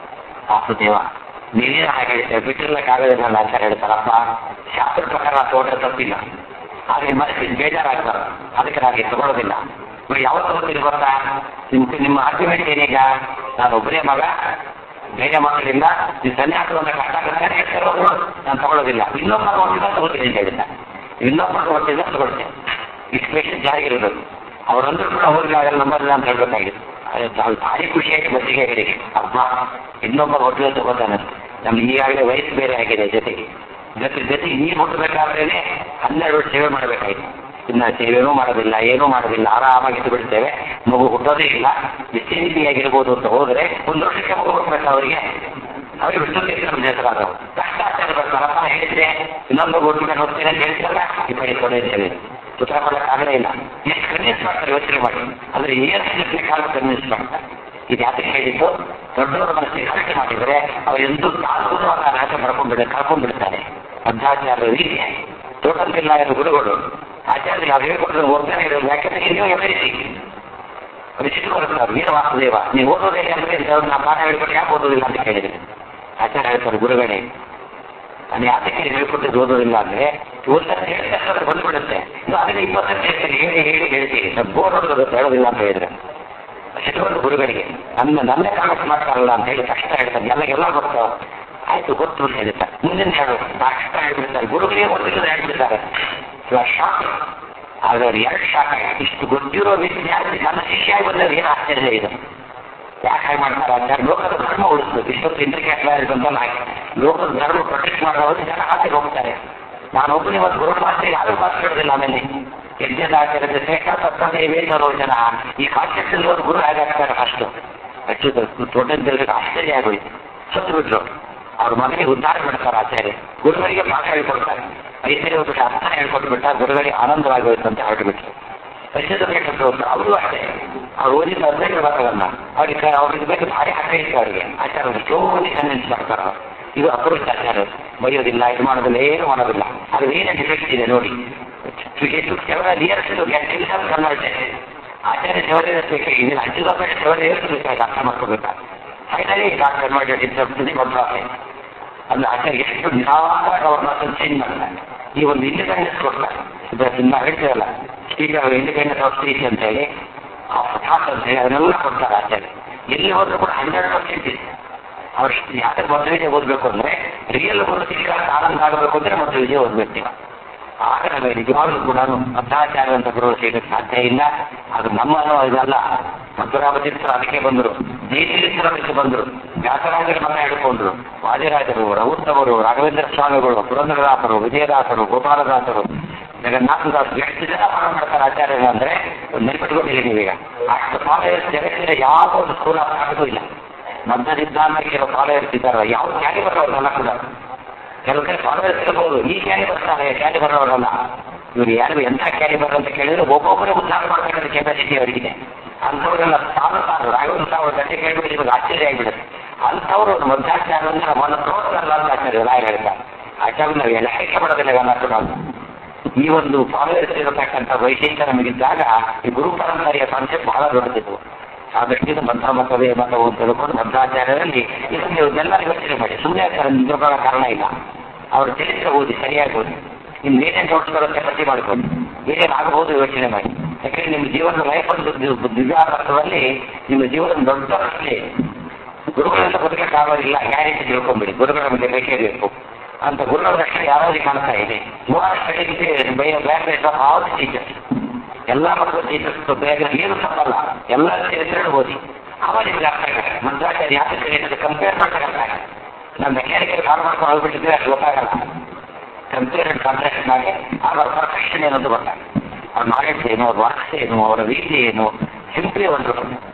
A: ವಾಸುದೇವ ನೀವೇನು ಹಾಗೆ ಹೇಳ್ತೇವೆ ಬಿಟ್ಟಿರ್ಲಿಕ್ಕಾಗೋದಿಲ್ಲ ಅಂತ ಆಚಾರ ಹೇಳ್ತಾರಪ್ಪ ಶಾಸ್ತ್ರ ಪ್ರಕಾರ ತಗೊಂಡ್ರೆ ತಪ್ಪಿಲ್ಲ ಹಾಗೆ ಮನಸ್ಸಿಗೆ ಬೇಜಾರಾಗ್ತಾರೆ ಅದಕ್ಕೆ ನನಗೆ ತಗೊಳ್ಳೋದಿಲ್ಲ ಇವಾಗ ಯಾವತ್ತು ತಗೋತೀರಿ ಗೊತ್ತಾ ನಿಮ್ಮ ನಿಮ್ಮ ಆರ್ಗ್ಯುಮೆಂಟ್ ಏನೀಗ ನಾನು ಒಬ್ಬರೇ ಮಗ ಬೇರೆ ಮಕ್ಕಳಿಂದ ಈ ಸನ್ಯಾಸವನ್ನು ಕಟ್ಟಾಕಂತಾನೆ ಹೇಳ್ತಿರೋದು ನಾನು ತಗೊಳ್ಳೋದಿಲ್ಲ ಇನ್ನೊಬ್ಬ ಹೊಟ್ಟಿದ ತಗೋತೀನಿ ಅಂತ ಹೇಳಿದ್ದ ಇನ್ನೊಬ್ಬ ಹೊಟ್ಟಿದ ತಗೊಳ್ತೇನೆ ಇಷ್ಟು ಪೇಷನ್ ಜಾರಿಗಿರೋದು ಅವರಂದ್ರೂ ಕೂಡ ಹೋಗಿ ಅದೆಲ್ಲ ನಂಬರ್ ಇಲ್ಲ ಅಂತ ಹೇಳ್ಬೇಕಾಗಿತ್ತು ಅದು ಭಾರಿ ಖುಷಿಯಾಗಿ ಬಸ್ಸಿಗೆ ಹೇಳಿ ಅಬ್ಬ ಇನ್ನೊಬ್ಬ ಹೊಟ್ಟಿದ ತಗೋತಾನೆ ನಮ್ಗೆ ಈಗಾಗಲೇ ವಯಸ್ಸು ಬೇರೆ ಆಗಿದೆ ಜೊತೆಗೆ ಜೊತೆ ಜೊತೆಗೆ ನೀರು ಹುಟ್ಟಬೇಕಾದ್ರೇನೆ ಹನ್ನೆರಡು ವರ್ಷ ಸೇವೆ ಮಾಡಬೇಕಾಗಿತ್ತು ಇನ್ನ ಸೇವೆನೂ ಮಾಡೋದಿಲ್ಲ ಏನೂ ಮಾಡೋದಿಲ್ಲ ಆರಾಮಾಗಿ ಇದ್ದು ಬಿಡ್ತೇವೆ ಮಗು ಹುಟ್ಟೋದೇ ಇಲ್ಲ ವಿಶ್ಲೇಷಿಯಾಗಿರ್ಬೋದು ಅಂತ ಹೋದ್ರೆ ಒಂದು ವರ್ಷಕ್ಕೆ ಮಗು ಹುಟ್ಟಬೇಕು ಅವರಿಗೆ ಅವ್ರಿಗೆ ವಿಷ್ಣು ಹೆಸರಾದವು ಭ್ರಷ್ಟಾಚಾರ ಬರ್ತಾರಪ್ಪ ಹೇಳಿದ್ರೆ ಇನ್ನೊಂದು ಹುಟ್ಟಿಗೆ ಹೋಗ್ತೇನೆ ಅಂತ ಹೇಳ್ತಾರಲ್ಲ ಈ ಬಳಿ ಕೊಡೆ ಅಂತ ಹೇಳಿ ಉತ್ತರ ಕೊಡೋಕ್ಕಾಗಲೇ ಇಲ್ಲ ಎಷ್ಟು ಕನ್ವಿನ್ಸ್ ಮಾಡ್ತಾರೆ ಯೋಚನೆ ಮಾಡಿ ಅಂದ್ರೆ ಏನು ಕಾಲ ಕನ್ವಿನ್ಸ್ ಮಾಡ್ತಾರೆ ಇದು ಯಾಕೆ ಹೇಳಿದ್ದು ದೊಡ್ಡವರ ಮನಸ್ಸಿಗೆ ಕಷ್ಟ ಮಾಡಿದರೆ ಅವ್ರು ಎಂದೂ ತಾಲೂಕು ನಾಶ ಮಾಡ್ಕೊಂಡ್ಬಿಡ ಕಳ್ಕೊಂಡ್ಬಿಡ್ತಾರೆ ಮಧ್ವಾಚಾರ್ಯ ರೀತಿ ತೋಟಂತಿಲ್ಲ ಎಂದು ಗುರುಗಳು ಆಚಾರ್ಯ ನಾವು ಹೇಳ್ಕೊಟ್ಟಿದ್ರೆ ಓದ್ತಾನೆ ಇರೋದು ಯಾಕಂದ್ರೆ ನೀವು ಎಮರಿಸಿ ವಿಚಿತ್ರ ಬರ್ತಾರೆ ವೀರ ವಾಸುದೇವ ನೀವು ಓದೋದೇ ಅಂದ್ರೆ ನಾ ಪಾಠ ಹೇಳ್ಕೊಟ್ಟು ಯಾಕೆ ಓದೋದಿಲ್ಲ ಅಂತ ಕೇಳಿದ್ರೆ ಆಚಾರ್ಯ ಹೇಳ್ತಾರೆ ಗುರುಗಳೇ ನಾನು ಯಾತಕ್ಕೆ ಹೇಳ್ಕೊಟ್ಟಿದ್ದು ಓದೋದಿಲ್ಲ ಅಂದ್ರೆ ಒಂದ್ಸತಿ ಹೇಳಿದ ತಕ್ಷಣ ಅದು ಬಂದ್ಬಿಡುತ್ತೆ ಇನ್ನು ಅದನ್ನ ಇಪ್ಪತ್ತಕ್ಕೆ ಹೇಳ್ತೀನಿ ಹೇಳಿ ಹೇಳಿ ಹೇಳ್ತೀನಿ ನಾನು ಬೋರ್ ಹೊಡೆದು ಹೇಳೋದಿಲ್ಲ ಅಂತ ಹೇಳಿದ್ರೆ ಎಷ್ಟೊಂದು ಗುರುಗಳಿಗೆ ನನ್ನ ನನ್ನೇ ಕಾಮೆಂಟ್ ಮಾಡ್ತಾರಲ್ಲ ಅಂತ ಹೇಳಿ ಕಷ್ಟ ಹೇಳ್ತಾನೆ ಎಲ್ಲ ಎಲ್ಲ ಗೊತ್ತು ಆಯ್ತು ಗೊತ್ತು ಅಂತ ಹೇಳ್ತಾರೆ ಮುಂದಿನ ಹೇಳು ಕಷ್ಟ ಹೇಳ್ಬಿಡ್ತಾರೆ ಗುರುಗಳಿಗೆ ಗೊತ್ತಿಲ್ಲದೆ ಹೇಳ್ಬಿಡ್ತಾರೆ ಇವಾಗ ಶಾಕ್ ಆದ್ರೆ ಅವ್ರು ಎರಡು ಶಾಕ್ ಆಯ್ತು ಇಷ್ಟು ಗೊತ್ತಿರೋ ವಿದ್ಯಾರ್ಥಿ ನನ್ನ ಶಿಷ್ಯಾಗಿ ಬಂದವ್ರು ಏನು ಆಶ್ಚರ್ಯ ಇದೆ ಯಾಕೆ ಹಾಗೆ ಮಾಡ್ತಾರೆ ಅಂದ್ರೆ ಲೋಕದ ಧರ್ಮ ಉಳಿಸ್ಬೇಕು ಇಷ್ಟೊತ್ತು ಇಂಟರ್ಕ್ಯಾಟ್ ಬಂದಲ್ಲ ಹಾಗೆ ಲೋಕದ ಧರ್ಮ ಪ್ರೊಟೆಕ್ಟ್ ಮಾಡೋರು ಜನ ಆಚೆಗೆ ಹೋಗ್ತಾರೆ ನಾನು ಒಬ್ಬನೇ ಒಂದು ಗುರು ಮಾತ್ರ ಯಾರು ಮಾತಾಡೋದಿಲ್ಲ ಆಮೇಲೆ ಯಜ್ಞದಾಚರಣೆ ಶ್ರೇಷ್ಠ ಸತ್ತದೇವೇನರೋ ಜನ ಈ ಕಾನ್ಸೆಪ್ಟ್ ಇರೋರು ಗುರು ಹೇಗಾಗ್ತಾರೆ ಅಷ್ಟು ಅಷ್ಟು ದೊಡ್ಡದ್ರಿಗೆ ಆಶ್ಚರ್ಯ ಆಗೋಯ್ತು ಸತ್ತು ಬಿಟ್ರು ಅವ್ರ ಮಗನಿಗೆ ಉದ್ಧಾರ ಮಾಡ್ತಾರೆ ಆಚಾರ್ಯ ಗುರುಗಳಿಗೆ ಪಾಠ ಹೇಳ್ಕೊಡ್ತಾರೆ ಐಶ್ವರ್ಯ ಬಿಟ್ಟು ಅರ್ಥ ಹೇಳ್ಕೊಟ್ಟು ಬಿಟ್ಟ ಗುರುಗಳಿಗೆ ಆನಂದವಾಗಿ ಹೋಯ್ತು ಅಂತ ಹೊರಟು ಬಿಟ್ರು ಪಶ್ಚಿಮ ಅವರು ಅಷ್ಟೇ ಅವ್ರು ಓದಿದ ಹದಿನೈದು ಬರೋದನ್ನ ಅವ್ರಿಗೆ ಅವ್ರಿಗೆ ಬೇಕು ಭಾರಿ ಹಾಕೈತೆ ಅವರಿಗೆ ಆಚಾರ್ಯರು ಜೋಡಿ ಕನ್ವಿನ್ಸ್ ಮಾಡ್ತಾರೆ ಅವ್ರು. ಇದು ಅಪರೂಪ ಆಚಾರ ಬರೆಯೋದಿಲ್ಲ ಇದು ಮಾಡೋದಿಲ್ಲ ಏನು ಮಾಡೋದಿಲ್ಲ ಅದು ಏನೇ ಡಿಫೆಕ್ಟ್ ಇದೆ ನೋಡಿ several years to get himself converted. ಆಚಾರ್ಯ ಸೇವನೆ ಬೇಕಾಗಿದೆ ಹತ್ತು ರೂಪಾಯಿ ಸೇವನೆ ಬೇಕಾಗಿ ಅರ್ಥ ಮಾಡ್ಕೋಬೇಕಾಗ finally got converted itself to the ಮದ್ರಾಸೆ ಅಂದ್ರೆ ಆಚಾರ್ಯ ಎಷ್ಟು ನಿಧಾನವಾಗಿ ಅವ್ರ ಮಾತನ್ನು ಚೇಂಜ್ ಮಾಡ್ತಾರೆ ಈ ಒಂದು ಇಂಡಿಪೆಂಡೆನ್ಸ್ ಕೊಡ್ತಾರೆ ಇದು ನಾವು ಹೇಳ್ತೇವಲ್ಲ ಸ್ಪೀಕರ್ ಇಂಡಿಪೆಂಡೆನ್ಸ್ ಆಫ್ ಸ್ಪೀಚ್ ಅಂತ ಹೇಳಿ ಥಾಟ್ ಅಂತ ಹೇಳಿ ಅದನ್ನೆಲ್ಲ ಕೊಡ್ತಾರೆ ಆಚಾರ್ಯ ಎಲ್ಲಿ ಹೋದ್ರು ಕೂಡ ಹಂಡ್ರೆಡ್ ಪರ್ಸೆಂಟ್ ಇದೆ ಅವ್ರು ಯಾಕೆ ಮದುವೆಗೆ ಓದಬೇಕು ಅಂದ್ರೆ ರಿಯಲ್ ಒಂದು ಶಿಕ್ಷಣ ಆನಂದ ಆಗಬೇಕು ಅಂದ್ರೆ ಮದುವೆಗೆ ಓದ್ಬೇಕು ನೀವು ಆಗ ನಮಗೆ ನಿಜವಾಗ್ಲೂ ಕೂಡ ಮಧ್ವಾಚಾರ್ಯ ಅಂತ ಗುರು ಸಿಗಕ್ಕೆ ಸಾಧ್ಯ ಇಲ್ಲ ಅದು ನಮ್ಮನ್ನು ಇದಲ್ಲ ಮಧುರಾಮತೀರ್ಥರು ಅದಕ್ಕೆ ಬಂದರು ಜೈತೀರ್ಥರು ಅದಕ್ಕೆ ಬಂದರು ವ್ಯಾಸರಾಜರ ಮನೆ ಹಿಡ್ಕೊಂಡ್ರು ವಾದಿರಾಜರು ರಘುತ್ತವರು ರಾಘವೇಂದ್ರ ಸ್ವಾಮಿಗಳು ಪುರಂದರದಾಸರು ವಿಜಯದಾಸರು ಗೋಪಾಲದಾಸರು ಜಗನ್ನಾಥದಾಸರು ಎಷ್ಟು ಜನ ಪಾಠ ಮಾಡ್ತಾರೆ ಆಚಾರ್ಯರು ಅಂದ್ರೆ ನೆನಪಿಟ್ಕೊಂಡಿರಿ ನೀವೀಗ ಅಷ್ಟು ಕಾಲೇಜ್ ಜಗತ್ತಿನ ಯಾವ ಒಂದು ಸ್ಕೂಲ್ ಆಗೋದು ಇಲ್ಲ ಮಧ್ಯ ಸಿದ್ಧಾಂತ ಕೆಲವು ಕಾಲೇಜ್ ಇದ್ದಾರೆ ಯಾವ ಕ್ಯಾರಿ ಬರೋಲ್ಲ ಕೂಡ ಕೆಲವು ಕಡೆ ಫಾಲೋವರ್ಸ್ ಇರಬಹುದು ಈ ಕ್ಯಾರಿ ಬರ್ತಾರೆ ಕ್ಯಾರಿ ಬರೋರಲ್ಲ ಇವ್ರು ಯಾರು ಎಂಥ ಕ್ಯಾರಿ ಬರೋ ಅಂತ ಕೇಳಿದ್ರೆ ಒಬ್ಬೊಬ್ಬರೇ ಉದ್ಧಾರ ಮಾಡ್ಬೇಕಾದ್ರೆ ಕೆಪಾಸಿಟಿ ಅವರಿಗೆ ಅಂಥವ್ರೆಲ್ಲ ಸಾವಿರ ಸಾವಿರ ರಾಘವೇಂದ್ರ ಸಾವಿರ ಗಂಟೆ ಕೇಳಿಬಿಟ್ಟು ಇವಾಗ ಆಶ್ಚರ್ಯ ಆಗಿಬಿಡುತ್ತೆ ಅಂಥವ್ರು ಮಧ್ಯಾಚಾರ ಅಂದ್ರೆ ಒಂದು ಪ್ರೋತ್ಸಾಹ ಅಂತ ಆಚಾರ್ಯ ರಾಯ್ ಹೇಳ್ತಾರೆ ಆಚಾರ್ಯ ನಾವು ಎಲ್ಲ ಆಯ್ಕೆ ಮಾಡೋದಿಲ್ಲ ಇವೆಲ್ಲ ನಾವು ಈ ಒಂದು ಫಾಲೋವರ್ಸ್ ಇರತಕ್ಕಂಥ ವೈಶಿಷ್ಟ್ಯ ನಮಗಿದ್ದಾಗ ಈ ಗುರು ಪರಂಪರೆಯ ಕಾನ್ಸೆಪ್ಟ್ ಬಹಳ ದೊಡ್ಡದಿತ್ತು ಆ ದೃಷ್ಟಿಯಿಂದ ಮಂತ್ರ ಮತವೇ ಮತವು ಅಂತ ಹೇಳ್ಕೊಂಡು ಮಧ್ವಾಚಾರ್ಯರಲ್ಲಿ ಇದನ್ನು ನೀವು ಎಲ್ಲ ಯೋಚನೆ ಮಾಡಿ ಸುಮ್ಮನೆ ನಿಜವಾದ ಕಾರಣ ಇಲ್ಲ ಅವ್ರ ಚರಿತ್ರೆ ಓದಿ ಸರಿಯಾಗಿ ಓದಿ ನಿಮ್ಗೆ ಏನೇನು ಡೌಟ್ಸ್ ಬರುತ್ತೆ ಪಟ್ಟಿ ಮಾಡ್ಕೊಂಡು ಏನೇನು ಆಗಬಹುದು ಯೋಚನೆ ಮಾಡಿ ಯಾಕಂದ್ರೆ ನಿಮ್ಮ ಜೀವನದ ಲೈಫ್ ಒಂದು ದಿವ್ಯಾರ್ಥದಲ್ಲಿ ನಿಮ್ಮ ಜೀವನದ ದೊಡ್ಡ ಪ್ರಶ್ನೆ ಗುರುಗಳಿಂದ ಬದುಕಕ್ಕೆ ಆಗೋದಿಲ್ಲ ಗ್ಯಾರಂಟಿ ತಿಳ್ಕೊಂಬಿಡಿ ಗುರುಗಳ ಮೇಲೆ ಬೇಕೇ ಬೇಕು ಅಂತ ಗುರುಗಳ ರಕ್ಷಣೆ ಯಾರಾದ್ರೂ ಕಾಣ್ತಾ ಇದೆ ಮೂವತ್ತು by language of all teachers ಎಲ್ಲ ಮಕ್ಕಳು ಟೀಚರ್ಸ್ ಬೇಗ ಏನು ತಪ್ಪಲ್ಲ ಎಲ್ಲ ಚರಿತ್ರೆ ಓದಿ ಅವಾಗ ನಿಮ್ಗೆ ಅರ್ಥ ಆಗುತ್ತೆ ಮಧ್ವಾಚಾರ್ಯ ಯಾವ ಚರಿತ್ರೆ ಕಂಪೇರ್ ಮಾಡ್ತಾರೆ ಅರ್ಥ ಆಗುತ್ತೆ ನಮ್ಮ ಮೆಕ್ಯಾನಿಕಲ್ ಕಾಲ್ ಮಾಡ್ಕೊಂಡು ಹೋಗ್ಬಿಟ್ಟಿದ್ರೆ ಅದು ಗೊತ್ತಾಗಲ್ಲ ಕಂಪೇರ್ ಅಂಡ್ ಕಾಂಟ್ರಾಕ್ಟ್ ಮಾಡಿ ಅವರ ಪರ್ಫೆಕ್ಷನ್ ಏನಂತ ಗೊತ್ತಾಗುತ್ತೆ ಅವ್ರ ನಾಲೆಡ್ಜ್ ಏನು ಅವ್ರ ವರ್ಕ್ಸ್ ಏನು ಅವರ ರೀತಿ ಏನು ಸಿಂಪ್ಲಿ ಒಂದು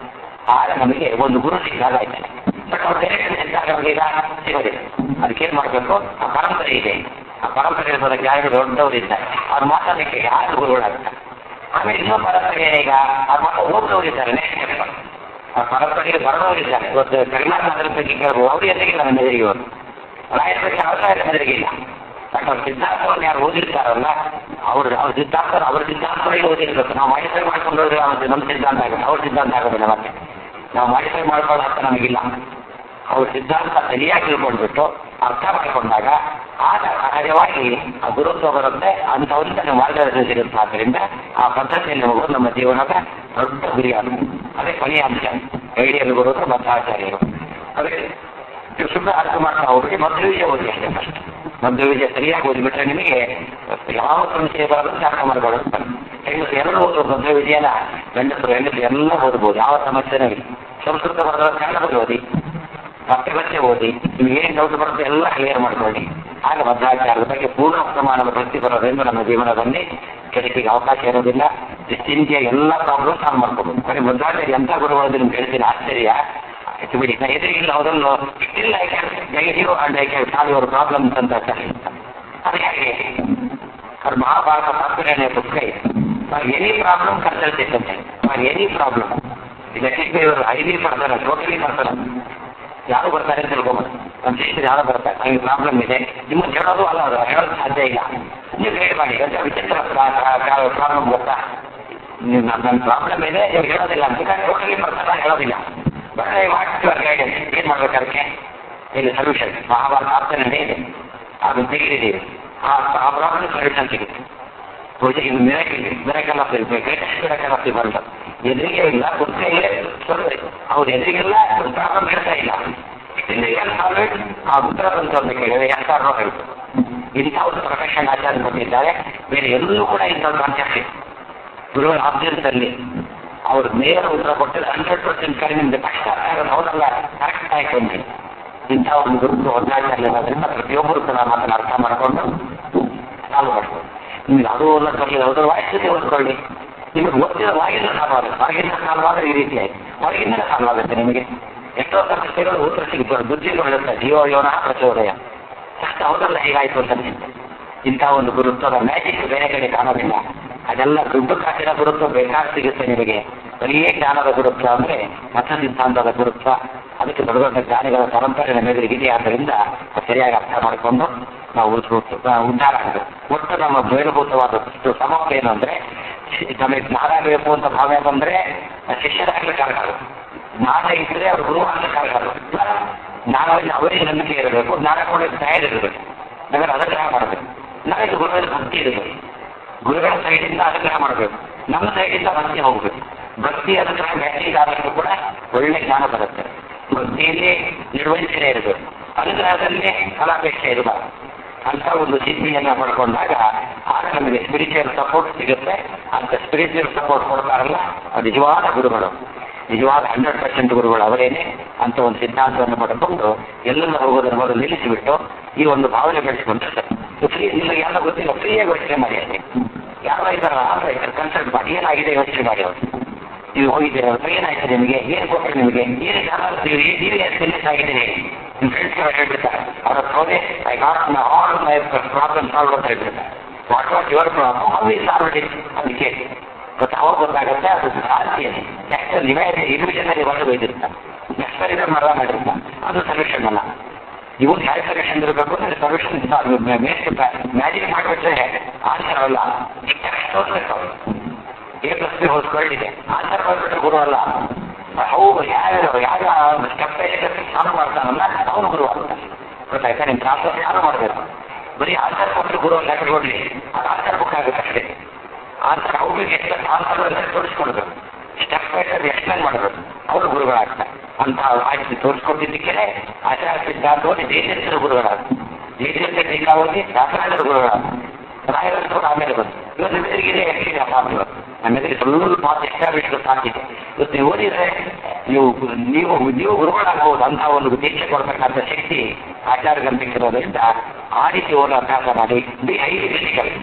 A: ಆಗ ನಮಗೆ ಒಂದು ಗುರು ಸಿಕ್ಕಾಗ ಆಯ್ತಾನೆ ಬಟ್ ಅವ್ರ ಡೈರೆಕ್ಷನ್ ಸಿಕ್ಕಾಗ ನಮಗೆ ಈಗ ಸಿಗೋದಿಲ್ಲ ಅದಕ್ಕೇನು ಮಾಡಬೇಕು ಆ ಪರಂಪರೆ ಇದೆ ಆ ಪರಂಪರೆ ಇರೋದಕ್ಕೆ ಯಾರು ದೊಡ್ಡವರು ಇದ್ದಾರೆ ಅವ್ರ ಮಾತಾಡಲಿಕ್ಕೆ ಯಾರು ಗುರುಗಳಾಗ್ತಾರೆ ಆಮೇಲೆ ಇನ್ನೊಂದು ಪರಂಪರೆ ಏನೀಗ ಅವ್ರ ಮಾತ್ರ ಓದೋರು ಇದ್ದಾರೆ ನೆಕ್ಸ್ಟ್ ಸ್ಟೆಪ್ ಆ ಪರಂಪರೆಗೆ ಬರೋರು ಇದ್ದಾರೆ ಇವತ್ತು ಕರ್ನಾಟಕದ ಬಗ್ಗೆ ಕೇಳ್ಬೋದು ಅವ್ರು ಎದುರಿಗೆ ನಮ್ಮ ಎದುರಿಗೆ ಅವರು ರಾಯರ ಬಗ್ಗೆ ಅವರ ಎದುರಿಗೆ ಇಲ್ಲ ಬಟ್ ಅವ್ರ ಸಿದ್ಧಾಂತವನ್ನು ಯಾರು ಓದಿರ್ತಾರಲ್ಲ ಅವ್ರು ಅವ್ರ ಸಿದ್ಧಾಂತ ಅವ್ರ ಸಿದ್ಧಾಂತವಾಗಿ ಓದಿರ್ಬೇಕು ನಾವು ಮಾಡಿಫೈ ಮಾಡ್ಕೊಂಡು ಹೋದ್ರೆ ಅವ್ರದ್ದು ನಮ್ಮ ಸಿದ್ಧಾಂತ ಆಗುತ್ತೆ ಅವ್ರ ಸಿದ್ಧಾಂತ ಆಗೋದಿಲ್ಲ ಮತ್ತೆ ನಾವು ಮಾಡಿಫೈ ಮಾಡ್ಕೊಳ್ಳೋ ಹಕ್ಕ ನಮಗಿಲ್ಲ ಅವ್ರ ಸಿದ್ಧಾಂತ ಸರಿಯಾಗಿ ತಿಳ್ಕೊಂಡ್ಬಿಟ್ಟು ಅರ್ಥ ಮಾಡಿಕೊಂಡಾಗ ಆಗ ಸಹಜವಾಗಿ ಆ ಗುರುತ್ವ ಬರುತ್ತೆ ಅಂಥವರಿಂದ ನೀವು ಮಾರ್ಗದರ್ಶನ ಸಿಗುತ್ತೆ ಆದ್ದರಿಂದ ಆ ಪದ್ಧತಿಯಲ್ಲಿ ಹೋಗೋದು ನಮ್ಮ ಜೀವನದ ದೊಡ್ಡ ಗುರಿ ಅದು ಅದೇ ಕೊನೆಯ ಅಂಶ ಐಡಿಯಲ್ ಗುರುಗಳು ಮಧ್ವಾಚಾರ್ಯರು ಅದೇ ನೀವು ಸುಮ್ಮನೆ ಅರ್ಥ ಮಾಡ್ತಾ ಹೋಗ್ಬಿಟ್ಟು ಮಧ್ಯ ವಿಜಯ ಓದಿ ಅಷ್ಟೇ ಫಸ್ಟ್ ಮಧ್ಯ ವಿಜಯ ಸರಿಯಾಗಿ ಓದಿಬಿಟ್ರೆ ನಿಮಗೆ ಯಾವ ಸಂಶಯ ಬರೋದು ಜ್ಞಾನ ಮಾಡಬಾರ್ದು ಹೆಂಗಸರು ಎಲ್ಲ ಓದ್ಬೋದು ಮಧ್ಯ ವಿಜಯನ ಗಂಡಸರು ಹೆಂಗಸರು ಎಲ್ಲ ಓದ್ಬೋದು ಯಾವ ಸಮಸ್ಯೆನೂ ಇಲ್ಲ ಸಂಸ್ಕೃತ ಬರೆದ ಕನ್ನಡದಲ್ಲಿ ಓದಿ ಮತ್ತೆ ಮತ್ತೆ ಓದಿ ನಿಮ್ಗೆ ಏನು ಡೌಟ್ ಬರುತ್ತೆ ಎಲ್ಲ ಕ್ಲಿಯರ್ ಮಾಡ್ಕೊಳ್ಳಿ ಆಗ ಮಧ್ವಾಚಾರ್ಯದ ಬಗ್ಗೆ ಪೂರ್ಣ ಪ್ರಮಾಣದ ಭಕ್ತಿ ಬರೋದ್ರಿಂದ ನಮ್ಮ ಜೀವನದಲ್ಲಿ ಕೆಡಕಿಗೆ ಅವಕಾಶ ಇರೋದಿಲ್ಲ ನಿಶ್ಚಿಂತೆಯಾಗಿ ಎಲ್ಲ ಪ್ರಾಬ್ಲಮ್ ಸಾಲ್ವ್ ಮಾಡ್ಕೋಬಹುದು ಬರೀ ಮಧ್ವಾಚಾರ್ಯ ಎಂಥ ಗುರುಗಳು ನಿಮ್ಗೆ ಹೇಳ್ತೀನಿ ಆಶ್ಚರ್ಯ ಆಯ್ತು ಬಿಡಿ ನಾ ಎದುರಿಗಿಲ್ಲ ಅದನ್ನು still I can negative and I can solve your problems ಅಂತ ಅದು ಹೇಗೆ ಅವ್ರ ಮಹಾಭಾರತ ತಾತ್ಪರ್ಯ ಪುಸ್ತಕ ಇದೆ ಫಾರ್ ಎನಿ ಪ್ರಾಬ್ಲಮ್ ಕನ್ಸಲ್ಟೇಟ್ ಅಂತ ಹೇಳಿ ಫಾರ್ ಎನಿ ಪ್ರಾಬ್ಲಮ್ ಈಗ ಇವರು ಐದಿ ಮಾಡ್ತಾರೆ ಟೋಟಲಿ ಮಾಡ್ತಾರೆ ಯಾರು ಬರ್ತಾರೆ ಅಂತ ತಿಳ್ಕೊಂಬೋದು ನಮ್ಮ ದೇಶದ ಯಾರು ಬರ್ತಾರೆ ನಮಗೆ ಪ್ರಾಬ್ಲಮ್ ಇದೆ ನಿಮ್ಮ ಹೇಳೋದು ಅಲ್ಲ ಅದು ಹೇಳೋದು ಸಾಧ್ಯ ಇಲ್ಲ ನೀವು ಹೇಳಿ ಮಾಡಿ ಅಂತ ವಿಚಿತ್ರ ಪ್ರಾಬ್ಲಮ್ ಗೊತ್ತಾ ನೀವು ನನ್ನ ಪ್ರಾಬ್ಲಮ್ ಇದೆ ನೀವು ಹೇಳೋದಿಲ್ಲ ಅಂತ ಟೋಟಲಿ ಬರ್ತಾರೆ ಹೇಳೋದಿಲ್ಲ ಬಟ್ ಮಾಡ್ತೀವಿ ಗೈಡೆನ್ಸ್ ಏನು ಮಾಡ್ಬೇಕು ಅದಕ್ಕೆ ಇಲ್ಲಿ ಸೊಲ್ಯೂಷನ್ ಮಹಾಭಾರತ ಆಪ್ಷನ್ ಇದೆ ಅದು ತೆಗೆದಿದ್ದೀವಿ ಆ ಆ ಪ್ರಾಬ್ಲಮ್ ಸೊಲ್ಯೂಷನ್ ಸಿಗುತ್ತೆ ಪೂಜೆ ಇದು miracle miracle of greatest miracle of the world ಎದುರಿಗೆ ಇಲ್ಲ ಗೊತ್ತೇ ಇಲ್ಲ ಸೊಲ್ವೆ ಅವ್ರು ಎದುರಿಗೆಲ್ಲ ಪ್ರಾಬ್ಲಮ್ ಹೇಳ್ತಾ ಇಲ್ಲ ಸಾಲ್ವೇಟ್ ಆ ಉತ್ತರ ಬಂತು ಅಂತ ಕೇಳಿದ್ರೆ ಯಾಕಾರೋ ಹೇಳ್ತು ಇಂಥ ಒಂದು ಪ್ರೊಫೆಷನ್ ಆಚಾರ ಕೊಟ್ಟಿದ್ದಾರೆ ಬೇರೆ ಎಲ್ಲೂ ಕೂಡ ಇಂಥ ಕಾನ್ಸೆಪ್ಟ್ ಇದೆ ಗುರುಗಳ ಆಬ್ಜೆಕ್ಟ್ಸಲ್ಲಿ ಅವ್ರು ನೇರ ಉತ್ತರ ಕೊಟ್ಟರೆ ಹಂಡ್ರೆಡ್ ಪರ್ಸೆಂಟ್ ಕಡಿಮೆ ಕಷ್ಟ ಹೌದಲ್ಲ ಕರೆಕ್ಟ್ ಆಯ್ತು ಅಂತ ಇಂಥ ಒಂದು ಗುರುತು ಹೊಂದಾಣಿಕೆಯಲ್ಲಿರೋದ್ರಿಂದ ಪ್ರತಿಯೊಬ್ಬರು ಕೂಡ ಮಾತನ್ನು ಅರ್ಥ ಮಾಡಿಕೊಂಡು ಸಾಲ್ವ್ ಮಾಡ್ಕೊಂಡು ನಿಮ್ಗೆ ಅದು ಓದಕ್ಕಾಗಲಿ ಯಾವುದೋ ವಾಯ್ಸತೆ ಓದ್ಕೊಳ್ಳಿ ನಿಮಗೆ ಓದಿದ ವಾಗಿಂದ ಸಾಲ್ವಾದ ಹೊರಗಿಂದ ಸಾಲ್ವಾದ್ರೆ ಈ ರೀತಿ ಆಯ್ತು ಹೊರಗಿಂದ ಸಾಲ್ವಾಗುತ್ತೆ ನಿಮಗೆ ಎಷ್ಟೋ ಸಮಸ್ಯೆಗಳು ಉತ್ತರ ಸಿಗ್ತದೆ ಬುದ್ಧಿಗಳು ಹೇಳುತ್ತೆ ಜೀವ ಯೋನ ಪ್ರಚೋದಯ ಕಷ್ಟ ಹೌದಲ್ಲ ಹೇಗಾಯ್ತು ಅಂತ ಅನಿಸುತ್ತೆ ಇಂಥ ಒಂದು ಗುರುತ್ವದ ಮ್ಯಾಜಿಕ್ ಬೇರೆ ಕಡೆ ಕಾಣೋದಿಲ್ಲ ಅದೆಲ್ಲ ದುಡ್ಡು ಕಾಸಿನ ಗುರುತ್ವ ಬೇಕಾದ ಸಿಗುತ್ತೆ ನಿಮಗೆ ಬರೀ ಜ್ಞಾನದ ಗುರುತ್ವ ಅಂದ್ರೆ ಮತ ಸಿದ್ಧಾಂತದ ಗುರುತ್ವ ಅದಕ್ಕೆ ದೊಡ್ಡ ದೊಡ್ಡ ಜ್ಞಾನಿಗಳ ಪರಂಪರೆ ನಮ್ಮೆದುರಿಗಿದೆ ಆದ್ದರಿಂದ ಅದು ಸರಿಯಾಗಿ ಅರ್ಥ ಮಾಡಿಕೊಂಡು ನಾವು ಉಳಿಸ್ಬೇಕು ನಾವು ಉದ್ಧಾರ ಆಗಬೇಕು ಒಟ್ಟು ನಮ್ಮ ಮೂಲಭೂತವಾದಷ್ಟು ಸಮಸ್ಯೆ ಏನು ಅಂದ್ರೆ ನಮಗೆ ಜ್ಞಾನ ಬೇಕು ಅಂತ ಭಾವನೆ ಬಂದ್ರೆ ಶಿಷ್ಯರಾಗಲಿಕ್ಕಾಗಲ್ಲ ಜ್ಞಾನ ಇದ್ರೆ ಅವ್ರು ಗುರು ಆಗ್ಲಿಕ್ಕಾಗಲ್ಲ ಜ್ಞಾನದಲ್ಲಿ ಅವರಿಗೆ ನಂಬಿಕೆ ಇರಬೇಕು ಜ್ಞಾನ ಕೂಡ ತಯಾರಿರಬೇಕು ನಮಗೆ ಅನುಗ್ರಹ ಮಾಡಬೇಕು ನಮಗೆ ಗುರುವಿನ ಭಕ್ತಿ ಇರಬೇಕು ಗುರುಗಳ ಸೈಡಿಂದ ಅನುಗ್ರಹ ಮಾಡಬೇಕು ನಮ್ಮ ಸೈಡಿಂದ ಭಕ್ತಿ ಹೋಗ್ಬೇಕು ಭಕ್ತಿ ಅನುಗ್ರಹ ಬ್ಯಾಟಿಗೆ ಆದಷ್ಟು ಕೂಡ ಒಳ್ಳೆ ಜ್ಞಾನ ಬರುತ್ತೆ ಭಕ್ತಿಯಲ್ಲಿ ನಿರ್ವಹಿಸಲೇ ಇರಬೇಕು ಅನುಗ್ರಹದಲ್ಲಿ ಫಲಾಪೇಕ್ಷೆ ಇರಬಾರ್ದು ಅಂತ ಒಂದು ಸಿದ್ಧಿಯನ್ನ ಪಡ್ಕೊಂಡಾಗ ಆಗ ನಮಗೆ ಸ್ಪಿರಿಚುವಲ್ ಸಪೋರ್ಟ್ ಸಿಗುತ್ತೆ ಅಂತ ಸ್ಪಿರಿಚುವಲ್ ಸಪೋರ್ಟ್ ಕೊಡ್ತಾರಲ್ಲ ಅದು ನಿಜವಾದ ಗುರುಗಳು ನಿಜವಾದ ಹಂಡ್ರೆಡ್ ಪರ್ಸೆಂಟ್ ಗುರುಗಳು ಅವರೇನೆ ಅಂತ ಒಂದು ಸಿದ್ಧಾಂತವನ್ನು ಪಡ್ಕೊಂಡು ಎಲ್ಲೆಲ್ಲ ಹೋಗೋದನ್ನು ಮೊದಲು ನಿಲ್ಲಿಸಿಬಿಟ್ಟು ಈ ಒಂದು ಭಾವನೆ ಬೆಳೆಸಿಕೊಂಡ್ರೆ ಫ್ರೀ ನಿಮಗೆ ಎಲ್ಲ ಗೊತ್ತಿಲ್ಲ ಫ್ರೀಯಾಗಿ ಯೋಚನೆ ಮಾಡಿ ಅಲ್ಲಿ ಯಾವ ಇದಾರ ಕನ್ಸಲ್ಟ್ ಮಾಡಿ ಏನಾಗಿದೆ ಯೋಚನೆ ಮಾಡಿ ಅವರು ನೀವು ಹೋಗಿದ್ದೀರ ಏನಾಯ್ತು ನಿಮಗೆ ಏನು ಕೊಟ್ಟರು ನಿಮಗೆ ಏನು ನೀವು ಏನು ಆಗಿದ್ದೀರಿ ನಿಮ್ಮ ಫ್ರೆಂಡ್ಸ್ ಎಲ್ಲ ಹೇಳ್ಬಿಡ್ತಾರೆ ಅವ್ರ ಹೋದೆ I got my all my problem solve ಅಂತ ಹೇಳ್ಬಿಡ್ತಾರೆ what what your problem how I solve it ಅದಕ್ಕೆ ಗೊತ್ತಾ ಅವಾಗ ಗೊತ್ತಾಗುತ್ತೆ ಅದು ಶಾಂತಿ ಅದು ನೆಕ್ಸ್ಟ್ ನೀವೇ ಇನ್ವಿಷನಲ್ಲಿ ಒಳಗೆ ಬೈದಿರ್ತಾರೆ ನೆಕ್ಸ್ಟ್ ಇದೆ ಮರ ಮಾಡಿರ್ತಾರೆ ಅದು ಸೊಲ್ಯೂಷನ್ ಅಲ್ಲ ಇವು ಹ್ಯಾವ್ ಸೊಲ್ಯೂಷನ್ ಇರಬೇಕು ಅಂದ್ರೆ ಸೊಲ್ಯೂಷನ್ ಮ್ಯಾಜಿಕ್ ಮಾಡಿಬಿಟ್ರೆ ಆನ್ಸರ್ ಅಲ್ಲ ತೋರಿಸ್ಬೇಕು ಅವರು ಎ ಪ್ಲಸ್ ಬಿ ಹೋಲ್ಸ್ಕೊಳ್ ಇದೆ ಆನ್ಸರ್ ಬಂದ್ಬಿಟ್ರೆ ಗುರು ಅಲ್ಲ ಹೌದು ಯಾರು ಯಾರು ಸ್ಟೆಪ್ ಬೈ ಸ್ಟೆಪ್ ಸಾಲ್ವ್ ಮಾಡ್ತಾನಲ್ಲ ಅವನು ಗುರು ಆಗ್ತಾನೆ ಗೊತ್ತಾಯ್ತಾ ನಿಮ್ಮ ಪ್ರಾಬ್ಲಮ್ ಸಾಲ್ವ್ ಮಾಡಬೇಕು ಬರೀ ಆನ್ಸರ್ ಕೊಟ್ಟರೆ ಗುರು ಅಂತ ಕಟ್ಕೊಡ್ಲಿ ಅದು ಆನ್ಸರ್ ಬುಕ್ ಆಗುತ್ತೆ ಅಷ್ಟೇ ಆನ್ಸರ್ ಅವ್ರಿಗೆ ಎಷ್ಟು ಆನ್ಸರ್ ಅಂತ ತೋರಿಸ್ಕೊಡ್ಬೇಕು ಸ್ಟೆಪ್ ಬೈ ಸ್ಟೆಪ್ ಎಕ್ಸ್ಪ್ಲೈನ್ ಮಾಡಬೇಕು ಅವರು ಗುರುಗಳಾಗ್ತಾರೆ ಅಂತ ಆಯ್ತು ತೋರಿಸ್ಕೊಟ್ಟಿದ್ದಕ್ಕೆ ಆಚಾರ ಸಿದ್ಧಾಂತವಾಗಿ ದೇಶದ ಗುರುಗಳಾಗ ದೇಶದ ಟೀಕಾವಾಗಿ ದಾಸರಾಜರ ಗುರುಗಳಾಗ ರಾಯರಂತೂ ಆಮೇಲೆ ಬಂತು ಇವತ್ತು ಮೆದುರಿಗೆ ಎಷ್ಟಿದೆ ಮಾತು ನಮ್ಮ ಎದುರಿಗೆ ಸ್ವಲ್ಪ ಮಾತು ಎಸ್ಟಾಬ್ಲಿಷ್ ಸಾಕಿದೆ ಇವತ್ತು ನೀವು ಓದಿದ್ರೆ ನೀವು ನೀವು ನೀವು ಗುರುಗಳಾಗಬಹುದು ಅಂತ ಒಂದು ದೀಕ್ಷೆ ಕೊಡ್ತಕ್ಕಂಥ ಶಕ್ತಿ ಆಚಾರ ಗಂಭಿರೋದ್ರಿಂದ ಆ ರೀತಿ ಓದೋ ಅಭ್ಯಾಸ ಮಾಡಿ ಬಿ ಹೈ ಕ್ರಿಟಿಕಲ್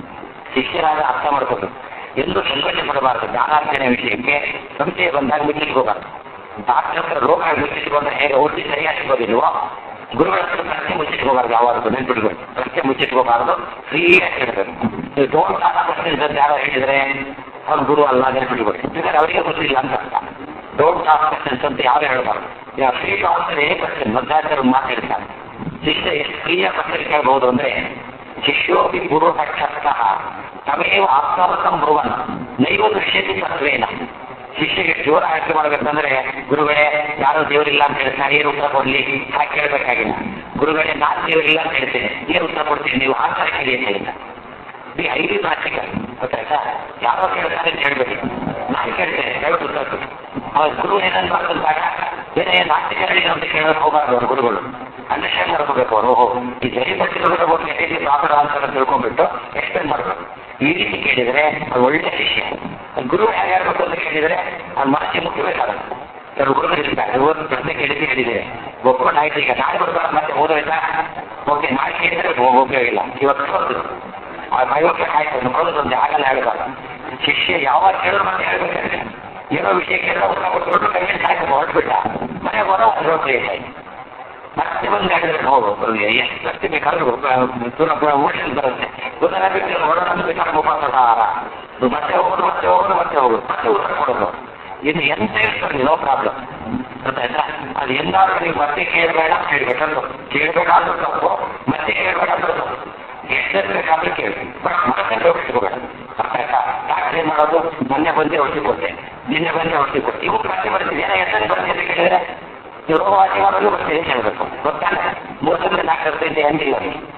A: ಶಿಷ್ಯರಾದ ಅರ್ಥ ಮಾಡ್ಕೋಬೇಕು ಎಂದು ಸಂಕೋಚ ಪಡಬಾರದು ಜ್ಞಾನಾರ್ಜನೆ ವಿಷಯಕ್ಕೆ ಸಂಶಯ ಬಂದಾಗ ಮುಚ್ಚಿಟ್ಕೋಬಾರ್ದು ಡಾಕ್ಟರ್ ಹತ್ರ ರೋಗ ಮುಚ್ಚಿಟ್ಕೊಂಡ್ರೆ ಹೇಗೆ ಔಷಧಿ ಸರಿಯಾಗಿ ಸಿಗೋದಿಲ್ವೋ ಗುರುಗಳ ಹತ್ರ ಪ್ರಶ್ನೆ ಮುಚ್ಚಿಟ್ಕೋಬಾರ್ದು ಯಾವಾಗಲೂ ನೆನ್ಪಿಟ್ಕೊಂಡು ಪ್ರಶ್ನೆ ಮುಚ್ಚಿಟ್ಕೋಬಾರ್ದು ಫ್ರೀಯಾಗಿ ಹೇಳ್ಬೇಕು ನೀವು ಡೋಂಟ್ ಕ್ವಶನ್ಸ್ ಅಂತ ಯಾರೋ ಹೇಳಿದ್ರೆ ಅವ್ರು ಗುರು ಅಲ್ಲ ನೆನ್ಪಿಟ್ಕೊಳ್ಳಿ ಯಾಕಂದ್ರೆ ಅವರಿಗೆ ಗೊತ್ತಿಲ್ಲ ಅಂತ ಅರ್ಥ ಡೋಂಟ್ ಆಸ್ ಕ್ವಶನ್ಸ್ ಅಂತ ಯಾರು ಹೇಳಬಾರ್ದು ಯಾ ಫ್ರೀ ಆನ್ಸರ್ ಏನೇ ಕ್ವಶನ್ ಮಧ್ಯಾಹ್ನ ಮಾತಾಡ್ತಾರೆ ಶಿಷ್ಯ ಎಷ್ಟು ಫ್ರೀಯಾಗಿ ಕ್ವಶನ್ ಕೇಳಬಹುದು ಅಂದ್ರೆ ಶಿಷ್ಯೋಪಿ ಗುರು ಪಕ್ಷಸ್ಥಃ ತಮೇವ ಆತ್ಮವತಂ ಭುವನ್ ನೈವ ದೃಶ್ಯತಿ ತತ್ವೇನ ಶಿಷ್ಯಗೆ ಜೋರ ಆಯ್ಕೆ ಮಾಡ್ಬೇಕಂದ್ರೆ ಗುರುಗಳೇ ಯಾರು ದೇವರಿಲ್ಲ ಅಂತ ಹೇಳ್ತಾರೆ ಏನು ಉತ್ತರ ಕೊಡ್ಲಿ ಹಾಗೆ ಕೇಳಬೇಕಾಗಿಲ್ಲ ಗುರುಗಳೇ ನಾನು ದೇವರಿಲ್ಲ ಅಂತ ಹೇಳ್ತೇನೆ ಏನು ಉತ್ತರ ಕೊಡ್ತೀನಿ ನೀವು ಆಚಾರ ಕೇಳಿ ಅಂತ ಹೇಳಿಲ್ಲ ಬಿ ಐದು ಪ್ರಾಕ್ಟಿಕಲ್ ಗೊತ್ತಾಯ್ತಾ ಯಾರೋ ಕೇಳ್ತಾರೆ ಅಂತ ಹೇಳ್ಬೇಡಿ ನಾನು ಕೇಳ್ತೇನೆ ಹೇಳ್ಬಿಟ್ಟು ಉತ್ತರ ಕೊಡಿ ಅವ್ರ ಗುರು ಏನನ್ನು ಮಾಡ್ಕೊಂಡಾಗ ಬೇರೆ ನಾಸ್ತಿಕ ಹೇಳಿದ್ರು ಅಂತ ಕೇಳೋರು ಹೋಗಬಾರ್ದು ಅವ್ರ ಗುರುಗಳು ಅಂಡರ್ಸ್ಟ್ಯಾಂಡ್ ಮಾಡ್ಕೋಬೇಕು ಅವರು ಓಹೋ ಈ ಜರಿ ಪಟ್ಟಿರೋದ್ರ ಬಗ್ಗೆ ಹೇಗೆ ಪ್ರಾಪರ್ ಆನ್ಸರ್ ಅಂತ ತಿಳ್ಕೊಂಡ್ಬಿಟ್ಟು ಎಕ್ಸ್ಪ್ಲೇನ್ ಮಾಡಬೇಕು ಈ ರೀತಿ ಕೇಳಿದರೆ ಅದು ಒಳ್ಳೆ ಶಿಷ್ಯ ಗುರು ಯಾರ್ಯಾರು ಗೊತ್ತು ಅಂತ ಕೇಳಿದರೆ ಅವ್ನ ಮನಸ್ಸಿಗೆ ಮುಟ್ಟಬೇಕಾಗಲ್ಲ ಕೆಲವು ಗುರುಗಳು ಇರ್ತಾರೆ ಓದ್ ಪ್ರಶ್ನೆ ಕೇಳಿದ್ರೆ ಹೇಳಿದೆ ಒಪ್ಕೊಂಡು ಆಯ್ತು ಈಗ ನಾಳೆ ಬರ್ತಾರೆ ಮತ್ತೆ ಓದೋಯ್ತಾ ಓಕೆ ನಾಳೆ ಕೇಳಿದ್ರೆ ಉಪಯೋಗ ಇಲ್ಲ ಇವತ್ತು ಓದು ಆ ಮೈವಕ್ಕೆ ಆಯ್ತು ನೋಡೋದು ಒಂದು ಆಗಲ್ಲ ಹೇಳಬಾರ್ದು ಶಿಷ್ಯ ಯಾವಾಗ ಕೇಳಿದ್ರು ಮತ್ತೆ ಹೇಳ್ಬೇಕಾದ್ರೆ ಏನೋ ವಿಷಯ ಕೇಳಿದ್ರೆ ಉತ್ತರ ಕೊಟ್ಬಿಟ್ಟು ಕೈ ಸಾಯ್ತು ಹೊರಟ್ಬಿಟ್ಟ ಮನೆ ಹೊರ ಒಂದು ಕ್ರಿಯೇಟ್ ಆಯ್ತು ಮತ್ತೆ ಬಂದು ಹೇಳಿದ್ರೆ ಹೌದು ಎಷ್ಟು ಸರ್ತಿ ಬೇಕಾದ್ರೂ ದೂರ ಮೋಷನ್ ಬರುತ್ತೆ ಗೊತ್ತಾಗಬೇಕು ಹೊರಡ ಬೇಕಾದ್ರೆ ಉಪಹಾರ ಮತ್ತೆ ಹೋಗೋದು ಮತ್ತೆ ಹೋಗೋದು ಮತ್ತೆ ಹೋಗೋದು ಮತ್ತೆ ಉತ್ತರ ಕೊಡೋದು ಇನ್ನು ಎಂತ ಇರ್ತಾರೆ ನೋ ಪ್ರಾಬ್ಲಮ್ ಗೊತ್ತಾಯ್ತಾ ಅದು ಎಂದಾದ್ರೂ ನೀವು ಮತ್ತೆ ಕೇಳಬೇಡ ಕೇಳಬೇಕಂತ ಕೇಳಬೇಡ ಅಂದ್ರೂ ತಪ್ಪು ಮತ್ತೆ ಕೇಳಬೇಡ ಅಂದ್ರೂ ತಪ್ಪು ಎಷ್ಟು ಬೇಕಾದ್ರೂ ಕೇಳಿ ಬಟ್ ಮತ್ತೆ ತೋರಿಸ್ಕೋಬೇಡ ಗೊತ್ತಾಯ್ತಾ ಯಾಕೆ ಏನ್ ಮಾಡೋದು ಮೊನ್ನೆ ಬಂದೆ ಔಷಧಿ ಕೊಟ್ಟೆ ನಿನ್ನೆ ಬಂದೆ ಔಷಧಿ ಕೊಟ್ಟೆ ಇವು ಮತ್ತೆ ಬರ್ತಿದೆ ಏನೋ ಎಷ್ಟನೇ ಬರ್ತಿದೆ ಅಂತ ಕೇಳಿದ್ರೆ ನೀವು ರೋಗವಾಸಿ ಮಾಡೋದು ಬರ್ತಿದೆ ಅಂತ ಹೇಳ್ಬೇಕು ಗೊತ್ತಾಗ ಮೂರು ತಿಂಗಳು ನಾಲ್ಕು ಇರ್ತೈತೆ ಅಂದಿಲ್ಲ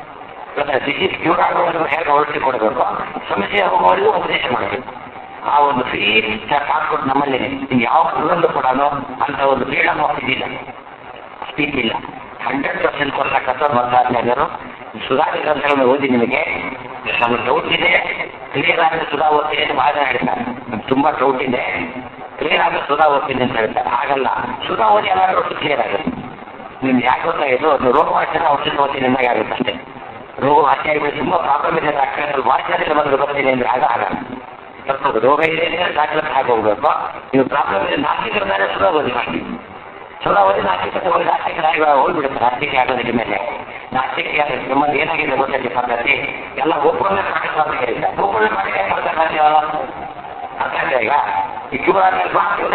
A: ಡಿಸೀಸ್ ಕ್ಯೂರ್ ಆಗುವವರೆಗೂ ಹೇಗೆ ಔಷಧಿ ಕೊಡಬೇಕು ಸಮಸ್ಯೆ ಆಗುವವರೆಗೂ ಉಪದೇಶ ಮಾಡಬೇಕು ಆ ಒಂದು ಫ್ರೀ ಪಾಸ್ಪೋರ್ಟ್ ನಮ್ಮಲ್ಲಿ ನೀವು ಯಾವ ಊರಲ್ಲೂ ಕೂಡ ಅಂತ ಒಂದು ಫ್ರೀಡಮ್ ಆಫ್ ಇದಿಲ್ಲ ಸ್ಪೀಚ್ ಇಲ್ಲ ಹಂಡ್ರೆಡ್ ಪರ್ಸೆಂಟ್ ಕೊಡ್ತಕ್ಕಂಥ ಮತದಾರರು ಸುಧಾರಿತ ಗ್ರಂಥಗಳನ್ನು ಓದಿ ನಿಮಗೆ ನಮ್ಗೆ ಡೌಟ್ ಇದೆ ಕ್ಲಿಯರ್ ಆಗಿ ಸುಧಾ ಓದ್ತೀನಿ ಅಂತ ಭಾಳ ಜನ ಹೇಳ್ತಾರೆ ನಮ್ಗೆ ತುಂಬಾ ಡೌಟ್ ಇದೆ ಕ್ಲಿಯರ್ ಆಗಿ ಸುಧಾ ಓದ್ತೀನಿ ಅಂತ ಹೇಳ್ತಾರೆ ಆಗಲ್ಲ ಸುಧಾ ಓದಿ ಏನಾದ್ರು ಕ್ಲಿಯರ್ ಆಗುತ್ತೆ ನಿಮ್ಗೆ ಯಾಕೆ ಗೊತ್ತಾಯಿತು ಒಂದು ರೋಗ ವಾಚನ ಔಷಧ ಓದ್ತೀನಿ ಅಂದಾಗ ಆಗುತ್ತೆ ಅಷ್ಟೇ ರೋಗ ವಾಸಿ ಆಗಿಬಿಟ್ಟು ತುಂಬ ಪ್ರಾಬ್ಲಮ್ ಇದೆ ಡಾಕ್ಟರ್ ವಾಚನದಲ್ಲಿ ಬಂದು ಬರ್ತೀನಿ ಅಂದ್ರೆ ಆಗ ಆಗಲ್ಲ ತಪ್ಪದು ರೋಗ ಇದೆ ಅಂದರೆ ಡಾಕ್ಟರ್ ಹಾಗೆ ಹೋಗ್ಬೇಕು ನೀವು ಪ್ರಾಬ್ಲಮ್ ಇದೆ ನಾಸ್ತಿಕರ ಮೇಲೆ ಸುಧಾ ಓದಿ ಮಾಡಿ ಸುಧಾ ಓದಿ ನಾಸ್ತಿಕ ಹೋಗಿ ನಾಸ್ತಿಕರಾಗಿ ಹೋಗ್ಬಿಡುತ್ತೆ ನಾಸ್ತಿಕ ಆಗೋದಕ್ಕೆ ಮೇಲೆ ನಾಸ್ತಿಕ ನಮ್ಮಲ್ಲಿ ಏನಾಗಿದೆ ಗೊತ್ತೈತೆ ಪದ್ಧತಿ ಎಲ್ಲ ಒಬ್ಬರನ್ನೇ ಪಾಠ ಹೇಳಿದ್ದ ಒಬ್ಬರನ್ನೇ ಪಾಠ ಹೇಗೆ ಮಾಡ್ತಾರೆ ಅರ್ಥ ಆಗಿದೆ ಈಗ ಈ ಶಿವರಾತ್ರಿ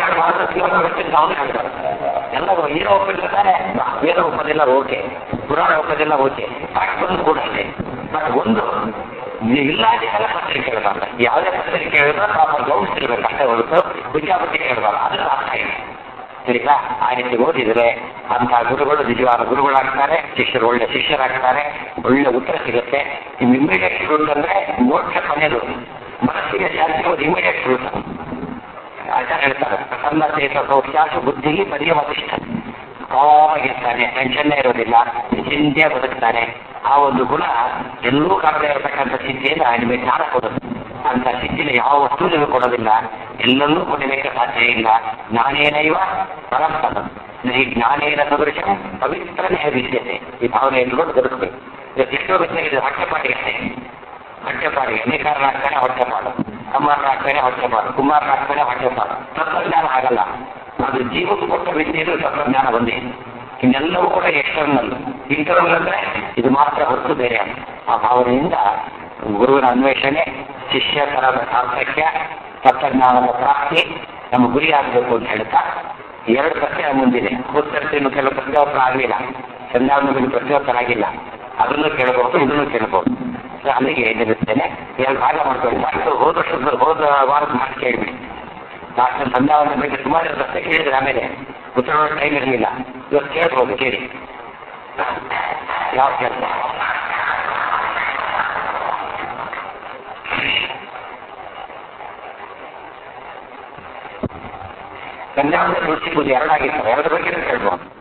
A: ಅವನು ಹೇಳ್ತಾರೆ ಎಲ್ಲ ಹೀರೋ ಒಪ್ಪಿರ್ತಾರೆ ವೇದ ಒಪ್ಪೋದಿಲ್ಲ ಓಕೆ ಪುರಾಣ ಒಪ್ಪೋದಿಲ್ಲ ಓಕೆ ಪಾಠವನ್ನು ಕೂಡ ಇದೆ ಬಟ್ ಒಂದು ಇಲ್ಲಾದಿಗೆಲ್ಲ ಪತ್ರಿಕೆ ಕೇಳಬಾರ್ದು ಯಾವುದೇ ಪತ್ರಿಕೆ ಕೇಳಿದ್ರೆ ಪಾಪ ಗೌರವಿಸಿರ್ಬೇಕು ಅಷ್ಟೇ ಹೊರತು ವಿದ್ಯಾಪತಿ ಕೇಳಬಾರ್ದು ಅದರ ಅರ್ಥ ಇದೆ ಸರಿನಾ ಆ ರೀತಿ ಓದಿದ್ರೆ ಅಂತ ಗುರುಗಳು ನಿಜವಾದ ಗುರುಗಳಾಗ್ತಾರೆ ಶಿಷ್ಯರು ಒಳ್ಳೆ ಶಿಷ್ಯರಾಗ್ತಾರೆ ಒಳ್ಳೆ ಉತ್ತರ ಸಿಗುತ್ತೆ ನಿಮ್ ಇಮಿಡಿಯೇಟ್ ಫ್ರೂಟ್ ಅಂದ್ರೆ ಮೋಕ್ಷ ಕೊನೆಯದು ಮನಸ್ಸಿಗೆ ಶಾಂತಿ ಒಂದು ಇಮಿಡಿಯೇಟ್ ಫ್ರೂಟ್ ಆಚಾರ್ಯ ಹೇಳ್ತಾರೆ ಪ್ರಸನ್ನ ಚೇತ ಸೌಖ್ಯಾಸು ಬುದ್ಧಿಗೆ ಪರ್ಯವತಿಷ್ಠ ಕಾವಾಗಿರ್ತಾನೆ ಟೆನ್ಷನ್ನೇ ಇರೋದಿಲ್ಲ ಚಿಂತೆ ಬದುಕ್ತಾನೆ ಆ ಒಂದು ಗುಣ ಎಲ್ಲೂ ಕಾಣದೇ ಇರತಕ್ಕಂಥ ಚಿಂತೆಯಿಂದ ನಿಮಗೆ ಜ್ಞಾನ ಕೊಡುತ್ತೆ ಅಂತ ಚಿಂತಿನ ಯಾವ ವಸ್ತು ನಿಮಗೆ ಕೊಡೋದಿಲ್ಲ ಎಲ್ಲನ್ನೂ ಕೊಡಲಿಕ್ಕೆ ಸಾಧ್ಯ ಇಲ್ಲ ಜ್ಞಾನೇನೈವ ಪರಂಪರ ಈ ಜ್ಞಾನೇನ ಸದೃಶ ಪವಿತ್ರನೇ ವಿದ್ಯತೆ ಈ ಭಾವನೆ ಇಟ್ಕೊಂಡು ಬದುಕಬೇಕು ಈಗ ಎಷ್ಟೋ ವಿದ್ಯೆ ಹೊಟ್ಟೆಪಾಟಿಗೆ ಹೊಟ್ಟೆಪಾಡಿಗೆ ನೇಕಾರನಾಗ್ತಾನೆ ಹೊಟ್ಟೆಪಾಡು ಕಮ್ಮಾರನಾಗ್ತಾನೆ ಹೊಟ್ಟೆಪಾಡು ಕುಮಾರನಾಗ್ತಾನೆ ಹೊಟ್ಟೆಪಾಡು ತತ್ವಜ್ಞಾನ ಆಗಲ್ಲ ಅದು ಜೀವಕ್ಕೆ ಕೊಟ್ಟ ವಿದ್ಯೆಯಲ್ಲೂ ತತ್ವಜ್ಞಾನ ಬಂದಿದೆ ಇನ್ನೆಲ್ಲವೂ ಕೂಡ ಎಕ್ಸ್ಟರ್ನಲ್ ಇಂಟರ್ನಲ್ ಅಂದ್ರೆ ಇದು ಮಾತ್ರ ಹೊರತು ಬೇರೆ ಅಲ್ಲ ಆ ಭಾವನೆಯಿಂದ ಗುರುವಿನ ಅನ್ವೇಷಣೆ ಶಿಷ್ಯಕರದ ಸಾರ್ಥಕ್ಯ ತತ್ವಜ್ಞಾನದ ಪ್ರಾಪ್ತಿ ನಮ್ಮ ಗುರಿ ಆಗಬೇಕು ಅಂತ ಹೇಳ್ತಾ ಎರಡು ಪ್ರಶ್ನೆ ಮುಂದಿದೆ ಉತ್ತರಿಸಿನ ಕೆಲವು ಪ್ರಶ್ನೋತ್ತರ ಆಗಲಿಲ್ಲ ಸಂಧ್ಯಾವನದಲ್ಲಿ ಪ್ರಶ್ನೋತ್ತರ ಆಗಿಲ್ಲ ಅದನ್ನು ಕೇಳಬಹುದು ಇದನ್ನು ಕೇಳಬಹುದು ಸೊ ಅಲ್ಲಿಗೆ ನಿಲ್ಲಿಸ್ತೇನೆ ಎರಡು ಭಾಗ ಮಾಡ್ಕೊಂಡು ಡಾಕ್ಟರ್ ಹೋದ ವರ್ಷದ ಹೋದ ವಾರದ ಮಾತು ಕೇಳಿಬಿಡಿ ಡಾಕ್ಟರ್ ಸಂಧ್ಯಾವನ ಬಗ್ಗೆ ಸುಮಾರು ಪ್ರಶ್ನೆ ಕೇಳಿದ್ರೆ ಆಮೇಲೆ ಉತ್ತರ ಟೈಮ್ ಇರಲಿಲ್ಲ ಇವತ್ತು ಕೇಳ್ಬೋದು ಕೇಳಿ ಯಾವ ಕೆಲಸ ಸಂಧ್ಯಾವನ ರುಚಿ ಬುದ್ಧಿ ಎರಡಾಗಿರ್ತಾರೆ ಎರಡರ ಬಗ್ಗೆ ಕೇಳ್ಬೋದು